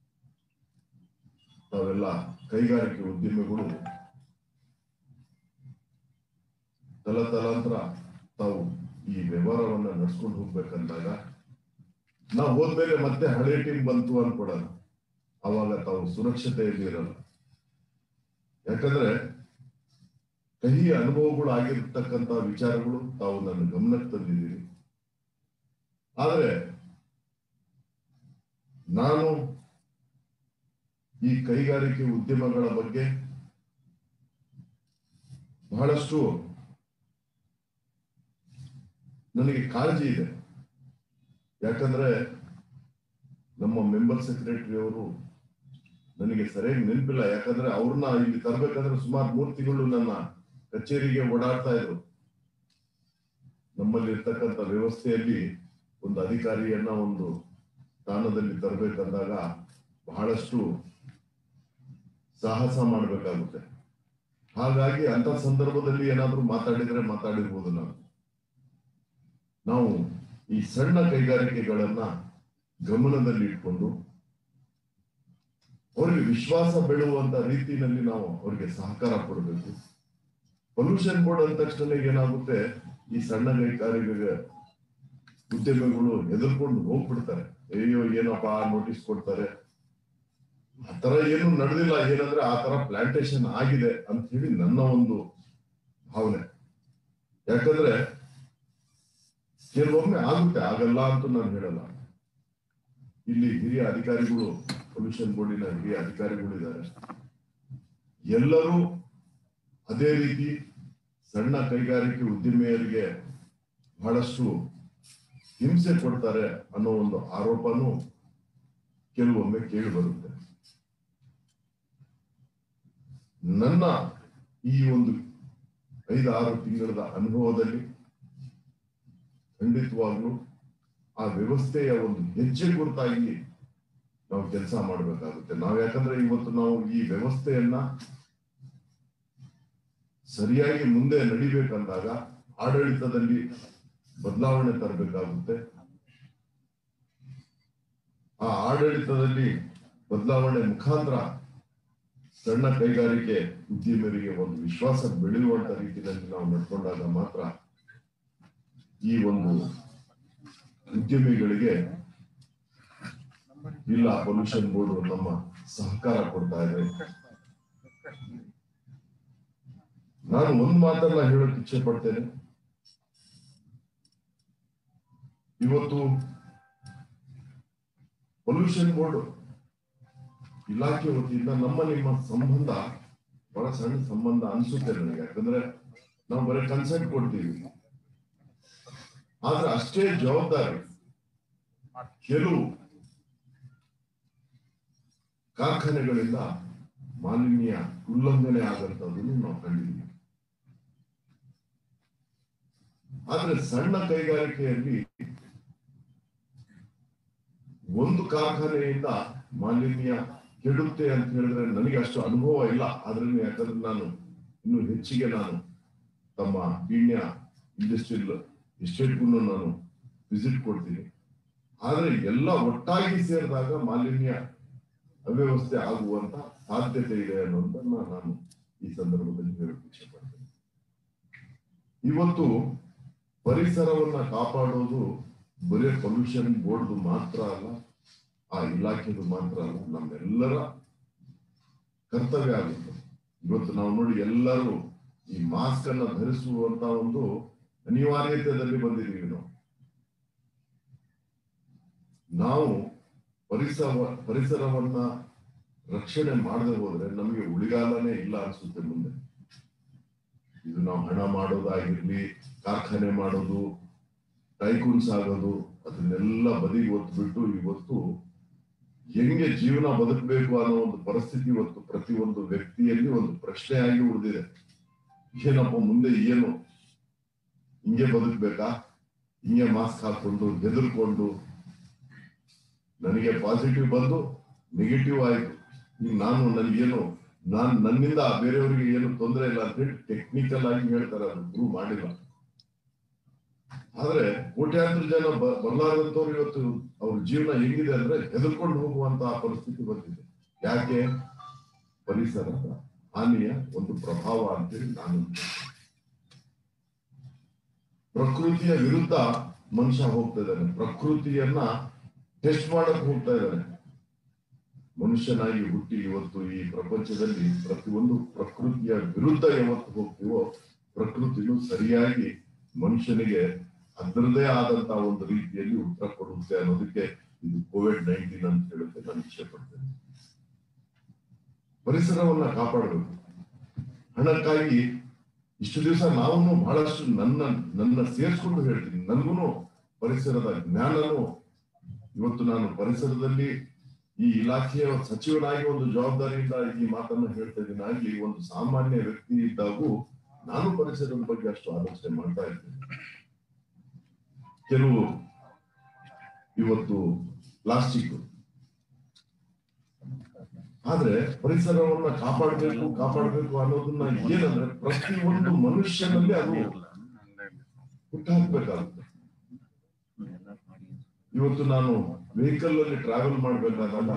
S7: ತಾವೆಲ್ಲ ಕೈಗಾರಿಕೆ ಉದ್ಯಮಿಗಳು ತಲತಲಾಂತರ ತಾವು ಈ ವ್ಯವಹಾರವನ್ನ ನಡ್ಸ್ಕೊಂಡು ಹೋಗ್ಬೇಕಂದಾಗ ನಾವು ಹೋದ್ಮೇಲೆ ಮತ್ತೆ ಹಳೆ ಟೀಮ್ ಬಂತು ಅನ್ಕೊಡೋಣ ಅವಾಗ ತಾವು ಸುರಕ್ಷತೆಯಲ್ಲಿ ಇರಲ್ಲ ಯಾಕಂದ್ರೆ ಕಹಿ ಅನುಭವಗಳು ಆಗಿರ್ತಕ್ಕಂತ ವಿಚಾರಗಳು ತಾವು ನನ್ನ ಗಮನಕ್ಕೆ ತಂದಿದ್ದೀರಿ ಆದ್ರೆ ನಾನು ಈ ಕೈಗಾರಿಕೆ ಉದ್ಯಮಗಳ ಬಗ್ಗೆ ಬಹಳಷ್ಟು ನನಗೆ ಕಾಳಜಿ ಇದೆ ಯಾಕಂದ್ರೆ ನಮ್ಮ ಮೆಂಬರ್ ಸೆಕ್ರೆಟರಿ ಅವರು ನನಗೆ ಸರಿಯಾಗಿ ನೆನಪಿಲ್ಲ ಯಾಕಂದ್ರೆ ಅವ್ರನ್ನ ಇಲ್ಲಿ ತರಬೇಕಾದ್ರೆ ಸುಮಾರು ಮೂರು ತಿಂಗಳು ನನ್ನ ಕಚೇರಿಗೆ ಓಡಾಡ್ತಾ ಇದ್ರು ನಮ್ಮಲ್ಲಿ ಇರ್ತಕ್ಕಂಥ ವ್ಯವಸ್ಥೆಯಲ್ಲಿ ಒಂದು ಅಧಿಕಾರಿಯನ್ನ ಒಂದು ಸ್ಥಾನದಲ್ಲಿ ತರಬೇಕಂದಾಗ ಬಹಳಷ್ಟು ಸಾಹಸ ಮಾಡಬೇಕಾಗುತ್ತೆ ಹಾಗಾಗಿ ಅಂತ ಸಂದರ್ಭದಲ್ಲಿ ಏನಾದ್ರೂ ಮಾತಾಡಿದ್ರೆ ಮಾತಾಡಿರ್ಬೋದು ನಾನು ನಾವು ಈ ಸಣ್ಣ ಕೈಗಾರಿಕೆಗಳನ್ನ ಗಮನದಲ್ಲಿ ಇಟ್ಕೊಂಡು ಅವರಿಗೆ ವಿಶ್ವಾಸ ಬೆಳುವಂತ ರೀತಿಯಲ್ಲಿ ನಾವು ಅವರಿಗೆ ಸಹಕಾರ ಕೊಡಬೇಕು ಪೊಲ್ಯೂಷನ್ ಬೋರ್ಡ್ ಅಂದ ತಕ್ಷಣ ಏನಾಗುತ್ತೆ ಈ ಸಣ್ಣ ಕೈಗಾರಿಕೆ ಉದ್ಯಮಿಗಳು ಹೆದರ್ಕೊಂಡು ಹೋಗ್ಬಿಡ್ತಾರೆ ಅಯ್ಯೋ ಏನಪ್ಪಾ ನೋಟಿಸ್ ಕೊಡ್ತಾರೆ ಆ ತರ ಏನು ನಡೆದಿಲ್ಲ ಏನಂದ್ರೆ ಆ ತರ ಪ್ಲಾಂಟೇಶನ್ ಆಗಿದೆ ಅಂತ ಹೇಳಿ ನನ್ನ ಒಂದು ಭಾವನೆ ಯಾಕಂದ್ರೆ ಕೆಲವೊಮ್ಮೆ ಆಗುತ್ತೆ ಆಗಲ್ಲ ಅಂತ ನಾನು ಹೇಳಲ್ಲ ಇಲ್ಲಿ ಹಿರಿಯ ಅಧಿಕಾರಿಗಳು ಪೊಲ್ಯೂಷನ್ ಬೋರ್ಡಿನ ಹಿರಿಯ ಅಧಿಕಾರಿಗಳಿದ್ದಾರೆ ಎಲ್ಲರೂ ಅದೇ ರೀತಿ ಸಣ್ಣ ಕೈಗಾರಿಕೆ ಉದ್ಯಮಿಯರಿಗೆ ಬಹಳಷ್ಟು ಹಿಂಸೆ ಕೊಡ್ತಾರೆ ಅನ್ನೋ ಒಂದು ಆರೋಪನೂ ಕೆಲವೊಮ್ಮೆ ಕೇಳಿ ಬರುತ್ತೆ ನನ್ನ ಈ ಒಂದು ಐದಾರು ತಿಂಗಳ ಅನುಭವದಲ್ಲಿ ಖಂಡಿತವಾಗ್ಲೂ ಆ ವ್ಯವಸ್ಥೆಯ ಒಂದು ಹೆಜ್ಜೆ ಗುರುತಾಗಿ ನಾವು ಕೆಲಸ ಮಾಡಬೇಕಾಗುತ್ತೆ ನಾವು ಯಾಕಂದ್ರೆ ಇವತ್ತು ನಾವು ಈ ವ್ಯವಸ್ಥೆಯನ್ನ ಸರಿಯಾಗಿ ಮುಂದೆ ನಡಿಬೇಕಂದಾಗ ಆಡಳಿತದಲ್ಲಿ ಬದಲಾವಣೆ ತರಬೇಕಾಗುತ್ತೆ ಆ ಆಡಳಿತದಲ್ಲಿ ಬದಲಾವಣೆ ಮುಖಾಂತರ ಸಣ್ಣ ಕೈಗಾರಿಕೆ ಉದ್ಯಮರಿಗೆ ಒಂದು ವಿಶ್ವಾಸ ಬೆಳೆಯುವಂತ ರೀತಿಯಲ್ಲಿ ನಾವು ನಡ್ಕೊಂಡಾಗ ಮಾತ್ರ ಈ ಒಂದು ಉದ್ಯಮಿಗಳಿಗೆ ಇಲ್ಲ ಪೊಲ್ಯೂಷನ್ ಬೋರ್ಡ್ ನಮ್ಮ ಸಹಕಾರ ಕೊಡ್ತಾ ಇದೆ ನಾನು ಒಂದ್ ಮಾತನ್ನ ಹೇಳಕ್ ಇಚ್ಛೆ ಪಡ್ತೇನೆ ಇವತ್ತು ಪೊಲ್ಯೂಷನ್ ಬೋರ್ಡ್ ಇಲಾಖೆ ವತಿಯಿಂದ ನಮ್ಮ ನಿಮ್ಮ ಸಂಬಂಧ ಬಹಳ ಸಣ್ಣ ಸಂಬಂಧ ಅನ್ಸುತ್ತೆ ನನಗೆ ಯಾಕಂದ್ರೆ ನಾವು ಬರೀ ಕನ್ಸೆಂಟ್ ಕೊಡ್ತೀವಿ ಆದ್ರೆ ಅಷ್ಟೇ ಜವಾಬ್ದಾರಿ ಕೆಲವು ಕಾರ್ಖಾನೆಗಳಿಂದ ಮಾಲಿನ್ಯ ಉಲ್ಲಂಘನೆ ಆಗಂತದನ್ನು ನಾವು ಕಂಡಿದ್ದೀವಿ ಆದ್ರೆ ಸಣ್ಣ ಕೈಗಾರಿಕೆಯಲ್ಲಿ ಒಂದು ಕಾರ್ಖಾನೆಯಿಂದ ಮಾಲಿನ್ಯ ಕೆಡುತ್ತೆ ಅಂತ ಹೇಳಿದ್ರೆ ನನಗೆ ಅಷ್ಟು ಅನುಭವ ಇಲ್ಲ ಆದ್ರೆ ಯಾಕಂದ್ರೆ ನಾನು ಇನ್ನು ಹೆಚ್ಚಿಗೆ ನಾನು ತಮ್ಮ ಪೀಣ್ಯ ಇಂಡಸ್ಟ್ರಿಯಲ್ ಎಸ್ಟೇಟ್ಗೂ ನಾನು ವಿಸಿಟ್ ಕೊಡ್ತೀನಿ ಆದ್ರೆ ಎಲ್ಲ ಒಟ್ಟಾಗಿ ಸೇರಿದಾಗ ಮಾಲಿನ್ಯ ಅವ್ಯವಸ್ಥೆ ಆಗುವಂತ ಸಾಧ್ಯತೆ ಇದೆ ಅನ್ನೋದನ್ನ ನಾನು ಈ ಸಂದರ್ಭದಲ್ಲಿ ಹೇಳಕ್ಕೆ ಇಚ್ಛೆ ಪಡ್ತೇನೆ ಇವತ್ತು ಪರಿಸರವನ್ನ ಕಾಪಾಡೋದು ಬರೀ ಪೊಲ್ಯೂಷನ್ ಬೋರ್ಡ್ ಮಾತ್ರ ಅಲ್ಲ ಆ ಇಲಾಖೆದು ಮಾತ್ರ ಅಲ್ಲ ನಮ್ಮೆಲ್ಲರ ಕರ್ತವ್ಯ ಆಗುತ್ತೆ ಇವತ್ತು ನಾವು ನೋಡಿ ಎಲ್ಲರೂ ಈ ಮಾಸ್ಕ್ ಅನ್ನ ಧರಿಸುವಂತ ಒಂದು ಅನಿವಾರ್ಯತೆಯಲ್ಲಿ ಬಂದಿದ್ದೀವಿ ನಾವು ನಾವು ಪರಿಸರ ಪರಿಸರವನ್ನ ರಕ್ಷಣೆ ಮಾಡದೆ ಹೋದ್ರೆ ನಮಗೆ ಉಳಿಗಾಲನೇ ಇಲ್ಲ ಅನ್ಸುತ್ತೆ ಮುಂದೆ ಇದು ನಾವು ಹಣ ಮಾಡೋದಾಗಿರ್ಲಿ ಕಾರ್ಖಾನೆ ಮಾಡೋದು ಟೈಕೂನ್ಸ್ ಆಗೋದು ಅದನ್ನೆಲ್ಲ ಬದಿಗೆ ಒತ್ಬಿಟ್ಟು ಇವತ್ತು ಹೆಂಗೆ ಜೀವನ ಬದುಕಬೇಕು ಅನ್ನೋ ಒಂದು ಪರಿಸ್ಥಿತಿ ಇವತ್ತು ಪ್ರತಿಯೊಂದು ವ್ಯಕ್ತಿಯಲ್ಲಿ ಒಂದು ಪ್ರಶ್ನೆಯಾಗಿ ಉಳಿದಿದೆ ಏನಪ್ಪ ಮುಂದೆ ಏನು ಹಿಂಗೆ ಬದುಕ್ಬೇಕಾ ಹಿಂಗೆ ಮಾಸ್ಕ್ ಹಾಕೊಂಡು ಹೆದರ್ಕೊಂಡು ನನಗೆ ಪಾಸಿಟಿವ್ ಬಂದು ನೆಗೆಟಿವ್ ಆಯ್ತು ಈಗ ನಾನು ನನಗೇನು ನಾನ್ ನನ್ನಿಂದ ಬೇರೆಯವರಿಗೆ ಏನು ತೊಂದರೆ ಇಲ್ಲ ಅಂತ ಹೇಳಿ ಟೆಕ್ನಿಕಲ್ ಆಗಿ ಹೇಳ್ತಾರೆ ಅದು ಪ್ರೂವ್ ಮಾಡಿಲ್ಲ ಆದ್ರೆ ಕೋಟ್ಯಾಂತರ ಜನ ಬ- ಬರ್ಲಾರ್ದಂತವ್ರು ಇವತ್ತು ಅವ್ರ ಜೀವನ ಹೆಂಗಿದೆ ಅಂದ್ರೆ ಹೆದರ್ಕೊಂಡು ಹೋಗುವಂತ ಪರಿಸ್ಥಿತಿ ಬಂದಿದೆ ಯಾಕೆ ಪರಿಸರದ ಹಾನಿಯ ಒಂದು ಪ್ರಭಾವ ಅಂತೇಳಿ ನಾನು ಪ್ರಕೃತಿಯ ವಿರುದ್ಧ ಮನುಷ್ಯ ಹೋಗ್ತಾ ಇದ್ದಾನೆ ಪ್ರಕೃತಿಯನ್ನ ಟೆಸ್ಟ್ ಮಾಡಕ್ ಹೋಗ್ತಾ ಇದ್ದಾನೆ ಮನುಷ್ಯನಾಗಿ ಹುಟ್ಟಿ ಇವತ್ತು ಈ ಪ್ರಪಂಚದಲ್ಲಿ ಪ್ರತಿಯೊಂದು ಪ್ರಕೃತಿಯ ವಿರುದ್ಧ ಯಾವತ್ತು ಹೋಗ್ತೀವೋ ಪ್ರಕೃತಿಯು ಸರಿಯಾಗಿ ಮನುಷ್ಯನಿಗೆ ಅದರದೇ ಆದಂತ ಒಂದು ರೀತಿಯಲ್ಲಿ ಉತ್ತರ ಕೊಡುತ್ತೆ ಅನ್ನೋದಕ್ಕೆ ಇದು ಕೋವಿಡ್ ನೈನ್ಟೀನ್ ಅಂತ ಹೇಳುತ್ತೆ ನಾನು ಇಚ್ಛೆ ಪಡ್ತೇನೆ ಪರಿಸರವನ್ನ ಕಾಪಾಡಬೇಕು ಹಣಕ್ಕಾಗಿ ಇಷ್ಟು ದಿವಸ ನಾವು ಬಹಳಷ್ಟು ನನ್ನ ನನ್ನ ಸೇರಿಸ್ಕೊಂಡು ಹೇಳ್ತೀನಿ ನನ್ಗೂ ಪರಿಸರದ ಜ್ಞಾನನು ಇವತ್ತು ನಾನು ಪರಿಸರದಲ್ಲಿ ಈ ಇಲಾಖೆಯ ಸಚಿವನಾಗಿ ಒಂದು ಜವಾಬ್ದಾರಿಯಿಂದ ಈ ಮಾತನ್ನು ಹೇಳ್ತಾ ಇದ್ದೀನಿ ಆಗ್ಲಿ ಒಂದು ಸಾಮಾನ್ಯ ವ್ಯಕ್ತಿ ಇದ್ದಾಗೂ ನಾನು ಪರಿಸರದ ಬಗ್ಗೆ ಅಷ್ಟು ಆಲೋಚನೆ ಮಾಡ್ತಾ ಇದ್ದೇನೆ ಕೆಲವು ಇವತ್ತು ಪ್ಲಾಸ್ಟಿಕ್ ಆದ್ರೆ ಪರಿಸರವನ್ನ ಕಾಪಾಡಬೇಕು ಕಾಪಾಡಬೇಕು ಅನ್ನೋದನ್ನ ಏನಂದ್ರೆ ಪ್ರತಿಯೊಂದು ಮನುಷ್ಯನಲ್ಲಿ ಅದು ಹುಟ್ಟಾಕ್ಬೇಕಾಗುತ್ತೆ ಇವತ್ತು ನಾನು ವೆಹಿಕಲ್ ಅಲ್ಲಿ ಟ್ರಾವೆಲ್ ಮಾಡ್ಬೇಕಾದಾಗ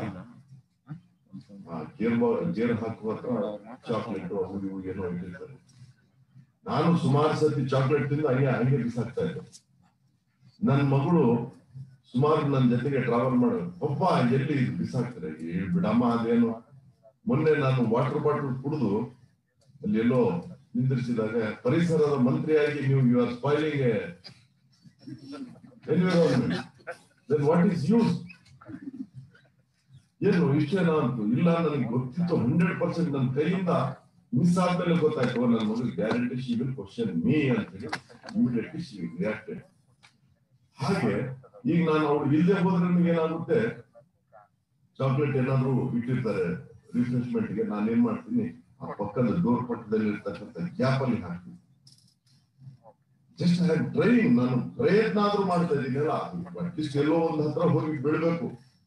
S7: ಗೇರ್ ಗೇರ್ ಹಾಕುವ ಚಾಕ್ಲೇಟ್ ಅವು ಇವು ಏನೋ ಇಟ್ಟಿರ್ತಾರೆ ನಾನು ಸುಮಾರು ಸತಿ ಚಾಕ್ಲೇಟ್ ತಿಂದು ಹಂಗೆ ಹಂಗೆ ಬಿಸಾಕ್ತಾ ಇದ್ದೆ ನನ್ನ ಮಗಳು ಸುಮಾರು ನನ್ನ ಜೊತೆಗೆ ಟ್ರಾವೆಲ್ ಮಾಡೋದು ಒಬ್ಬ ಎಲ್ಲಿ ಇದು ಬಿಸಾಕ್ತಾರೆ ಏ ಬಿಡಮ್ಮ ಅದೇನು ಮೊನ್ನೆ ನಾನು ವಾಟರ್ ಬಾಟಲ್ ಕುಡಿದು ಅಲ್ಲಿ ಎಲ್ಲೋ ನಿಂದಿರಿಸಿದಾಗ ಪರಿಸರದ ಮಂತ್ರಿಯಾಗಿ ನೀವು you are spoiling environment then what is use ಏನು ಇಷ್ಟೇನಾ ಅಂತು ಇಲ್ಲ ನನಗೆ ಗೊತ್ತಿತ್ತು ಹಂಡ್ರೆಡ್ ಪರ್ಸೆಂಟ್ ನನ್ನ ಕೈಯಿಂದ ಮಿಸ್ ಆದ್ಮೇಲೆ ಗೊತ್ತಾಯ್ತು ನನ್ನ ಮಗಳು guarantee she will question me ಅಂತ ಹೇಳಿ ಇಮಿಡಿಯೇಟ್ಲಿ ಶಿ ರಿಯಾಕ್ಟೆಡ್ ಹಾಗೆ ಈಗ ನಾನು ಅವ್ರು ಇಲ್ಲದೆ ಹೋದ್ರೆ ನಿಮ್ಗೆ ಏನಾಗುತ್ತೆ ಚಾಕ್ಲೇಟ್ ಏನಾದ್ರು ಇಟ್ಟಿರ್ತಾರೆ ರಿಫ್ರೆಶ್ಮೆಂಟ್ ಗೆ ನಾನು ಏನ್ ಮಾಡ್ತೀನಿ ಆ ಪಕ್ಕದ ಡೋರ್ ಪಕ್ಕದಲ್ಲಿ ಇರ್ತಕ್ಕಂಥ ಗ್ಯಾಪ್ ಅಲ್ಲಿ ಹಾಕ್ತೀನಿ ಜಸ್ಟ್ ಹ್ಯಾವ್ ಟ್ರೈನಿಂಗ್ ನಾನು ಪ್ರಯತ್ನ ಆದ್ರೂ ಮಾಡ್ತಾ ಇದ್ದೀನಲ್ಲ ಅಟ್ಲೀಸ್ಟ್ ಎಲ್ಲೋ ಒಂದ್ ಹತ್ರ ಹೋಗಿ ಬಿಡ್ಬೇಕು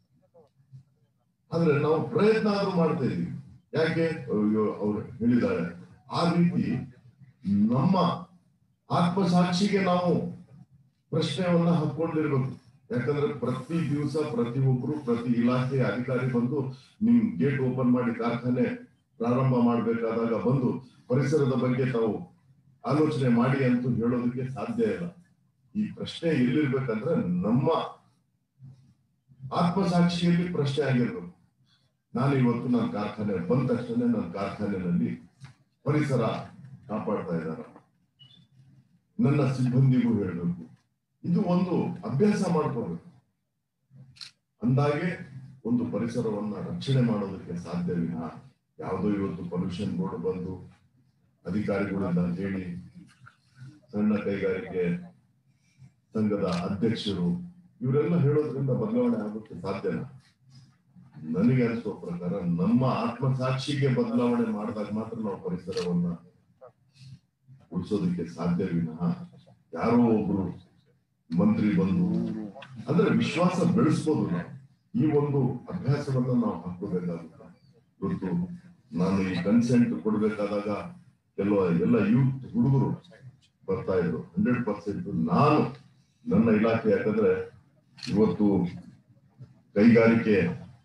S7: ಆದ್ರೆ ನಾವು ಪ್ರಯತ್ನ ಆದ್ರೂ ಮಾಡ್ತಾ ಇದೀವಿ ಯಾಕೆ ಅಯ್ಯೋ ಅವ್ರು ಹೇಳಿದ್ದಾರೆ ಆ ರೀತಿ ನಮ್ಮ ಆತ್ಮಸಾಕ್ಷಿಗೆ ನಾವು ಪ್ರಶ್ನೆಯನ್ನ ಹಾಕೊಂಡಿರ್ಬೇಕು ಯಾಕಂದ್ರೆ ಪ್ರತಿ ದಿವಸ ಪ್ರತಿ ಒಬ್ರು ಪ್ರತಿ ಇಲಾಖೆಯ ಅಧಿಕಾರಿ ಬಂದು ನಿಮ್ ಗೇಟ್ ಓಪನ್ ಮಾಡಿ ಕಾರ್ಖಾನೆ ಪ್ರಾರಂಭ ಮಾಡ್ಬೇಕಾದಾಗ ಬಂದು ಪರಿಸರದ ಬಗ್ಗೆ ತಾವು ಆಲೋಚನೆ ಮಾಡಿ ಅಂತೂ ಹೇಳೋದಕ್ಕೆ ಸಾಧ್ಯ ಇಲ್ಲ ಈ ಪ್ರಶ್ನೆ ಎಲ್ಲಿರ್ಬೇಕಂದ್ರೆ ನಮ್ಮ ಆತ್ಮಸಾಕ್ಷಿಯಲ್ಲಿ ಪ್ರಶ್ನೆ ಆಗಿರ್ಬೇಕು ನಾನು ಇವತ್ತು ನನ್ನ ಕಾರ್ಖಾನೆ ಬಂದ ತಕ್ಷಣ ನನ್ನ ಕಾರ್ಖಾನೆಯಲ್ಲಿ ಪರಿಸರ ಕಾಪಾಡ್ತಾ ಇದ್ದಾರೆ ನನ್ನ ಸಿಬ್ಬಂದಿಗೂ ಹೇಳಬೇಕು ಇದು ಒಂದು ಅಭ್ಯಾಸ ಮಾಡ್ಕೋಬೇಕು ಅಂದಾಗೆ ಒಂದು ಪರಿಸರವನ್ನ ರಕ್ಷಣೆ ಮಾಡೋದಕ್ಕೆ ಸಾಧ್ಯವಿಲ್ಲ ಯಾವುದೋ ಇವತ್ತು ಪೊಲ್ಯೂಷನ್ ಬೋರ್ಡ್ ಬಂದು ಅಧಿಕಾರಿಗಳಿಂದ ಹೇಳಿ ಸಣ್ಣ ಕೈಗಾರಿಕೆ ಸಂಘದ ಅಧ್ಯಕ್ಷರು ಇವರೆಲ್ಲ ಹೇಳೋದ್ರಿಂದ ಬದಲಾವಣೆ ಆಗೋಕ್ಕೆ ಸಾಧ್ಯನಾ ನನಗೆ ಅನಿಸುವ ಪ್ರಕಾರ ನಮ್ಮ ಆತ್ಮಸಾಕ್ಷಿಗೆ ಬದಲಾವಣೆ ಮಾಡಿದಾಗ ಮಾತ್ರ ನಾವು ಪರಿಸರವನ್ನ ಉಳಿಸೋದಕ್ಕೆ ಸಾಧ್ಯವಿಲ್ಲ ಯಾರೋ ಒಬ್ರು ಮಂತ್ರಿ ಬಂದು ಅಂದ್ರೆ ವಿಶ್ವಾಸ ಬೆಳೆಸ್ಬೋದು ನಾವು ಈ ಒಂದು ಅಭ್ಯಾಸವನ್ನ ನಾವು ಹಾಕೋಬೇಕಾಗುತ್ತೆ ಇವತ್ತು ನಾನು ಈ ಕನ್ಸೆಂಟ್ ಕೊಡ್ಬೇಕಾದಾಗ ಕೆಲವು ಎಲ್ಲ ಯೂತ್ ಹುಡುಗರು ಬರ್ತಾ ಇದ್ರು ಹಂಡ್ರೆಡ್ ಪರ್ಸೆಂಟ್ ನಾನು ನನ್ನ ಇಲಾಖೆ ಯಾಕಂದ್ರೆ ಇವತ್ತು ಕೈಗಾರಿಕೆ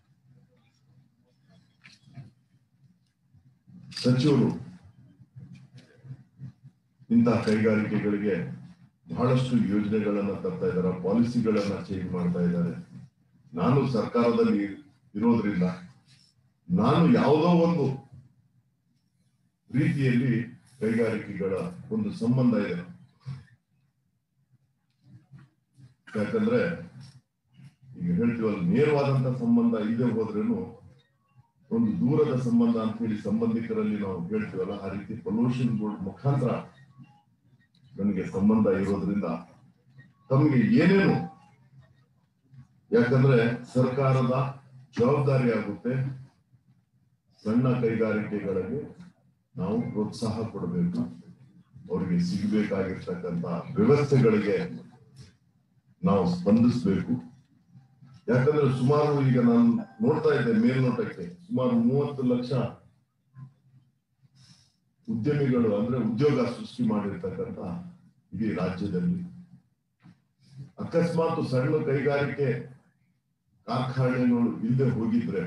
S7: ಸಚಿವರು ಇಂತಹ ಕೈಗಾರಿಕೆಗಳಿಗೆ ಬಹಳಷ್ಟು ಯೋಜನೆಗಳನ್ನ ತರ್ತಾ ಇದ್ದಾರೆ ಪಾಲಿಸಿಗಳನ್ನ ಚೇಂಜ್ ಮಾಡ್ತಾ ಇದ್ದಾರೆ ನಾನು ಸರ್ಕಾರದಲ್ಲಿ ಇರೋದ್ರಿಂದ ನಾನು ಯಾವುದೋ ಒಂದು ರೀತಿಯಲ್ಲಿ ಕೈಗಾರಿಕೆಗಳ ಒಂದು ಸಂಬಂಧ ಇದೆ ಯಾಕಂದ್ರೆ ಈಗ ಹೇಳ್ತೀವಲ್ಲ ನೇರವಾದಂತ ಸಂಬಂಧ ಇಲ್ಲದೆ ಹೋದ್ರೇನು ಒಂದು ದೂರದ ಸಂಬಂಧ ಅಂತ ಹೇಳಿ ಸಂಬಂಧಿಕರಲ್ಲಿ ನಾವು ಹೇಳ್ತೀವಲ್ಲ ಆ ರೀತಿ ಪೊಲ್ಯೂಷನ್ ಬೋರ್ಡ್ ಮುಖಾಂತರ ನನಗೆ ಸಂಬಂಧ ಇರೋದ್ರಿಂದ ತಮಗೆ ಏನೇನು ಯಾಕಂದ್ರೆ ಸರ್ಕಾರದ ಜವಾಬ್ದಾರಿ ಆಗುತ್ತೆ ಸಣ್ಣ ಕೈಗಾರಿಕೆಗಳಿಗೆ ನಾವು ಪ್ರೋತ್ಸಾಹ ಕೊಡಬೇಕು ಅವರಿಗೆ ಸಿಗಬೇಕಾಗಿರ್ತಕ್ಕಂತ ವ್ಯವಸ್ಥೆಗಳಿಗೆ ನಾವು ಸ್ಪಂದಿಸಬೇಕು ಯಾಕಂದ್ರೆ ಸುಮಾರು ಈಗ ನಾನು ನೋಡ್ತಾ ಇದ್ದೆ ಮೇಲ್ನೋಟಕ್ಕೆ ಸುಮಾರು ಮೂವತ್ತು ಲಕ್ಷ ಉದ್ಯಮಿಗಳು ಅಂದ್ರೆ ಉದ್ಯೋಗ ಸೃಷ್ಟಿ ಮಾಡಿರ್ತಕ್ಕಂಥ ಇಡೀ ರಾಜ್ಯದಲ್ಲಿ ಅಕಸ್ಮಾತ್ ಸಣ್ಣ ಕೈಗಾರಿಕೆ ಕಾರ್ಖಾನೆಗಳು ಇಲ್ಲದೆ ಹೋಗಿದ್ರೆ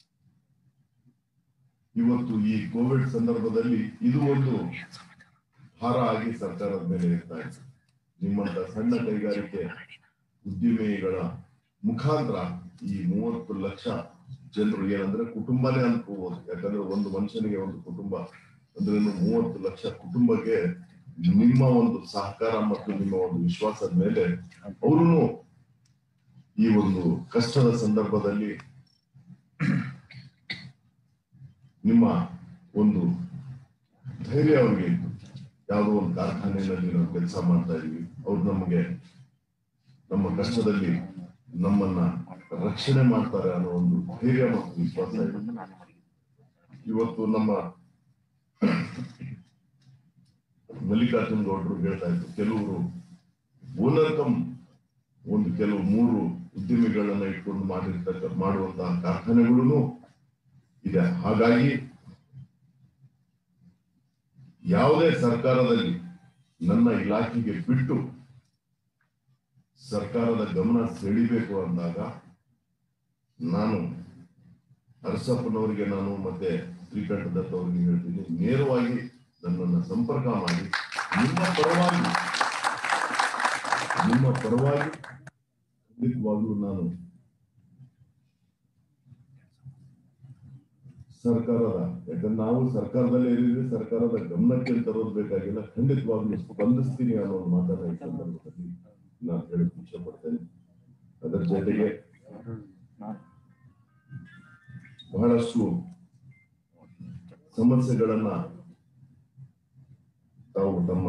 S7: ಇವತ್ತು ಈ ಕೋವಿಡ್ ಸಂದರ್ಭದಲ್ಲಿ ಇದು ಒಂದು ಭಾರ ಆಗಿ ಸರ್ಕಾರದ ಮೇಲೆ ಇರ್ತಾ ಇದೆ ನಿಮ್ಮಂತ ಸಣ್ಣ ಕೈಗಾರಿಕೆ ಉದ್ಯಮಿಗಳ ಮುಖಾಂತರ ಈ ಮೂವತ್ತು ಲಕ್ಷ ಜನರು ಏನಂದ್ರೆ ಕುಟುಂಬನೇ ಅನ್ಕೋಬಹುದು ಯಾಕಂದ್ರೆ ಒಂದು ಮನುಷ್ಯನಿಗೆ ಒಂದು ಕುಟುಂಬ ಅಂದ್ರೆ ಮೂವತ್ತು ಲಕ್ಷ ಕುಟುಂಬಕ್ಕೆ ನಿಮ್ಮ ಒಂದು ಸಹಕಾರ ಮತ್ತು ನಿಮ್ಮ ಒಂದು ವಿಶ್ವಾಸದ ಮೇಲೆ ಅವರು ಈ ಒಂದು ಕಷ್ಟದ ಸಂದರ್ಭದಲ್ಲಿ ನಿಮ್ಮ ಒಂದು ಧೈರ್ಯ ಅವ್ರಿಗೆ ಇತ್ತು ಯಾವುದೋ ಒಂದು ಕಾರ್ಖಾನೆಯಲ್ಲಿ ನಾವು ಕೆಲಸ ಮಾಡ್ತಾ ಇದೀವಿ ಅವ್ರು ನಮಗೆ ನಮ್ಮ ಕಷ್ಟದಲ್ಲಿ ನಮ್ಮನ್ನ ರಕ್ಷಣೆ ಮಾಡ್ತಾರೆ ಅನ್ನೋ ಒಂದು ಧೈರ್ಯ ಮತ್ತು ವಿಶ್ವಾಸ ಇದೆ ಇವತ್ತು ನಮ್ಮ ಮಲ್ಲಿಕಾರ್ಜುನ್ ಗೌಡ್ರು ಹೇಳ್ತಾ ಇದ್ರು ಕೆಲವರು ಓನರ್ ಕಮ್ ಒಂದು ಕೆಲವು ಮೂರು ಉದ್ಯಮಿಗಳನ್ನ ಇಟ್ಕೊಂಡು ಮಾಡಿರ್ತಕ್ಕ ಮಾಡುವಂತಹ ಕಾರ್ಖಾನೆಗಳು ಇದೆ ಹಾಗಾಗಿ ಯಾವುದೇ ಸರ್ಕಾರದಲ್ಲಿ ನನ್ನ ಇಲಾಖೆಗೆ ಬಿಟ್ಟು ಸರ್ಕಾರದ ಗಮನ ಸೆಳಿಬೇಕು ಅಂದಾಗ ನಾನು ಅರಸಪ್ಪನವರಿಗೆ ನಾನು ಮತ್ತೆ ಶ್ರೀಕಂಠ ದತ್ತ ಅವರಿಗೆ ಹೇಳ್ತೀನಿ ನೇರವಾಗಿ ನನ್ನನ್ನು ಸಂಪರ್ಕ ಮಾಡಿ ನಿಮ್ಮ ಪರವಾಗಿ ನಿಮ್ಮ ಪರವಾಗಿ ಖಂಡಿತವಾಗ್ಲೂ ನಾನು ಸರ್ಕಾರದ ಯಾಕಂದ್ರೆ ನಾವು ಸರ್ಕಾರದಲ್ಲೇ ಇದ್ದೀವಿ ಸರ್ಕಾರದ ಗಮನಕ್ಕೆ ತರೋದು ಬೇಕಾಗಿಲ್ಲ ಖಂಡಿತವಾಗ್ಲೂ ಸ್ಪಂದಿಸ್ತೀನಿ ಅನ್ನೋ ಒಂದು ಮಾತನ್ನ ಈ ಸಂದರ್ಭದಲ್ಲಿ ನಾನು ಹೇಳಕ್ ಇಚ್ಛೆ ಪಡ್ತೇನೆ ಅದರ ಜೊತೆಗೆ ಬಹಳಷ್ಟು ಸಮಸ್ಯೆಗಳನ್ನ ತಾವು ತಮ್ಮ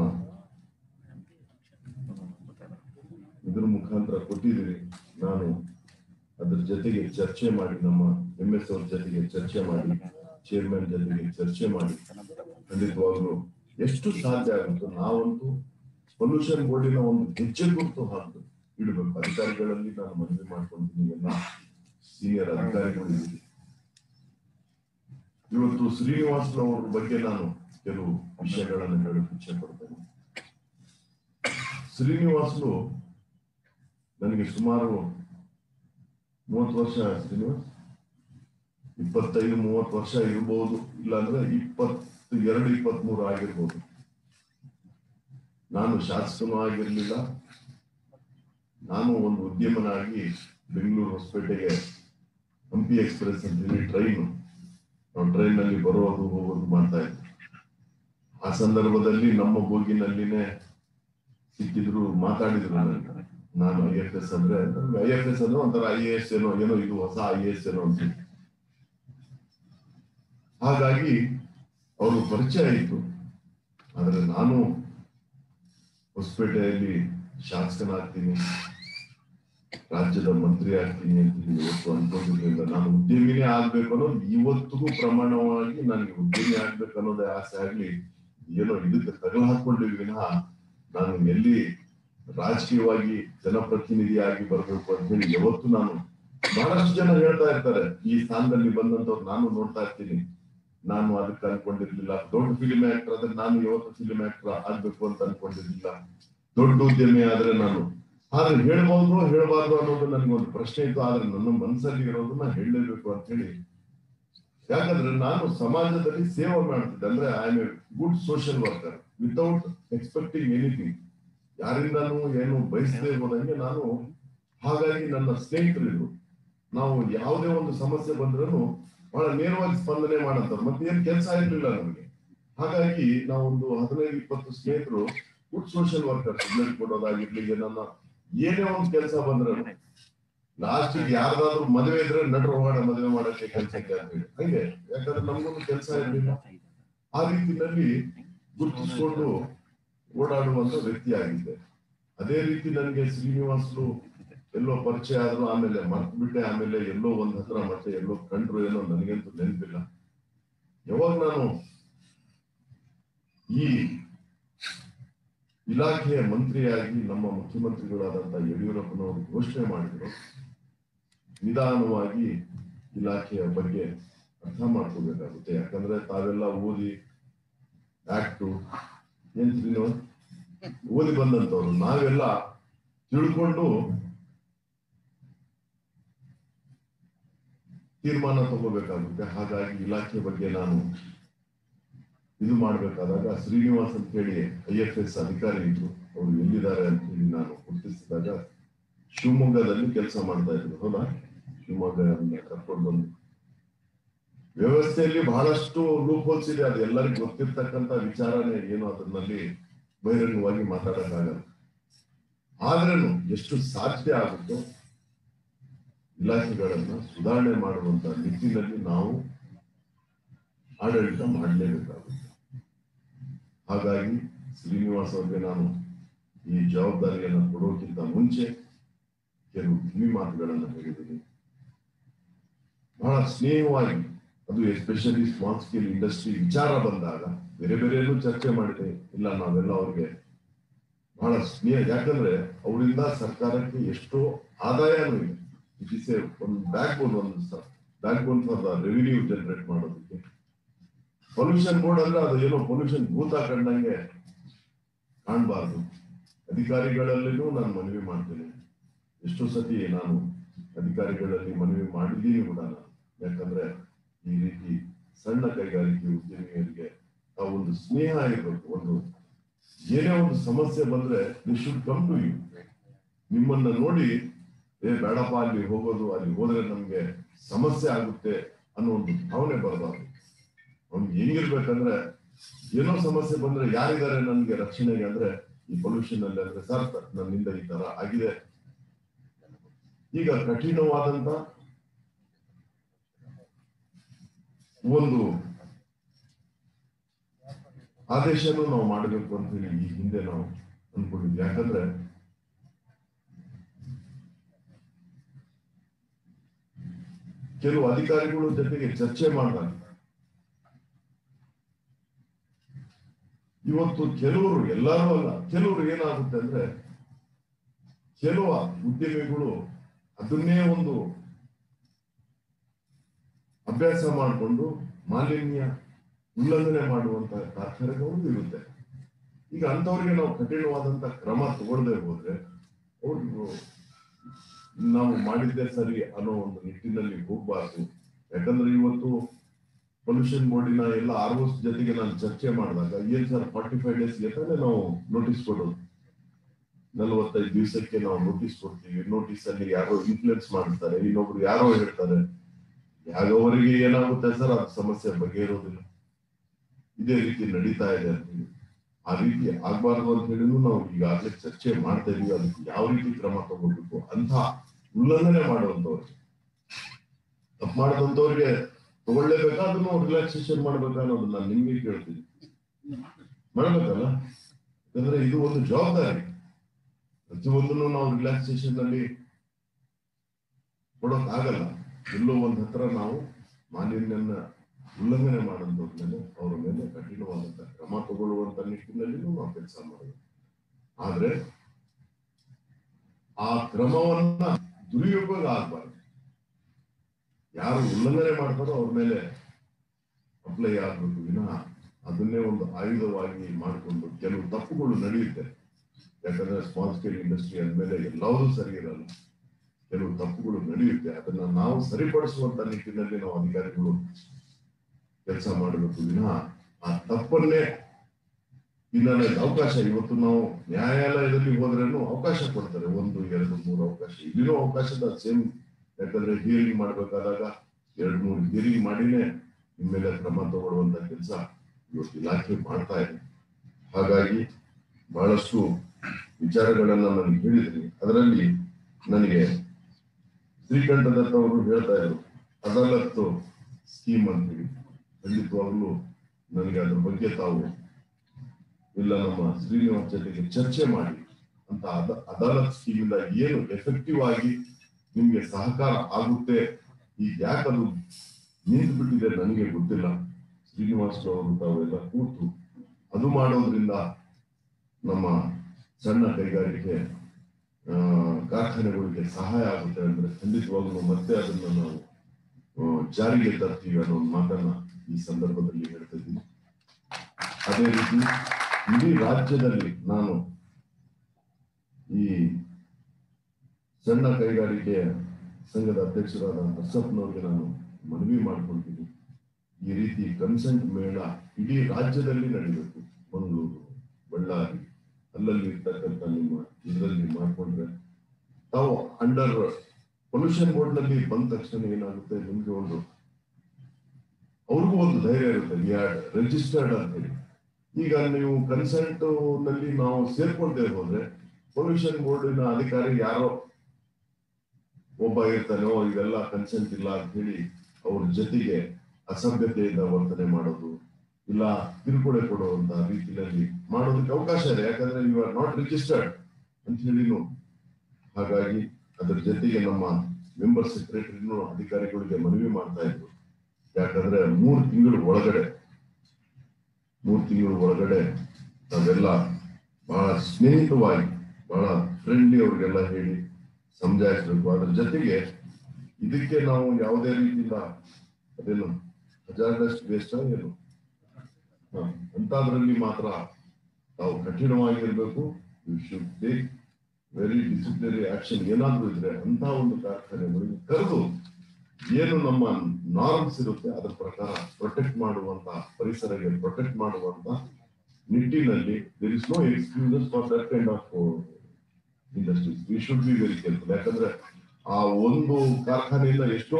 S7: ಇದ್ರ ಮುಖಾಂತರ ಕೊಟ್ಟಿದ್ದೀರಿ ನಾನು ಅದ್ರ ಜೊತೆಗೆ ಚರ್ಚೆ ಮಾಡಿ ನಮ್ಮ ಎಂ ಎಸ್ ಅವ್ರ ಜೊತೆಗೆ ಚರ್ಚೆ ಮಾಡಿ ಚೇರ್ಮನ್ ಜೊತೆಗೆ ಚರ್ಚೆ ಮಾಡಿ ಖಂಡಿತವಾಗ್ಲು ಎಷ್ಟು ಸಾಧ್ಯ ಆಗುತ್ತೋ ನಾವಂತೂ ಪೊಲ್ಯೂಷನ್ ಬೋರ್ಡಿನ ಒಂದು ಹೆಜ್ಜೆ ಗುರುತು ಹಾಕಿ ಇಡಬೇಕು ಅಧಿಕಾರಿಗಳಲ್ಲಿ ನಾನು ಮನವಿ ಮಾಡ್ಕೊಂತೀನಿ ಎಲ್ಲ ಸೀನಿಯರ್ ಅಧಿಕಾರಿಗಳು ಇದ್ದೀರಿ ಇವತ್ತು ಶ್ರೀನಿವಾಸನವ್ರ ಬಗ್ಗೆ ನಾನು ಕೆಲವು ವಿಷಯಗಳನ್ನು ಹೇಳಕ್ ಇಚ್ಛೆ ಪಡ್ತೇನೆ ಶ್ರೀನಿವಾಸ್ಲು ನನಗೆ ಸುಮಾರು ಮೂವತ್ತು ವರ್ಷ ಶ್ರೀನಿವಾಸ್ ಇಪ್ಪತ್ತೈದು ಮೂವತ್ತು ವರ್ಷ ಇರ್ಬೋದು ಇಲ್ಲಾಂದ್ರೆ ಇಪ್ಪತ್ತು ಎರಡು ಇಪ್ಪತ್ತ್ ಮೂರು ಆಗಿರ್ಬೋದು ನಾನು ಶಾಸಕನೂ ಆಗಿರ್ಲಿಲ್ಲ ನಾನು ಒಂದು ಉದ್ಯಮನಾಗಿ ಬೆಂಗಳೂರು ಹೊಸಪೇಟೆಗೆ ಹಂಪಿ ಎಕ್ಸ್ಪ್ರೆಸ್ ಅಂತೇಳಿ ಟ್ರೈನ್ ನಾವು ಟ್ರೈನ್ ನಲ್ಲಿ ಬರೋದು ಹೋಗೋದು ಮಾಡ್ತಾ ಇದ್ವಿ ಆ ಸಂದರ್ಭದಲ್ಲಿ ನಮ್ಮ ಬೋಗಿನಲ್ಲಿನೇ ಸಿಕ್ಕಿದ್ರು ಮಾತಾಡಿದ್ರು ನನಗೆ ನಾನು ಐ ಎಫ್ ಎಸ್ ಅಂದ್ರೆ ಐ ಎಫ್ ಎಸ್ ಅಂದ್ರೆ ಒಂಥರ ಐ ಎ ಎಸ್ ಏನೋ ಏನೋ ಇದು ಹೊಸ ಐ ಎ ಎಸ್ ಏನೋ ಅಂತ ಹಾಗಾಗಿ ಅವರು ಪರಿಚಯ ಆಯಿತು ಆದ್ರೆ ನಾನು ಹೊಸಪೇಟೆಯಲ್ಲಿ ಶಾಸಕನಾಗ್ತೀನಿ ರಾಜ್ಯದ ಮಂತ್ರಿ ಆಗ್ತೀನಿ ಅಂತ ಹೇಳಿ ಇವತ್ತು ಅನ್ಕೊಂಡಿದ್ರಿಂದ ನಾನು ಉದ್ಯಮಿನೇ ಆಗ್ಬೇಕು ಅನ್ನೋದು ಇವತ್ತಿಗೂ ಪ್ರಮಾಣವಾಗಿ ನನಗೆ ಉದ್ಯಮಿ ಆಗ್ಬೇಕು ಅನ್ನೋದೇ ಆಸೆ ಆಗ್ಲಿ ಏನೋ ಇದಕ್ಕೆ ತಗಲು ಹಾಕೊಂಡಿವಿ ವಿನಃ ನಾನು ಎಲ್ಲಿ ರಾಜಕೀಯವಾಗಿ ಜನಪ್ರತಿನಿಧಿಯಾಗಿ ಬರಬೇಕು ಅಂತ ಹೇಳಿ ಯಾವತ್ತು ನಾನು ಬಹಳಷ್ಟು ಜನ ಹೇಳ್ತಾ ಇರ್ತಾರೆ ಈ ಸ್ಥಾನದಲ್ಲಿ ಬಂದಂತವ್ರು ನಾನು ನೋಡ್ತಾ ಇರ್ತೀನಿ ನಾನು ಅದಕ್ಕೆ ಅನ್ಕೊಂಡಿರ್ಲಿಲ್ಲ ದೊಡ್ಡ ಫಿಲಿಂ ಆಕ್ಟರ್ ಆದ್ರೆ ನಾನು ಯಾವತ್ತು ಫಿಲಿಂ ಆಕ್ಟರ್ ಆಗ್ಬೇಕು ಅಂತ ಅನ್ಕೊಂಡಿರ್ಲಿಲ್ಲ ದೊಡ್ಡ ಉದ್ಯಮಿ ಆದ್ರೆ ನಾನು ಆದ್ರೆ ಹೇಳ್ಬೋದು ಹೇಳ್ಬಾರ್ದು ಅನ್ನೋದು ನನಗೊಂದು ಪ್ರಶ್ನೆ ಇತ್ತು ಆದ್ರೆ ನನ್ನ ಮನಸ್ಸಲ್ಲಿ ಇರೋದನ್ನ ಹೇಳಲೇಬೇಕು ಅಂತ ಹೇಳಿ ಯಾಕಂದ್ರೆ ನಾನು ಸಮಾಜದಲ್ಲಿ ಸೇವೆ ಮಾಡ್ತಿದ್ದೆ ಅಂದ್ರೆ I am a good social worker without expecting anything ಯಾರಿಂದನೂ ಏನು ಬಯಸದೆ ಹೋದಂಗೆ ನಾನು ಹಾಗಾಗಿ ನನ್ನ ಸ್ನೇಹಿತರಿದ್ರು ನಾವು ಯಾವುದೇ ಒಂದು ಸಮಸ್ಯೆ ಬಂದ್ರೂ ಬಹಳ ನೇರವಾಗಿ ಸ್ಪಂದನೆ ಮಾಡಂತವ್ರು ಮತ್ತೆ ಏನ್ ಕೆಲಸ ಇರ್ಲಿಲ್ಲ ನಮಗೆ ಹಾಗಾಗಿ ನಾವೊಂದು ಹದಿನೈದು ಇಪ್ಪತ್ತು ಸ್ನೇಹಿತರು ಗುಡ್ ಸೋಷಿಯಲ್ ವರ್ಕರ್ಸ್ ಬ್ಲಡ್ ಕೊಡೋದಾಗಿರ್ಲಿ ನನ್ನ ಏನೇ ಒಂದು ಕೆಲಸ ಬಂದ್ರು ಲಾಸ್ಟ್ ಯಾರ್ದಾದ್ರು ಮದುವೆ ಇದ್ರೆ ನಟರು ಹೋಗೋಣ ಮದುವೆ ಮಾಡಕ್ಕೆ ಕೆಲಸಕ್ಕೆ ಅಂತ ಹೇಳಿ ಹಂಗೆ ಯಾಕಂದ್ರೆ ನಮ್ಗೊಂದು ಕೆಲಸ ಇರ್ಲಿಲ್ಲ ಆ ರೀತಿನಲ್ಲಿ ಗುರುತಿಸ್ಕೊಂಡು ಓಡಾಡುವಂತ ವ್ಯಕ್ತಿ ಆಗಿದ್ದೆ ಅದೇ ರೀತಿ ನನಗೆ ಶ್ರೀನಿವಾಸ್ಲು ಎಲ್ಲೋ ಪರಿಚಯ ಆದ್ರು ಆಮೇಲೆ ಮರ್ತು ಬಿಟ್ಟೆ ಆಮೇಲೆ ಎಲ್ಲೋ ಒಂದ್ ಹತ್ರ ಮತ್ತೆ ಎಲ್ಲೋ ಕಂಡ್ರು ಏನೋ ನನಗಂತೂ ನೆನಪಿಲ್ಲ ಯಾವಾಗ ನಾನು ಈ ಇಲ್ಲ ಇಲಾಖೆಯ ಮಂತ್ರಿಯಾಗಿ ನಮ್ಮ ಮುಖ್ಯಮಂತ್ರಿಗಳಾದಂತಹ ಯಡಿಯೂರಪ್ಪನವರು ಘೋಷಣೆ ಮಾಡಿದ್ರು ನಿಧಾನವಾಗಿ ಇಲಾಖೆಯ ಬಗ್ಗೆ ಅರ್ಥ ಮಾಡ್ಕೋಬೇಕಾಗುತ್ತೆ ಯಾಕಂದ್ರೆ ತಾವೆಲ್ಲ ಓದಿ ಆಕ್ಟು ಏನ್ರಿ ನೀವು ಓದಿ ಬಂದಂತವ್ರು ನಾವೆಲ್ಲ ತಿಳ್ಕೊಂಡು ತೀರ್ಮಾನ ತಗೋಬೇಕಾಗುತ್ತೆ ಹಾಗಾಗಿ ಇಲಾಖೆ ಬಗ್ಗೆ ನಾನು ಇದು ಮಾಡ್ಬೇಕಾದಾಗ ಶ್ರೀನಿವಾಸ್ ಅಂತ ಹೇಳಿ ಐ ಎಫ್ ಎಸ್ ಅಧಿಕಾರಿ ಇದ್ರು ಅವರು ಎಲ್ಲಿದ್ದಾರೆ ಅಂತ ಹೇಳಿ ನಾನು ಗುರುತಿಸಿದಾಗ ಶಿವಮೊಗ್ಗದಲ್ಲಿ ಕೆಲಸ ಮಾಡ್ತಾ ಇದ್ರು ಹೌದಾ ಶಿವಮೊಗ್ಗ ಕರ್ಕೊಂಡು ಬಂದು ವ್ಯವಸ್ಥೆಯಲ್ಲಿ ಬಹಳಷ್ಟು ಲೂಪ್ ಹೋಲ್ಸ್ ಇದೆ ಅದು ಎಲ್ಲರಿಗೂ ಗೊತ್ತಿರ್ತಕ್ಕಂತ ವಿಚಾರನೇ ಏನು ಅದರಲ್ಲಿ ಬಹಿರಂಗವಾಗಿ ಮಾತಾಡಕ್ಕಾಗಲ್ಲ ಆದ್ರೂ ಎಷ್ಟು ಸಾಧ್ಯ ಆಗುತ್ತೋ ಇಲಾಖೆಗಳನ್ನ ಸುಧಾರಣೆ ಮಾಡುವಂತ ನಿಟ್ಟಿನಲ್ಲಿ ನಾವು ಆಡಳಿತ ಮಾಡಲೇಬೇಕಾಗುತ್ತೆ ಹಾಗಾಗಿ ಶ್ರೀನಿವಾಸ್ ಅವರಿಗೆ ನಾನು ಈ ಜವಾಬ್ದಾರಿಯನ್ನು ಕೊಡೋಕ್ಕಿಂತ ಮುಂಚೆ ಕೆಲವು ಕಿವಿ ಮಾತುಗಳನ್ನು ಹೇಳಿದ್ದೀನಿ ಬಹಳ ಸ್ನೇಹವಾಗಿ ಅದು ಎಸ್ಪೆಷಲಿ ಸ್ಮಾಲ್ ಸ್ಕೇಲ್ ಇಂಡಸ್ಟ್ರಿ ವಿಚಾರ ಬಂದಾಗ ಬೇರೆ ಬೇರೆಯಲ್ಲೂ ಚರ್ಚೆ ಮಾಡಿದೆ ಇಲ್ಲ ನಾವೆಲ್ಲ ಅವ್ರಿಗೆ ಬಹಳ ಸ್ನೇಹ ಯಾಕಂದ್ರೆ ಅವರಿಂದ ಸರ್ಕಾರಕ್ಕೆ ಎಷ್ಟೋ ಆದಾಯನೂ ಇದೆ ಇಟ್ ಇಸ್ ಎ ಒಂದು ಬ್ಯಾಕ್ ಬೋನ್ ಒಂದು backbone for the revenue generate ಮಾಡೋದಕ್ಕೆ ಪೊಲ್ಯೂಷನ್ ಬೋರ್ಡ್ ಅಂದ್ರೆ ಅದು ಏನೋ ಪೊಲ್ಯೂಷನ್ ಭೂತ ಕಂಡಂಗೆ ಕಾಣಬಾರ್ದು ಅಧಿಕಾರಿಗಳಲ್ಲಿನೂ ನಾನು ಮನವಿ ಮಾಡ್ತೇನೆ ಎಷ್ಟೋ ಸತಿ ನಾನು ಅಧಿಕಾರಿಗಳಲ್ಲಿ ಮನವಿ ಮಾಡಿದ್ದೀನಿ ಕೂಡ ನಾನು ಯಾಕಂದ್ರೆ ಈ ರೀತಿ ಸಣ್ಣ ಕೈಗಾರಿಕೆ ಉದ್ಯಮಿಯರಿಗೆ ಆ ಒಂದು ಸ್ನೇಹ ಇರಬೇಕು ಒಂದು ಏನೇ ಒಂದು ಸಮಸ್ಯೆ ಬಂದ್ರೆ they should come to you ನಿಮ್ಮನ್ನ ನೋಡಿ ಏ ಬೇಡಪ್ಪ ಅಲ್ಲಿ ಹೋಗೋದು ಅಲ್ಲಿ ಹೋದ್ರೆ ನಮ್ಗೆ ಸಮಸ್ಯೆ ಆಗುತ್ತೆ ಅನ್ನೋ ಒಂದು ಭಾವನೆ ಬರಬಾರ್ದು ಅವ್ನಿಗೆ ಹೆಂಗಿರ್ಬೇಕಂದ್ರೆ ಏನೋ ಸಮಸ್ಯೆ ಬಂದ್ರೆ ಯಾರಿದ್ದಾರೆ ನನ್ಗೆ ರಕ್ಷಣೆಗೆ ಅಂದ್ರೆ ಈ ಪೊಲ್ಯೂಷನ್ ಅಲ್ಲಿ ಅಂದ್ರೆ ಸರ್ ನನ್ನಿಂದ ಈ ತರ ಆಗಿದೆ ಈಗ ಕಠಿಣವಾದಂತ ಒಂದು ಆದೇಶನೂ ನಾವು ಮಾಡಬೇಕು ಅಂತ ಹೇಳಿ ಈ ಹಿಂದೆ ನಾವು ಅನ್ಕೊಂಡಿದ್ವಿ ಯಾಕಂದ್ರೆ ಕೆಲವು ಅಧಿಕಾರಿಗಳು ಜೊತೆಗೆ ಚರ್ಚೆ ಮಾಡಿದಾಗ ಇವತ್ತು ಕೆಲವರು ಎಲ್ಲರೂ ಅಲ್ಲ ಕೆಲವರು ಏನಾಗುತ್ತೆ ಅಂದ್ರೆ ಕೆಲವು ಉದ್ಯಮಿಗಳು ಅದನ್ನೇ ಒಂದು ಅಭ್ಯಾಸ ಮಾಡಿಕೊಂಡು ಮಾಲಿನ್ಯ ಉಲ್ಲಂಘನೆ ಮಾಡುವಂತ ಕಾರ್ಖಾನೆಗಳು ಇರುತ್ತೆ ಈಗ ಅಂತವ್ರಿಗೆ ನಾವು ಕಠಿಣವಾದಂತ ಕ್ರಮ ತಗೊಳ್ಳದೆ ಹೋದ್ರೆ ಅವ್ರು ನಾವು ಮಾಡಿದ್ದೆ ಸರಿ ಅನ್ನೋ ಒಂದು ನಿಟ್ಟಿನಲ್ಲಿ ಹೋಗ್ಬಾರ್ದು ಯಾಕಂದ್ರೆ ಇವತ್ತು ಪೊಲ್ಯೂಷನ್ ಬೋರ್ಡಿನ ಎಲ್ಲ ಆರ್ ಜೊತೆಗೆ ನಾನು ಚರ್ಚೆ ಮಾಡಿದಾಗ ಏನ್ ಸರ್ ಫಾರ್ಟಿ ಫೈವ್ ಡೇಸ್ಗೆ ತಾನೇ ನಾವು ನೋಟಿಸ್ ಕೊಡೋದು ನಲವತ್ತೈದು ದಿವಸಕ್ಕೆ ನಾವು ನೋಟಿಸ್ ಕೊಡ್ತೀವಿ ನೋಟಿಸ್ ಅಲ್ಲಿ ಯಾರೋ ಇನ್ಫ್ಲುಯೆನ್ಸ್ ಮಾಡ್ತಾರೆ ಇನ್ನೊಬ್ರು ಯಾರೋ ಹೇಳ್ತಾರೆ ಯಾಗವರಿಗೆ ಏನಾಗುತ್ತೆ ಸರ್ ಅದು ಸಮಸ್ಯೆ ಬಗೆಹರೋದಿಲ್ಲ ಇದೇ ರೀತಿ ನಡೀತಾ ಇದೆ ಅಂತ ಹೇಳಿ ಆ ರೀತಿ ಆಗ್ಬಾರ್ದು ಅಂತ ಹೇಳಿದ್ರು ನಾವು ಈಗಾಗಲೇ ಚರ್ಚೆ ಮಾಡ್ತಾ ಇದೀವಿ ಅದಕ್ಕೆ ಯಾವ ರೀತಿ ಕ್ರಮ ತಗೋಬೇಕು ಅಂತ ಉಲ್ಲಂಘನೆ ಮಾಡುವಂತವ್ರಿಗೆ ತಪ್ಪು ಮಾಡಿದಂತವ್ರಿಗೆ ತಗೊಳ್ಳೇಬೇಕಾ ಅದನ್ನು ರಿಲ್ಯಾಕ್ಸೇಷನ್ ಮಾಡ್ಬೇಕಾ ಅನ್ನೋದು ನಾನು ನಿಮ್ಗೆ ಕೇಳ್ತೀನಿ ಮಾಡ್ಬೇಕಲ್ಲ ಯಾಕಂದ್ರೆ ಇದು ಒಂದು ಜವಾಬ್ದಾರಿ ಪ್ರತಿಯೊಂದನ್ನು ನಾವು ರಿಲ್ಯಾಕ್ಸೇಷನ್ ಅಲ್ಲಿ ಕೊಡೋಕ್ ಆಗಲ್ಲ ಎಲ್ಲೋ ಒಂದ್ ಹತ್ರ ನಾವು ಮಾಲಿನ್ಯನ ಉಲ್ಲಂಘನೆ ಮಾಡೋದ್ರ ಮೇಲೆ ಅವರ ಮೇಲೆ ಕಠಿಣವಾದಂತ ಕ್ರಮ ತಗೊಳ್ಳುವಂತ ನಿಟ್ಟಿನಲ್ಲಿನೂ ನಾವು ಕೆಲಸ ಮಾಡಬೇಕು ಆದ್ರೆ ಆ ಕ್ರಮವನ್ನ ದುರುಪಯೋಗ ಆಗ್ಬಾರ್ದು ಯಾರು ಉಲ್ಲಂಘನೆ ಮಾಡ್ತಾರೋ ಅವ್ರ ಮೇಲೆ ಅಪ್ಲೈ ಆಗ್ಬೇಕು ವಿನಃ ಅದನ್ನೇ ಒಂದು ಆಯುಧವಾಗಿ ಮಾಡಿಕೊಂಡು ಕೆಲವು ತಪ್ಪುಗಳು ನಡೆಯುತ್ತೆ ಯಾಕಂದ್ರೆ ಸ್ಮಾಲ್ ಸ್ಕೇಲ್ ಇಂಡಸ್ಟ್ರಿ ಅಂದ್ಮೇಲೆ ಎಲ್ಲವೂ ಸರಿ ಇರಲ್ಲ ಕೆಲವು ತಪ್ಪುಗಳು ನಡೆಯುತ್ತೆ ಅದನ್ನ ನಾವು ಸರಿಪಡಿಸುವಂತ ನಿಟ್ಟಿನಲ್ಲಿ ನಾವು ಅಧಿಕಾರಿಗಳು ಕೆಲಸ ಮಾಡಬೇಕು ವಿನಃ ಆ ತಪ್ಪನ್ನೇ ಇನ್ನೊಂದು ಅವಕಾಶ ಇವತ್ತು ನಾವು ನ್ಯಾಯಾಲಯದಲ್ಲಿ ಹೋದ್ರೇನು ಅವಕಾಶ ಕೊಡ್ತಾರೆ ಒಂದು ಎರಡು ಮೂರು ಅವಕಾಶ ಇಲ್ಲಿನೂ ಅವಕಾಶದ ಸೇಮ್ ಯಾಕಂದ್ರೆ ಹಿಯರಿಂಗ್ ಮಾಡ್ಬೇಕಾದಾಗ ಎರಡು ಮೂರು ಹಿಯರಿಂಗ್ ಮಾಡಿನೇ ನಿಮ್ಮ ಮೇಲೆ ಕ್ರಮ ತಗೊಳ್ಳುವಂತ ಕೆಲಸ ಇವತ್ತು ಇಲಾಖೆ ಮಾಡ್ತಾ ಇದೆ ಹಾಗಾಗಿ ಬಹಳಷ್ಟು ವಿಚಾರಗಳನ್ನ ನಾನು ಹೇಳಿದ್ದೀನಿ ಅದರಲ್ಲಿ ನನಗೆ ಶ್ರೀಕಂಠ ದತ್ತ ಅವರು ಹೇಳ್ತಾ ಇದ್ರು ಅದಾಲತ್ತು ಸ್ಕೀಮ್ ಅಂತ ಹೇಳಿ ಖಂಡಿತವಾಗ್ಲೂ ನನಗೆ ಅದ್ರ ಬಗ್ಗೆ ತಾವು ಇಲ್ಲ ನಮ್ಮ ಶ್ರೀನಿವಾಸ್ ಜೊತೆಗೆ ಚರ್ಚೆ ಮಾಡಿ ಅಂತ ಅದ ಅದಾಲತ್ ಸ್ಕೀಮ್ ಇಂದ ಏನು ಎಫೆಕ್ಟಿವ್ ಆಗಿ ನಿಮ್ಗೆ ಸಹಕಾರ ಆಗುತ್ತೆ ಈಗ ಯಾಕದು ನಿಂತು ಬಿಟ್ಟಿದೆ ನನಗೆ ಗೊತ್ತಿಲ್ಲ ಶ್ರೀನಿವಾಸ್ ಅವರು ತಾವೆಲ್ಲ ಕೂತು ಅದು ಮಾಡೋದ್ರಿಂದ ನಮ್ಮ ಸಣ್ಣ ಕೈಗಾರಿಕೆ ಆ, ಕಾರ್ಖಾನೆಗಳಿಗೆ ಸಹಾಯ ಆಗುತ್ತೆ ಅಂದ್ರೆ ಖಂಡಿತವಾಗ್ಲೂ ಮತ್ತೆ ಅದನ್ನ ನಾವು ಆ, ಜಾರಿಗೆ ತರ್ತೀವಿ ಅನ್ನೋ ಒಂದು ಮಾತನ್ನ ಈ ಸಂದರ್ಭದಲ್ಲಿ ಹೇಳ್ತಾ ಇದ್ದೀನಿ ಅದೇ ರೀತಿ ಇಡೀ ರಾಜ್ಯದಲ್ಲಿ ನಾನು ಈ ಸಣ್ಣ ಕೈಗಾರಿಕೆ ಸಂಘದ ಅಧ್ಯಕ್ಷರಾದ ಅರ್ಸಪ್ನವ್ರಿಗೆ ನಾನು ಮನವಿ ಮಾಡ್ಕೊಳ್ತೀನಿ ಈ ರೀತಿ ಕನ್ಸೆಂಟ್ ಮೇಳ ಇಡೀ ರಾಜ್ಯದಲ್ಲಿ ನಡೀಬೇಕು ಮಂಗಳೂರು ಬಳ್ಳಾರಿ ಅಲ್ಲಲ್ಲಿ ಇರ್ತಕ್ಕಂಥ ನಿಮ್ಮ ಇದರಲ್ಲಿ ಮಾಡ್ಕೊಂಡ್ರೆ ತಾವು ಅಂಡರ್ ಪೊಲ್ಯೂಷನ್ ಬೋರ್ಡ್ ನಲ್ಲಿ ಬಂದ ತಕ್ಷಣ ಏನಾಗುತ್ತೆ ನಿಮ್ಗೆ ಒಂದು ಅವ್ರಿಗೂ ಒಂದು ಧೈರ್ಯ ಇರುತ್ತೆ ರಿಜಿಸ್ಟರ್ಡ್ ಅಂತ ಹೇಳಿ ಈಗ ನೀವು ಕನ್ಸೆಂಟ್ ನಲ್ಲಿ ನಾವು ಸೇರ್ಕೊಳ್ತೇ ಹೋದ್ರೆ ಪೊಲ್ಯೂಷನ್ ಬೋರ್ಡಿನ ಅಧಿಕಾರಿ ಯಾರೋ ಒಬ್ಬ ಇರ್ತಾನೆ ಓ ಇದೆಲ್ಲ ಕನ್ಸೆಂಟ್ ಇಲ್ಲ ಅಂತ ಹೇಳಿ ಅವ್ರ ಜೊತೆಗೆ ಅಸಭ್ಯತೆಯಿಂದ ವರ್ತನೆ ಮಾಡೋದು ಇಲ್ಲ ಕಿರುಕುಳ ಕೊಡುವಂತ ರೀತಿಯಲ್ಲಿ ಮಾಡೋದಕ್ಕೆ ಅವಕಾಶ ಇದೆ ಯಾಕಂದ್ರೆ ಯು ಆರ್ ನಾಟ್ ರಿಜಿಸ್ಟರ್ಡ್ ಅಂತ ಹೇಳಿನು ಹಾಗಾಗಿ ಅದ್ರ ಜೊತೆಗೆ ನಮ್ಮ ಮೆಂಬರ್ ಸೆಕ್ರೆಟರಿನೂ ಅಧಿಕಾರಿಗಳಿಗೆ ಮನವಿ ಮಾಡ್ತಾ ಇದ್ರು ಯಾಕಂದ್ರೆ ಮೂರ್ ತಿಂಗಳು ಒಳಗಡೆ ಮೂರ್ ತಿಂಗಳು ಒಳಗಡೆ ನಾವೆಲ್ಲ ಬಹಳ ಸ್ನೇಹಿತವಾಗಿ ಬಹಳ ಫ್ರೆಂಡ್ಲಿ ಅವ್ರಿಗೆಲ್ಲ ಹೇಳಿ ಸಮಜಾಯಿಸ್ಬೇಕು ಅದ್ರ ಜೊತೆಗೆ ಇದಕ್ಕೆ ನಾವು ಯಾವುದೇ ರೀತಿಯಿಂದ ಅದೇನು ಹಜಾರ್ಡಸ್ಟ್ ವೇಸ್ಟ್ ಏನು ಹ, ಅಂತಾದ್ರಲ್ಲಿ ಮಾತ್ರ ನಾವು ಕಠಿಣವಾಗಿರ್ಬೇಕು you should take very disciplinary action ಏನಾದ್ರೂ ಇದ್ರೆ ಅಂತ ಒಂದು ಕಾರ್ಖಾನೆಗಳಿಗೆ ಕರೆದು ಏನು ನಮ್ಮ ನಾರ್ಮ್ಸ್ ಇರುತ್ತೆ ಅದರ ಪ್ರಕಾರ ಪ್ರೊಟೆಕ್ಟ್ ಮಾಡುವಂತ ಪರಿಸರಗೆ ಪ್ರೊಟೆಕ್ಟ್ ಮಾಡುವಂತ ನಿಟ್ಟಿನಲ್ಲಿ there is no excuses for that kind of industries we should be very careful ಯಾಕಂದ್ರೆ ಆ ಒಂದು ಕಾರ್ಖಾನೆಯಿಂದ ಎಷ್ಟೋ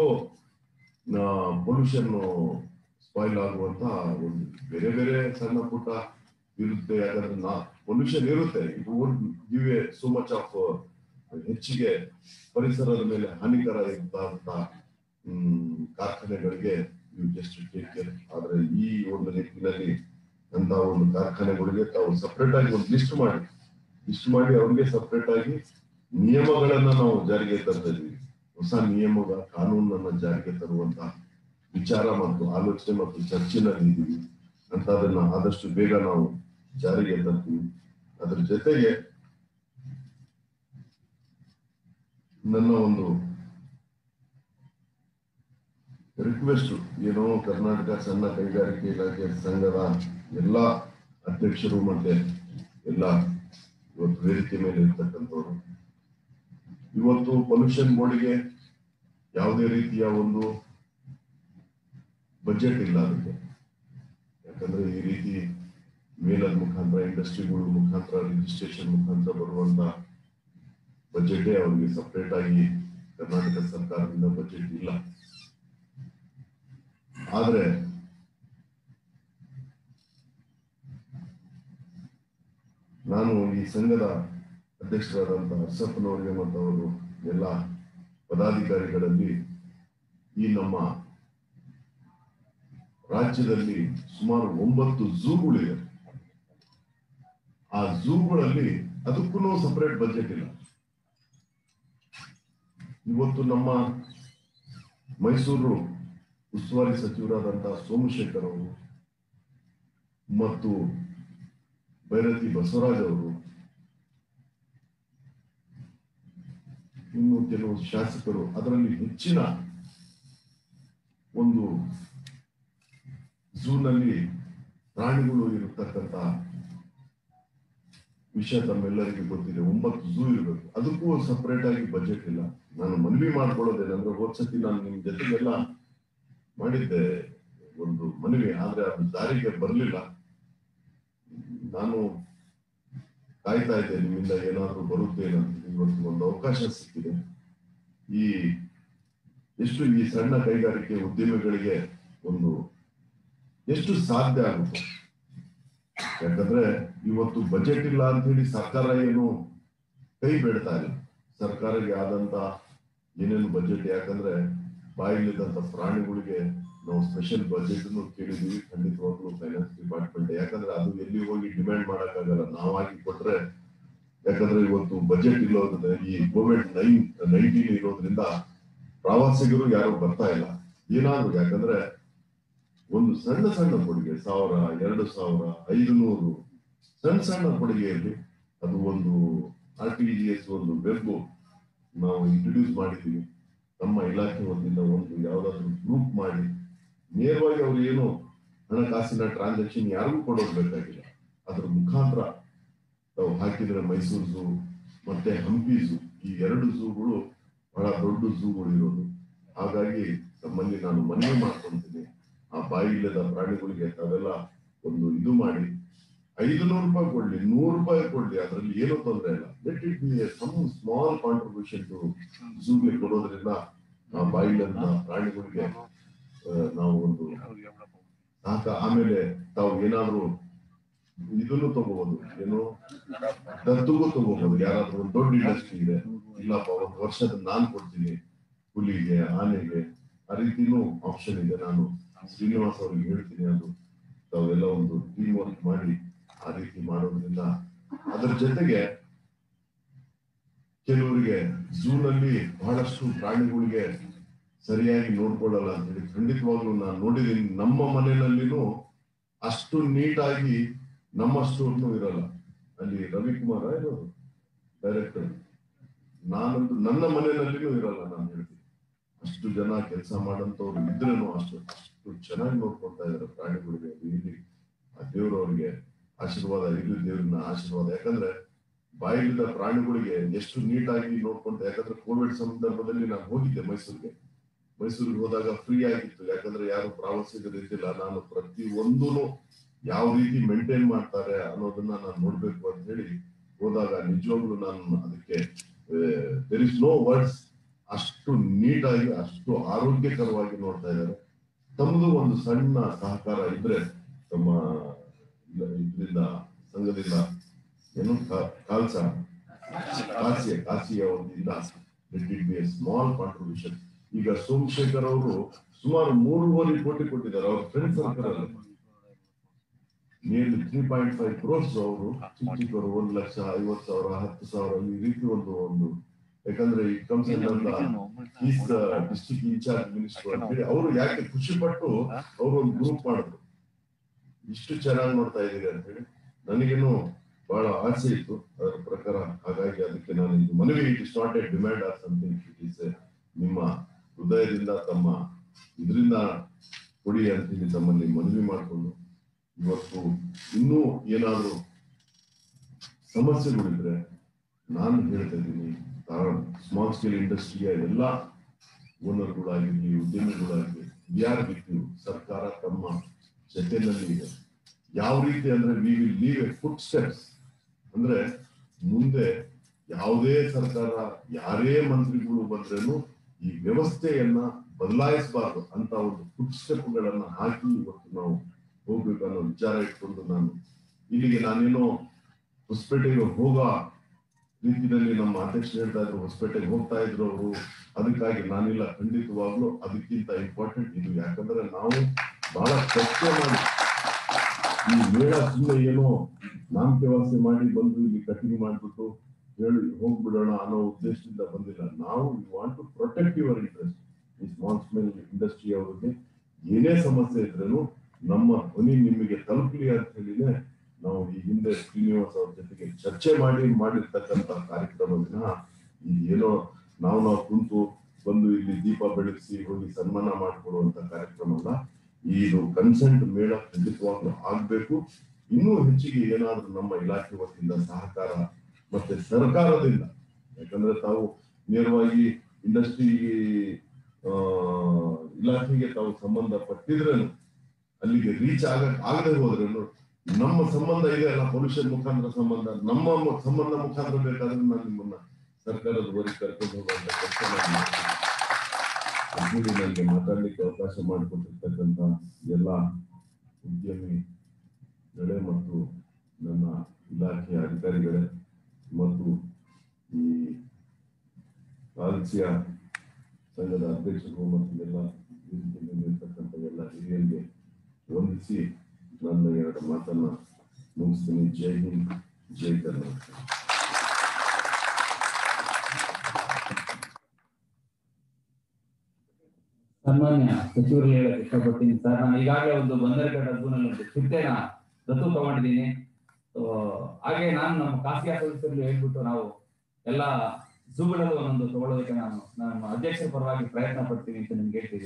S7: ಪೊಲ್ಯೂಷನ್ ಸ್ಪಾಯಿಲ್ ಆಗುವಂತ ಒಂದು ಬೇರೆ ಬೇರೆ ಸಣ್ಣ ಪುಟ್ಟ ಇರುತ್ತೆ ಯಾಕಂದ್ರೆ ನಾ ಪೊಲ್ಯೂಷನ್ ಇರುತ್ತೆ ಇದು give a so much of ಹೆಚ್ಚಿಗೆ ಪರಿಸರದ ಮೇಲೆ ಹಾನಿಕರ ಇದ್ದಂತ ಹ್ಮ್ ಕಾರ್ಖಾನೆಗಳಿಗೆ ಯು ಜಸ್ಟ್ ಟೇಕ್ ಕೇರ್ ಆದ್ರೆ ಈ ಒಂದು ನಿಟ್ಟಿನಲ್ಲಿ ಅಂತ ಒಂದು ಕಾರ್ಖಾನೆಗಳಿಗೆ ತಾವು ಸಪರೇಟ್ ಆಗಿ ಒಂದು ಲಿಸ್ಟ್ ಮಾಡಿ ಲಿಸ್ಟ್ ಮಾಡಿ ಅವ್ರಿಗೆ ಸಪರೇಟ್ ಆಗಿ ನಿಯಮಗಳನ್ನ ನಾವು ಜಾರಿಗೆ ತರ್ತಾ ಇದೀವಿ ಹೊಸ ನಿಯಮಗಳ ಕಾನೂನನ್ನ ಜಾರಿಗೆ ತರುವಂತ ವಿಚಾರ ಮತ್ತು ಆಲೋಚನೆ ಮತ್ತು ಚರ್ಚೆನಲ್ಲಿ ಇದ್ದೀವಿ ಅಂತ ಅದನ್ನ ಆದಷ್ಟು ಬೇಗ ನಾವು ಜಾರಿಗೆ ತರ್ತೀವಿ ಅದ್ರ ಜೊತೆಗೆ ನನ್ನ ಒಂದು ರಿಕ್ವೆಸ್ಟ್ ಏನೋ ಕರ್ನಾಟಕ ಸಣ್ಣ ಕೈಗಾರಿಕೆ ಇಲಾಖೆ ಸಂಘದ ಎಲ್ಲ ಅಧ್ಯಕ್ಷರು ಮತ್ತೆ ಎಲ್ಲ ಇವತ್ತು ವೇದಿಕೆ ಮೇಲೆ ಇರ್ತಕ್ಕಂಥವ್ರು ಇವತ್ತು ಪೊಲ್ಯೂಷನ್ ಬೋರ್ಡ್ಗೆ ಯಾವುದೇ ರೀತಿಯ ಒಂದು ಬಜೆಟ್ ಇಲ್ಲ ಅದಕ್ಕೆ ಯಾಕಂದ್ರೆ ಈ ರೀತಿ ಮೇಲದ ಮುಖಾಂತರ ಇಂಡಸ್ಟ್ರಿಗಳು ಮುಖಾಂತರ ರಿಜಿಸ್ಟ್ರೇಷನ್ ಮುಖಾಂತರ ಬರುವಂತ ಬಜೆಟೇ ಅವರಿಗೆ ಸಪರೇಟ್ ಆಗಿ ಕರ್ನಾಟಕ ಸರ್ಕಾರದಿಂದ ಬಜೆಟ್ ಇಲ್ಲ ಆದ್ರೆ ನಾನು ಈ ಸಂಘದ ಅಧ್ಯಕ್ಷರಾದಂತಹ ಹರ್ಷಪ್ಪನವರಿಗೆ ಮತ್ತು ಅವರು ಎಲ್ಲ ಪದಾಧಿಕಾರಿಗಳಲ್ಲಿ ಈ ನಮ್ಮ ರಾಜ್ಯದಲ್ಲಿ ಸುಮಾರು ಒಂಬತ್ತು ಝೂಗಳಿವೆ ಆ ಝೂಗಳಲ್ಲಿ ಅದಕ್ಕೂ ಸಪರೇಟ್ ಬಜೆಟ್ ಇಲ್ಲ ಇವತ್ತು ನಮ್ಮ ಮೈಸೂರು ಉಸ್ತುವಾರಿ ಸಚಿವರಾದಂತಹ ಸೋಮಶೇಖರ್ ಅವರು ಮತ್ತು ಭೈರತಿ ಬಸವರಾಜ್ ಅವರು ಇನ್ನು ಕೆಲವು ಶಾಸಕರು ಅದರಲ್ಲಿ ಹೆಚ್ಚಿನ ಒಂದು ಝೂನಲ್ಲಿ ಪ್ರಾಣಿಗಳು ಇರತಕ್ಕಂತ ವಿಷಯ ತಮ್ಮೆಲ್ಲರಿಗೂ ಗೊತ್ತಿದೆ ಒಂಬತ್ತು ಝೂ ಇರಬೇಕು ಅದಕ್ಕೂ ಸಪರೇಟ್ ಆಗಿ ಬಜೆಟ್ ಇಲ್ಲ ನಾನು ಮನವಿ ಮಾಡ್ಕೊಳ್ಳೋದೇನಂದ್ರೆ ಹೋದ್ಸತಿ ನಾನು ನಿಮ್ ಜೊತೆಗೆಲ್ಲ ಮಾಡಿದ್ದೆ ಒಂದು ಮನವಿ ಆದ್ರೆ ಅದು ದಾರಿಗೆ ಬರಲಿಲ್ಲ ನಾನು ಕಾಯ್ತಾ ಇದ್ದೆ ನಿಮ್ಮಿಂದ ಏನಾದ್ರೂ ಬರುತ್ತೆ ಅಂತ ಇವತ್ತು ಒಂದು ಅವಕಾಶ ಸಿಕ್ಕಿದೆ ಈ ಎಷ್ಟು ಈ ಸಣ್ಣ ಕೈಗಾರಿಕೆ ಉದ್ಯಮಿಗಳಿಗೆ ಒಂದು ಎಷ್ಟು ಸಾಧ್ಯ ಆಗುತ್ತೆ ಯಾಕಂದ್ರೆ ಇವತ್ತು ಬಜೆಟ್ ಇಲ್ಲ ಅಂತ ಹೇಳಿ ಸರ್ಕಾರ ಏನು ಕೈ ಬೇಡ್ತಾ ಇಲ್ಲ ಸರ್ಕಾರಕ್ಕೆ ಆದಂತ ಏನೇನು ಬಜೆಟ್ ಯಾಕಂದ್ರೆ ಬಾಯಿಲಿದ್ದಂತ ಪ್ರಾಣಿಗಳಿಗೆ ನಾವು ಸ್ಪೆಷಲ್ ಬಜೆಟ್ ಕೇಳಿದೀವಿ ಖಂಡಿತವಾಗ್ಲೂ ಫೈನಾನ್ಸ್ ಡಿಪಾರ್ಟ್ಮೆಂಟ್ ಯಾಕಂದ್ರೆ ಅದು ಎಲ್ಲಿ ಹೋಗಿ ಡಿಮ್ಯಾಂಡ್ ಮಾಡಕ್ಕಾಗಲ್ಲ ನಾವಾಗಿ ಕೊಟ್ರೆ ಯಾಕಂದ್ರೆ ಇವತ್ತು ಬಜೆಟ್ ಇಲ್ಲೋದ್ರೆ ಈ ಕೋವಿಡ್ ನೈನ್ ನೈನ್ಟೀನ್ ಇರೋದ್ರಿಂದ ಪ್ರವಾಸಿಗರು ಯಾರು ಬರ್ತಾ ಇಲ್ಲ ಏನಾದ್ರು ಯಾಕಂದ್ರೆ ಒಂದು ಸಣ್ಣ ಸಣ್ಣ ಕೊಡುಗೆ ಸಾವಿರ ಎರಡು ಸಾವಿರ ಐದು ನೂರು ಸಣ್ಣ ಸಣ್ಣ ಕೊಡುಗೆಯಲ್ಲಿ ಅದು ಒಂದು ಆರ್ ಟಿ ಜಿ ಎಸ್ ಒಂದು ವೆಬ್ ನಾವು ಇಂಟ್ರೊಡ್ಯೂಸ್ ಮಾಡಿದ್ದೀವಿ ತಮ್ಮ ಇಲಾಖೆ ವತಿಯಿಂದ ಒಂದು ಯಾವ್ದಾದ್ರು ಗ್ರೂಪ್ ಮಾಡಿ ನೇರವಾಗಿ ಅವ್ರು ಏನು ಹಣಕಾಸಿನ ಟ್ರಾನ್ಸಾಕ್ಷನ್ ಯಾರಿಗೂ ಕೊಡೋದು ಬೇಕಾಗಿಲ್ಲ ಅದ್ರ ಮುಖಾಂತರ ನಾವು ಹಾಕಿದ್ರೆ ಮೈಸೂರು ಝೂ ಮತ್ತೆ ಹಂಪಿ ಝೂ ಈ ಎರಡು ಝೂಗಳು ಬಹಳ ದೊಡ್ಡ ಝೂಗಳು ಇರೋದು ಹಾಗಾಗಿ ತಮ್ಮಲ್ಲಿ ನಾನು ಮನವಿ ಮಾಡ್ಕೊಂತೀನಿ ಆ ಬಾಯಿ ಇಲ್ಲದ ಪ್ರಾಣಿಗಳಿಗೆ ತಾವೆಲ್ಲ ಒಂದು ಇದು ಮಾಡಿ ಐದು ನೂರು ರೂಪಾಯಿ ಕೊಡ್ಲಿ ನೂರು ರೂಪಾಯಿ ಕೊಡ್ಲಿ ಅದರಲ್ಲಿ ಏನೂ ತೊಂದರೆ ಇಲ್ಲ let it be some small contribution to ಝೂಗೆ ಕೊಡೋದ್ರಿಂದ ಆ ಬಾಯಿ ಇಲ್ಲದ ಪ್ರಾಣಿಗಳಿಗೆ ಆ, ನಾವು ಒಂದು ಸಾಕ ಆಮೇಲೆ ತಾವು ಏನಾದ್ರು ಇದನ್ನು ತಗೋಬಹುದು ಏನು ದತ್ತುಗೂ ತಗೋಬಹುದು ಯಾರಾದ್ರೂ ಒಂದು ದೊಡ್ಡ ಇಂಡಸ್ಟ್ರಿ ಇದೆ ಇಲ್ಲಪ್ಪ ಒಂದು ವರ್ಷದ ನಾನ್ ಕೊಡ್ತೀನಿ ಹುಲಿಗೆ ಆನೆಗೆ ಆ ರೀತಿನೂ ಆಪ್ಷನ್ ಇದೆ ನಾನು ಶ್ರೀನಿವಾಸ್ ಅವ್ರಿಗೆ ಹೇಳ್ತೀನಿ ಅದು ತಾವೆಲ್ಲ ಒಂದು ಟೀಮ್ ವರ್ಕ್ ಮಾಡಿ ಆ ರೀತಿ ಮಾಡೋದ್ರಿಂದ ಅದರ ಜೊತೆಗೆ ಕೆಲವರಿಗೆ ಝೂನಲ್ಲಿ ಬಹಳಷ್ಟು ಪ್ರಾಣಿಗಳಿಗೆ ಸರಿಯಾಗಿ ನೋಡ್ಕೊಳ್ಳಲ್ಲ ಅಂತ ಹೇಳಿ ಖಂಡಿತವಾಗ್ಲೂ ನಾನು ನೋಡಿದ್ದೀನಿ ನಮ್ಮ ಮನೆಯಲ್ಲಿನೂ ಅಷ್ಟು ನೀಟಾಗಿ ನಮ್ಮ ಸ್ಟೋರ್ನು ಇರಲ್ಲ ಅಲ್ಲಿ ರವಿಕುಮಾರ್ ಇರೋದು ಡೈರೆಕ್ಟರ್ ನಾನಂತೂ ನನ್ನ ಮನೆಯಲ್ಲಿನೂ ಇರಲ್ಲ ನಾನು ಹೇಳ್ತೀನಿ ಅಷ್ಟು ಜನ ಕೆಲಸ ಮಾಡಂತವ್ರು ಇದ್ರೇನು ಅಷ್ಟು ಅಷ್ಟು ಚೆನ್ನಾಗಿ ನೋಡ್ಕೊಳ್ತಾ ಇದಾರೆ ಪ್ರಾಣಿಗಳಿಗೆ ಅದು ಇಲ್ಲಿ ಆ ದೇವ್ರವ್ರಿಗೆ ಆಶೀರ್ವಾದ ಇರ್ಲಿ ದೇವ್ರನ್ನ ಆಶೀರ್ವಾದ ಯಾಕಂದ್ರೆ ಬಾಯಿಲಿದ್ದ ಪ್ರಾಣಿಗಳಿಗೆ ಎಷ್ಟು ನೀಟಾಗಿ ನೋಡ್ಕೊಂತ ಯಾಕಂದ್ರೆ ಕೋವಿಡ್ ಸಂದರ್ಭದಲ್ಲಿ ನಾನು ಹೋಗಿದ್ದೆ ಮೈಸೂರಿಗೆ ಮೈಸೂರಿಗೆ ಹೋದಾಗ ಫ್ರೀ ಆಗಿತ್ತು ಯಾಕಂದ್ರೆ ಯಾರು ಪ್ರವಾಸಿಗರು ಇದ್ದಿಲ್ಲ ನಾನು ಪ್ರತಿ ಒಂದೂನು ಯಾವ ರೀತಿ ಮೇಂಟೈನ್ ಮಾಡ್ತಾರೆ ಅನ್ನೋದನ್ನ ನಾನು ನೋಡ್ಬೇಕು ಅಂತ ಹೇಳಿ ಹೋದಾಗ ನಿಜವಾಗ್ಲೂ ನಾನು ಅದಕ್ಕೆ ದೇರ್ ಇಸ್ ನೋ ವರ್ಡ್ಸ್ ಅಷ್ಟು ನೀಟಾಗಿ ಅಷ್ಟು ಆರೋಗ್ಯಕರವಾಗಿ ನೋಡ್ತಾ ಇದ್ದಾರೆ ತಮ್ಮದು ಒಂದು ಸಣ್ಣ ಸಹಕಾರ ಇದ್ರೆ ತಮ್ಮ ಇದರಿಂದ ಸಂಘದಿಂದ ಏನು ಕಾ- ಕಾಲ್ಸ ಕಾಸಿಯ ಕಾಸಿಯ ಒಂದಿಂದ ಸ್ಮಾಲ್ ಕಾಂಟ್ರಿಬ್ಯೂಷನ್ ಈಗ ಸೋಮಶೇಖರ್ ಅವರು ಸುಮಾರು ಮೂರುವರೆ ಕೋಟಿ ಕೊಟ್ಟಿದ್ದಾರೆ ಅವ್ರ ಫ್ರೆಂಡ್ ಸರ್ಕಲ್ ಅಲ್ಲಿ nearly three point five crores ಅವರು ಚಿಕ್ಕ ಚಿಕ್ಕವರು ಒಂದು ಲಕ್ಷ ಐವತ್ತು ಸಾವಿರ ಹತ್ತು ಸಾವಿರ ಈ ರೀತಿ ಒಂದು ಒಂದು ಯಾಕಂದ್ರೆ ಈ comes is district in charge minister ಅಂತ ಹೇಳಿ ಅವರು ಯಾಕೆ ಖುಷಿ ಪಟ್ಟು ಅವರು ಒಂದು ಗ್ರೂಪ್ ಮಾಡಿದ್ರು ಇಷ್ಟು ಚೆನ್ನಾಗಿ ನೋಡ್ತಾ ಇದ್ದೀರಿ ಅಂತ ಹೇಳಿ ನನಗೇನು ಬಹಳ ಆಸೆ ಇತ್ತು ಅದರ ಪ್ರಕಾರ ಹಾಗಾಗಿ ಅದಕ್ಕೆ ನಾನು ಇದು ಮನವಿ it is not a demand or something it is ನಿಮ್ಮ ಹೃದಯದಿಂದ ತಮ್ಮ ಇದರಿಂದ ಕೊಡಿ ಅಂತ ಹೇಳಿ ತಮ್ಮಲ್ಲಿ ಮನವಿ ಮಾಡಿಕೊಂಡು ಇವತ್ತು ಇನ್ನೂ ಏನಾದರೂ ಸಮಸ್ಯೆಗಳಿದ್ರೆ ನಾನು ಹೇಳ್ತಾ ಇದ್ದೀನಿ ಸ್ಮಾಲ್ ಸ್ಕೇಲ್ ಇಂಡಸ್ಟ್ರಿಯ ಎಲ್ಲ ಓನರ್ಗಳಾಗಿರ್ಲಿ ಉದ್ಯಮಿಗಳಾಗಿರ್ಲಿ ಯಾರು ಬಿಟ್ಟು ಸರ್ಕಾರ ತಮ್ಮ ಜೊತೆನಲ್ಲಿ ಇದೆ ಯಾವ ರೀತಿ ಅಂದ್ರೆ we will leave a footsteps ಅಂದ್ರೆ ಮುಂದೆ ಯಾವುದೇ ಸರ್ಕಾರ ಯಾರೇ ಮಂತ್ರಿಗಳು ಬಂದ್ರೇನು ಈ ವ್ಯವಸ್ಥೆಯನ್ನ ಬದಲಾಯಿಸಬಾರ್ದು ಅಂತ ಒಂದು ಫುಡ್ ಸ್ಟೆಪ್ಗಳನ್ನ ಹಾಕಿ ಇವತ್ತು ನಾವು ಹೋಗ್ಬೇಕು ಅನ್ನೋ ವಿಚಾರ ಇಟ್ಕೊಂಡು ನಾನು ಇಲ್ಲಿಗೆ ನಾನೇನೋ ಹೊಸಪೇಟೆಗೆ ಹೋಗೋ ರೀತಿಯಲ್ಲಿ ನಮ್ಮ ಅಧ್ಯಕ್ಷರು ಹೇಳ್ತಾ ಇದ್ರು ಹೊಸಪೇಟೆಗೆ ಹೋಗ್ತಾ ಇದ್ರು ಅವರು ಅದಕ್ಕಾಗಿ ನಾನಿಲ್ಲ ಖಂಡಿತವಾಗ್ಲೂ ಅದಕ್ಕಿಂತ ಇಂಪಾರ್ಟೆಂಟ್ ಇದು ಯಾಕಂದ್ರೆ ನಾವು ಬಹಳ ಚರ್ಚೆ ಮಾಡಿ ಈ ಮೇಳ ಸುಮ್ಮನೆ ಏನೋ ನಾಮಕೆ ವಾಸೆ ಮಾಡಿ ಬಂದು ಇಲ್ಲಿ ಕಟಿಂಗ್ ಮಾಡ್ಬಿಟ್ಟು ಹೇಳಿ ಹೋಗ್ಬಿಡೋಣ ಅನ್ನೋ ಉದ್ದೇಶದಿಂದ ಬಂದಿಲ್ಲ ನಾವು want to protect your interest ಈ ಸ್ಮಾಲ್ ಸ್ಮೇಲ್ ಇಂಡಸ್ಟ್ರಿ ಅವರಿಗೆ ಏನೇ ಸಮಸ್ಯೆ ಇದ್ರೂ ನಮ್ಮ ಧ್ವನಿ ನಿಮಗೆ ತಲುಪಲಿ ಅಂತ ಹೇಳಿನೇ ನಾವು ಈ ಹಿಂದೆ ಶ್ರೀನಿವಾಸ್ ಅವ್ರ ಜೊತೆಗೆ ಚರ್ಚೆ ಮಾಡಿ ಮಾಡಿರ್ತಕ್ಕಂತ ಕಾರ್ಯಕ್ರಮ ವಿನಃ ಈ ಏನೋ ನಾವು ನಾವು ಕುಂತು ಬಂದು ಇಲ್ಲಿ ದೀಪ ಬೆಳಗಿಸಿ ಹೋಗಿ ಸನ್ಮಾನ ಮಾಡಿಕೊಡುವಂತ ಕಾರ್ಯಕ್ರಮ ಅಲ್ಲ ಇದು ಕನ್ಸೆಂಟ್ ಮೇಳ ಖಂಡಿತವಾಗ್ಲೂ ಆಗ್ಬೇಕು ಇನ್ನೂ ಹೆಚ್ಚಿಗೆ ಏನಾದ್ರೂ ನಮ್ಮ ಇಲಾಖೆ ವತಿಯಿಂದ ಸಹಕಾರ ಮತ್ತೆ ಸರ್ಕಾರದಿಂದ ಯಾಕಂದ್ರೆ ತಾವು ನೇರವಾಗಿ ಇಂಡಸ್ಟ್ರಿ ಇಲಾಖೆಗೆ ತಾವು ಸಂಬಂಧ ಪಟ್ಟಿದ್ರೇನು ಅಲ್ಲಿಗೆ ರೀಚ್ ಆಗ ಆಗದೆ ಹೋದ್ರೇನು ನಮ್ಮ ಸಂಬಂಧ ಇದೆ ಅಲ್ಲ ಪೊಲ್ಯೂಷನ್ ಮುಖಾಂತರ ಸಂಬಂಧ ನಮ್ಮ ಮ- ಸಂಬಂಧ ಮುಖಾಂತರ ಬೇಕಾದ್ರೆ ನಾನು ನಿಮ್ಮನ್ನ ಸರ್ಕಾರದವರೆಗೆ ಕರ್ಕೊಂಡು ಹೋಗುವಂತ ಕೆಲಸ ನಾನು ಮಾಡ್ತೀನಿ. ಒಗ್ಗೂಡಿ ನನಗೆ ಮಾತಾಡ್ಲಿಕ್ಕೆ ಅವಕಾಶ ಮಾಡಿಕೊಟ್ಟಿರ್ತಕ್ಕಂಥ ಎಲ್ಲ ಉದ್ಯಮಿಗಳೇ ಮತ್ತು ನನ್ನ ಇಲಾಖೆಯ ಅಧಿಕಾರಿಗಳೇ ಮತ್ತು ಈ ರಾಜ್ಯ ಸಂಘದ ಅಧ್ಯಕ್ಷರು ಮತ್ತು ಎಲ್ಲ ವೇದಿಕೆಯಲ್ಲಿರ್ತಕ್ಕಂಥ ಎಲ್ಲ ಹಿರಿಯರಿಗೆ ವಂದಿಸಿ ನನ್ನ ಎರಡು ಮಾತನ್ನ ಮುಗಿಸ್ತೀನಿ ಜೈ ಹಿಂದ್ ಜೈ ಕರ್ನಾಟಕ
S2: ಸನ್ಮಾನ್ಯ ಸಚಿವರು ಹೇಳಕ್ ಇಷ್ಟಪಡ್ತೀನಿ ಸರ್ ನಾನು ಈಗಾಗಲೇ ಒಂದು ಬಂದರಘಟ್ಟ ಝೂನಲ್ಲಿ ಒಂದು ಚಿಟ್ಟೆನ ದತ್ತು ತಗೊಂಡಿದ್ದೀನಿ So, ಹಾಗೆ ನಾನು ನಮ್ಮ ಖಾಸಗಿ ಸದಸ್ಯರಲ್ಲಿ ಹೇಳ್ಬಿಟ್ಟು ನಾವು ಎಲ್ಲ ಝೂಗಳಲ್ಲಿ ಒಂದೊಂದು ತಗೊಳ್ಳೋದಕ್ಕೆ ನಾನು ನಮ್ಮ ಅಧ್ಯಕ್ಷರ ಪರವಾಗಿ ಪ್ರಯತ್ನ ಪಡ್ತೀನಿ ಅಂತ ನಿಮ್ಗೆ ಹೇಳ್ತೀವಿ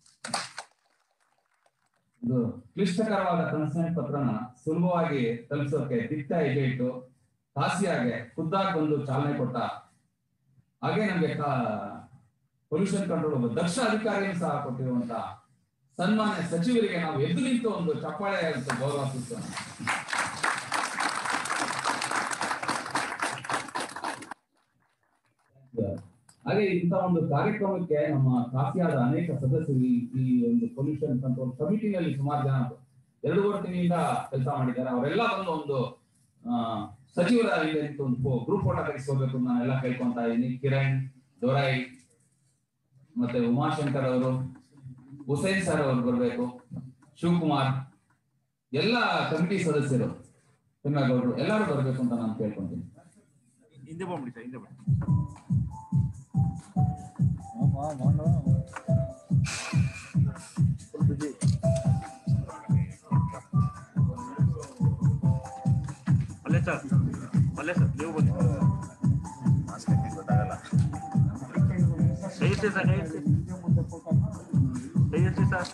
S2: ಇದು ಕ್ಲಿಷ್ಟಕರವಾದ ಕನ್ಸೆಂಟ್ ಪತ್ರನ ಸುಲಭವಾಗಿ ತಲುಪಿಸೋಕೆ ದಿಟ್ಟ ಹೆಜ್ಜೆ ಇಟ್ಟು ಖಾಸಿಯಾಗೆ ಖುದ್ದಾಗಿ ಬಂದು ಚಾಲನೆ ಕೊಟ್ಟ ಹಾಗೆ ನಮ್ಗೆ ಪೊಲ್ಯೂಷನ್ ಕಂಟ್ರೋಲ್ ಒಬ್ಬ ದಕ್ಷ ಅಧಿಕಾರಿಯನ್ನು ಸಹ ಕೊಟ್ಟಿರುವಂತ ಸನ್ಮಾನ್ಯ ಸಚಿವರಿಗೆ ನಾವು ಎದ್ದು ನಿಂತು ಒಂದು ಚಪ್ಪಾಳೆ ಅಂತ ಗೌರವ ಸೂಚಿಸೋಣ ಹಾಗೆ ಇಂಥ ಒಂದು ಕಾರ್ಯಕ್ರಮಕ್ಕೆ ನಮ್ಮ ಖಾಸಿಯಾದ ಅನೇಕ ಸದಸ್ಯರು ಈ- ಈ ಒಂದು ಪೊಲ್ಯೂಷನ್ ಕಂಟ್ರೋಲ್ ಕಮಿಟಿನಲ್ಲಿ ಸುಮಾರು ಜನ ಎರಡೂವರೆ ತಿಂಗಳಿಂದ ಕೆಲಸ ಮಾಡಿದ್ದಾರೆ ಅವರೆಲ್ಲ ಬಂದು ಒಂದು ಆ, ಸಚಿವರ ಹಿಂದೆ ನಿಂತು ಒಂದು ಗ್ರೂಪ್ ಫೋಟೋ ತೆಗೆಸ್ಕೋಬೇಕು ಅಂತ ನಾನೆಲ್ಲ ಕೇಳ್ಕೊಂತಾ ಇದ್ದೀನಿ ಕಿರಣ್ ದೊರೈ ಮತ್ತೆ ಉಮಾಶಂಕರ್ ಅವರು ಹುಸೇನ್ ಸರ್ ಅವರು ಬರಬೇಕು ಶಿವಕುಮಾರ್ ಎಲ್ಲ ಕಮಿಟಿ ಸದಸ್ಯರು ತಿಮ್ಮೇಗೌಡರು ಎಲ್ಲರೂ ಬರಬೇಕು ಅಂತ ನಾನು ಕೇಳ್ಕೊಂತೀನಿ
S3: ಹಿಂದೆ ಬಂದ್ಬಿಡಿ ಸರ್ ಹಿಂದೆ ಬನ್ನಿ ಅಲ್ಲೇ ಸರ್ ಅಲ್ಲೇ ಸರ್ ನೀವು ಬನ್ನಿ ಕೈ ಎತ್ತಿ ಸರ್ ಕೈ ಎತ್ತಿ ಕೈ ಎತ್ತಿ ಸರ್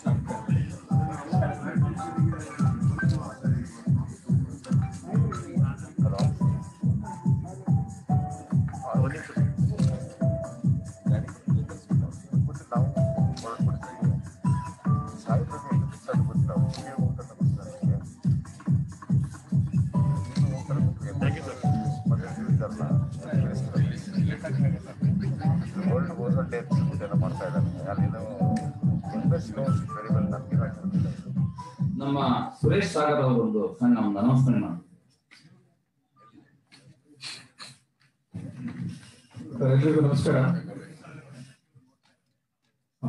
S3: ಒಂದು ನಿಮಿಷ sir. Thank you sir
S8: world ozone day ಎಲ್ಲ ಮಾಡ್ತಾ ಇದ್ದಾರೆ ಅಲ್ಲಿನೂ ಇನ್ವೆಸ್ಟ್ ನೋಸ್ ವೆರಿ ವೆಲ್ ನನಗೆ ಗೊತ್ತಿಲ್ಲ
S2: ನಮ್ಮ ಸುರೇಶ್ ಸಾಗರ್ ಅವರು ಒಂದು ಸಣ್ಣ ಒಂದು ಅನೌನ್ಸ್ಮೆಂಟ್ ಮಾಡಿ
S1: ಸರ್, ಎಲ್ರಿಗೂ ನಮಸ್ಕಾರ ಹ.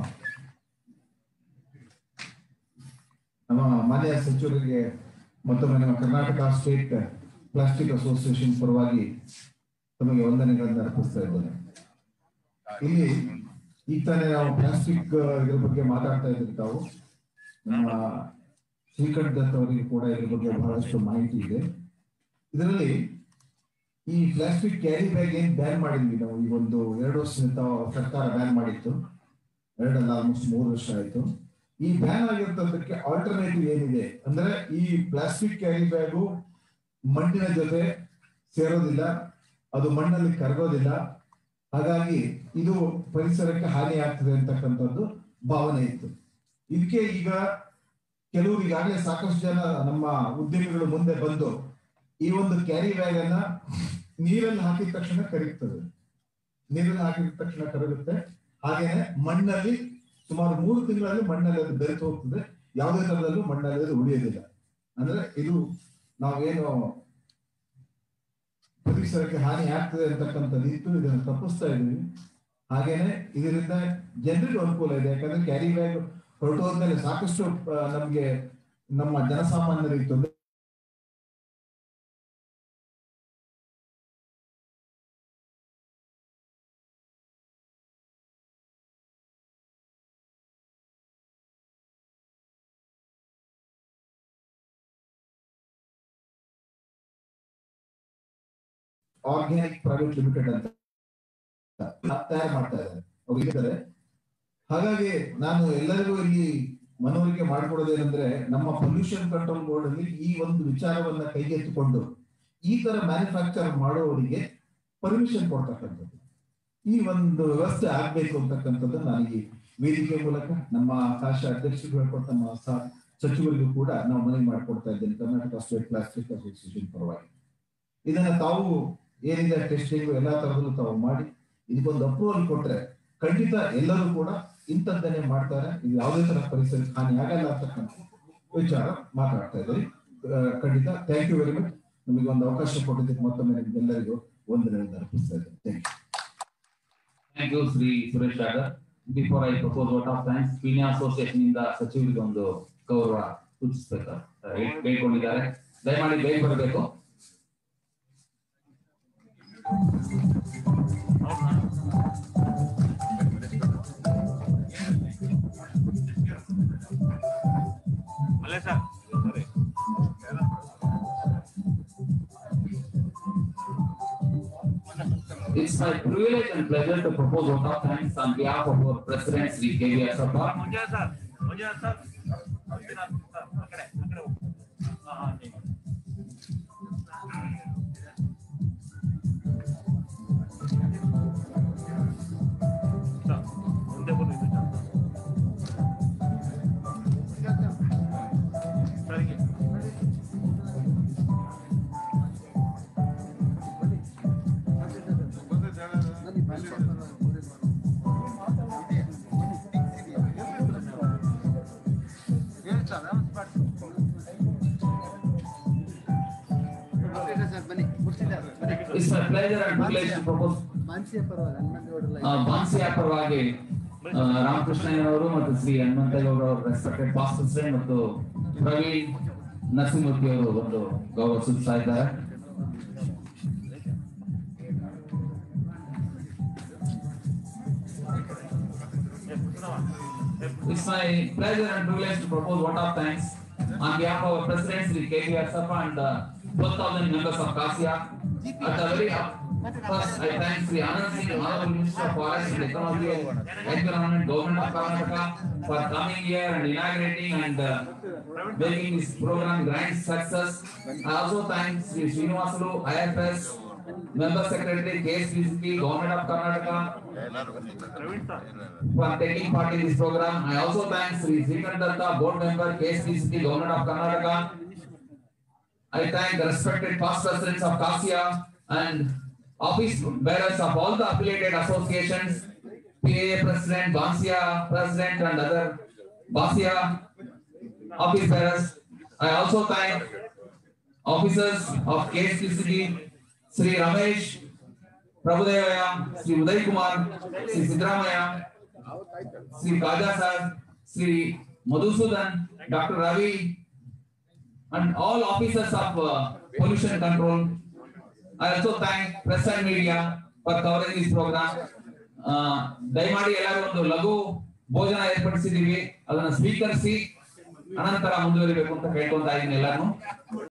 S1: ನಮ್ಮ ಮಾನ್ಯ ಸಚಿವರಿಗೆ ಮತ್ತೊಮ್ಮೆ ನಮ್ಮ ಕರ್ನಾಟಕ ಸ್ಟೇಟ್ ಪ್ಲಾಸ್ಟಿಕ್ ಅಸೋಸಿಯೇಷನ್ ಪರವಾಗಿ ತಮಗೆ ವಂದನೆಗಳನ್ನು ಅರ್ಪಿಸ್ತಾ ಇದ್ದೇನೆ ಇಲ್ಲಿ ಈಗ ತಾನೇ ನಾವು ಪ್ಲಾಸ್ಟಿಕ್ ಇದ್ರ ಬಗ್ಗೆ ಮಾತಾಡ್ತಾ ಇದ್ದೀವಿ ತಾವು ನಮ್ಮ ಶ್ರೀಕಂಠ್ ದತ್ ಅವರಿಗೆ ಕೂಡ ಇದ್ರ ಬಗ್ಗೆ ಬಹಳಷ್ಟು ಮಾಹಿತಿ ಇದೆ ಇದರಲ್ಲಿ ಈ ಪ್ಲಾಸ್ಟಿಕ್ ಕ್ಯಾರಿ ಬ್ಯಾಗ್ ಏನ್ ಬ್ಯಾನ್ ಮಾಡಿದ್ವಿ ನಾವು ಈ ಒಂದು ಎರಡು ವರ್ಷದಿಂದ ಸರ್ಕಾರ ಬ್ಯಾನ್ ಮಾಡಿತ್ತು ಎರಡಲ್ಲ ಆಲ್ಮೋಸ್ಟ್ ಮೂರು ವರ್ಷ ಆಯ್ತು ಈ ಬ್ಯಾನ್ ಆಗಿರ್ತದಕ್ಕೆ ಆಲ್ಟರ್ನೇಟಿವ್ ಏನಿದೆ ಅಂದ್ರೆ ಈ ಪ್ಲಾಸ್ಟಿಕ್ ಕ್ಯಾರಿ ಬ್ಯಾಗು ಮಣ್ಣಿನ ಜೊತೆ ಸೇರೋದಿಲ್ಲ ಅದು ಮಣ್ಣಲ್ಲಿ ಕರಗೋದಿಲ್ಲ ಹಾಗಾಗಿ ಇದು ಪರಿಸರಕ್ಕೆ ಹಾನಿ ಆಗ್ತದೆ ಅಂತಕ್ಕಂಥದ್ದು ಭಾವನೆ ಇತ್ತು ಇದಕ್ಕೆ ಈಗ ಕೆಲವರು ಈಗಾಗಲೇ ಸಾಕಷ್ಟು ಜನ ನಮ್ಮ ಉದ್ಯಮಿಗಳು ಮುಂದೆ ಬಂದು ಈ ಒಂದು ಕ್ಯಾರಿ ಬ್ಯಾಗ್ ಅನ್ನ ನೀರಲ್ಲಿ ಹಾಕಿದ ತಕ್ಷಣ ಕರಗ್ತದೆ ನೀರಲ್ಲಿ ಹಾಕಿದ ತಕ್ಷಣ ಕರಗುತ್ತೆ ಹಾಗೇನೆ ಮಣ್ಣಲ್ಲಿ ಸುಮಾರು ಮೂರು ತಿಂಗಳಲ್ಲಿ ಮಣ್ಣಲ್ಲಿ ಅದು ಬೆರೆತು ಹೋಗ್ತದೆ ಯಾವುದೇ ತರದಲ್ಲೂ ಮಣ್ಣಲ್ಲಿ ಅದು ಉಳಿಯೋದಿಲ್ಲ ಅಂದ್ರೆ ಇದು ನಾವೇನು ಪರಿಸರಕ್ಕೆ ಹಾನಿ ಆಗ್ತದೆ ಅಂತಕ್ಕಂಥದ್ದು ಇತ್ತು ಇದನ್ನು ತಪ್ಪಿಸ್ತಾ ಇದೀವಿ ಹಾಗೇನೆ ಇದರಿಂದ ಜನರಿಗೂ ಅನುಕೂಲ ಇದೆ ಯಾಕಂದ್ರೆ ಕ್ಯಾರಿ ಬ್ಯಾಗ್ ಹೊರಟೋದ್ಮೇಲೆ ಸಾಕಷ್ಟು ಆ, ನಮ್ಗೆ ನಮ್ಮ ಜನಸಾಮಾನ್ಯರಿಗೆ ತೊಂದರೆ ಆರ್ಗ್ಯಾನಿಕ್ ಪ್ರೈವೇಟ್ ಲಿಮಿಟೆಡ್ ಅಂತ ತಯಾರು ಮಾಡ್ತಾ ಇದ್ದಾರೆ ಅವ್ರು ಇದ್ದಾರೆ ಹಾಗಾಗಿ ನಾನು ಎಲ್ಲರಿಗೂ ಇಲ್ಲಿ ಮನವರಿಕೆ ಮಾಡಿಕೊಡೋದೇನೆಂದ್ರೆ ನಮ್ಮ ಪೊಲ್ಯೂಷನ್ ಕಂಟ್ರೋಲ್ ಬೋರ್ಡ್ ಅಲ್ಲಿ ಈ ಒಂದು ವಿಚಾರವನ್ನ ಕೈಗೆತ್ತಿಕೊಂಡು ಈ ತರ ಮ್ಯಾನುಫ್ಯಾಕ್ಚರ್ ಮಾಡುವವರಿಗೆ ಪರ್ಮಿಷನ್ ಕೊಡ್ತಕ್ಕಂಥದ್ದು ಈ ಒಂದು ವ್ಯವಸ್ಥೆ ಆಗ್ಬೇಕು ಅಂತಕ್ಕಂಥದ್ದು ನಾನು ಈ ವೇದಿಕೆ ಮೂಲಕ ನಮ್ಮ ಆಕಾಶ ಅಧ್ಯಕ್ಷರು ಹೇಳ್ಕೊಟ್ಟು ನಮ್ಮ ಸ- ಸಚಿವರಿಗೂ ಕೂಡ ನಾವು ಮನವಿ ಮಾಡಿಕೊಡ್ತಾ ಇದ್ದೇನೆ ಕರ್ನಾಟಕ ಸ್ಟೇಟ್ ಪ್ಲಾಸ್ಟಿಕ್ ಅಸೋಸಿಯೇಷನ್ ಪರವಾಗಿ ಇದನ್ನ ತಾವು ಏನಿದೆ ಟೆಸ್ಟಿಂಗ್ ಎಲ್ಲಾ ತರದಲ್ಲೂ ತಾವು ಮಾಡಿ ಇದಕ್ಕೊಂದು ಅಪ್ರೂವಲ್ ಕೊಟ್ರೆ ಖಂಡಿತ ಎಲ್ಲರೂ ಕೂಡ ಇಂಥದ್ದನ್ನೇ ಮಾಡ್ತಾರೆ ಇದು ಯಾವುದೇ ತರ ಪರಿಸರಕ್ಕೆ ಹಾನಿ ಆಗಲ್ಲ ಅಂತಕ್ಕಂಥ ವಿಚಾರ ಮಾತಾಡ್ತಾ ಇದ್ದೀವಿ ಆ, ಖಂಡಿತ ಥ್ಯಾಂಕ್ ಯು ವೆರಿ ಮಚ್ ನಮಗೆ ಒಂದು ಅವಕಾಶ ಕೊಟ್ಟಿದ್ದಕ್ಕೆ ಮತ್ತೊಮ್ಮೆ ನಿಮ್ಗೆಲ್ಲರಿಗೂ ವಂದನೆಗಳನ್ನು ಅರ್ಪಿಸ್ತಾ ಇದ್ದೇನೆ thank you
S2: thank you Shri Suresh Sagar before I propose what of thanks Peenya association ಇಂದ ಸಚಿವರಿಗೆ ಒಂದು ಗೌರವ ಸೂಚಿಸಬೇಕು ಕೇಳ್ಕೊಂಡಿದ್ದಾರೆ ದಯಮಾಡಿ ಬೇಗ ಬರಬೇಕು
S3: ಅಲ್ಲೇ ಸರ್ ಸರಿ
S2: It's my privilege and pleasure to propose vote of thanks on behalf of our President Sri K.V. Asappa
S3: Manjunath sir Manjunath sir Manjunath sir ಆ ಕಡೆ ಆ ಕಡೆ ಹೋಗು. ಹಾ ಹಾ ಹೀಗೆ. ಸರ್, ಮುಂದೆ ಬನ್ನಿ ಇದು ಸರ್. ಸರ್, ಹೀಗೆ.
S2: It's my pleasure and privilege to propose ಆ, ಬಾನ್ಸಿಯ ಪರವಾಗಿ ಆ, ರಾಮಕೃಷ್ಣಯ್ಯನವರು ಮತ್ತು ಶ್ರೀ ಹನುಮಂತೇಗೌಡ ಅವರು ರೆಸ್ಪೆಕ್ಟೆಡ್ ಪಾಸ್ಟ್ ಪ್ರೆಸಿಡೆಂಟ್ ಮತ್ತು ಪ್ರವೀಣ್ ನರಸಿಂಹಮೂರ್ತಿ ಅವರು ಒಂದು ಗೌರವ ಸೂಚಿಸ್ತಾ ಇದ್ದಾರೆ It's my pleasure and privilege to propose vote of thanks on behalf of our President Sri K.V. Asappa and uh, 12,000 members of CASIA. At the very up- first, I thank Sri Anand Singh, Honorable Minister of Forest and Technology and Environment, Government of Karnataka for coming here and inaugurating and uh, making this program grand success. I also thank Sri Srinivasulu, IFS, Member Secretary, KSPCB, Government of Karnataka,
S8: ಎಲ್ಲರೂ ಬನ್ನಿ
S3: Praveen sir
S2: for taking part in this program. I also thank Sri Srikant Datta, board member, KSPCB, Government of Karnataka. I thank the respected past presidents of CASIA and office bearers of all the affiliated associations, PAA president, Bansia president and other Basia office bearers. I also thank officers of KSPCB, Sri Ramesh, Prabhudevaya, Sri Uday Kumar, Sri Sidramaya, Sri Kaja Sir, Sri Madhusudan, Dr. Ravi, and all officers of uh, pollution control. I also thank press and media for covering this program. ಆ, ದಯಮಾಡಿ ಎಲ್ಲರೂ ಒಂದು ಲಘು ಭೋಜನ ಏರ್ಪಡಿಸಿದೀವಿ ಅದನ್ನ ಸ್ವೀಕರಿಸಿ ಅನಂತರ ಮುಂದುವರಿಬೇಕು ಅಂತ ಕೇಳ್ಕೊಂತ ಇದ್ದೀನಿ ಎಲ್ಲಾನು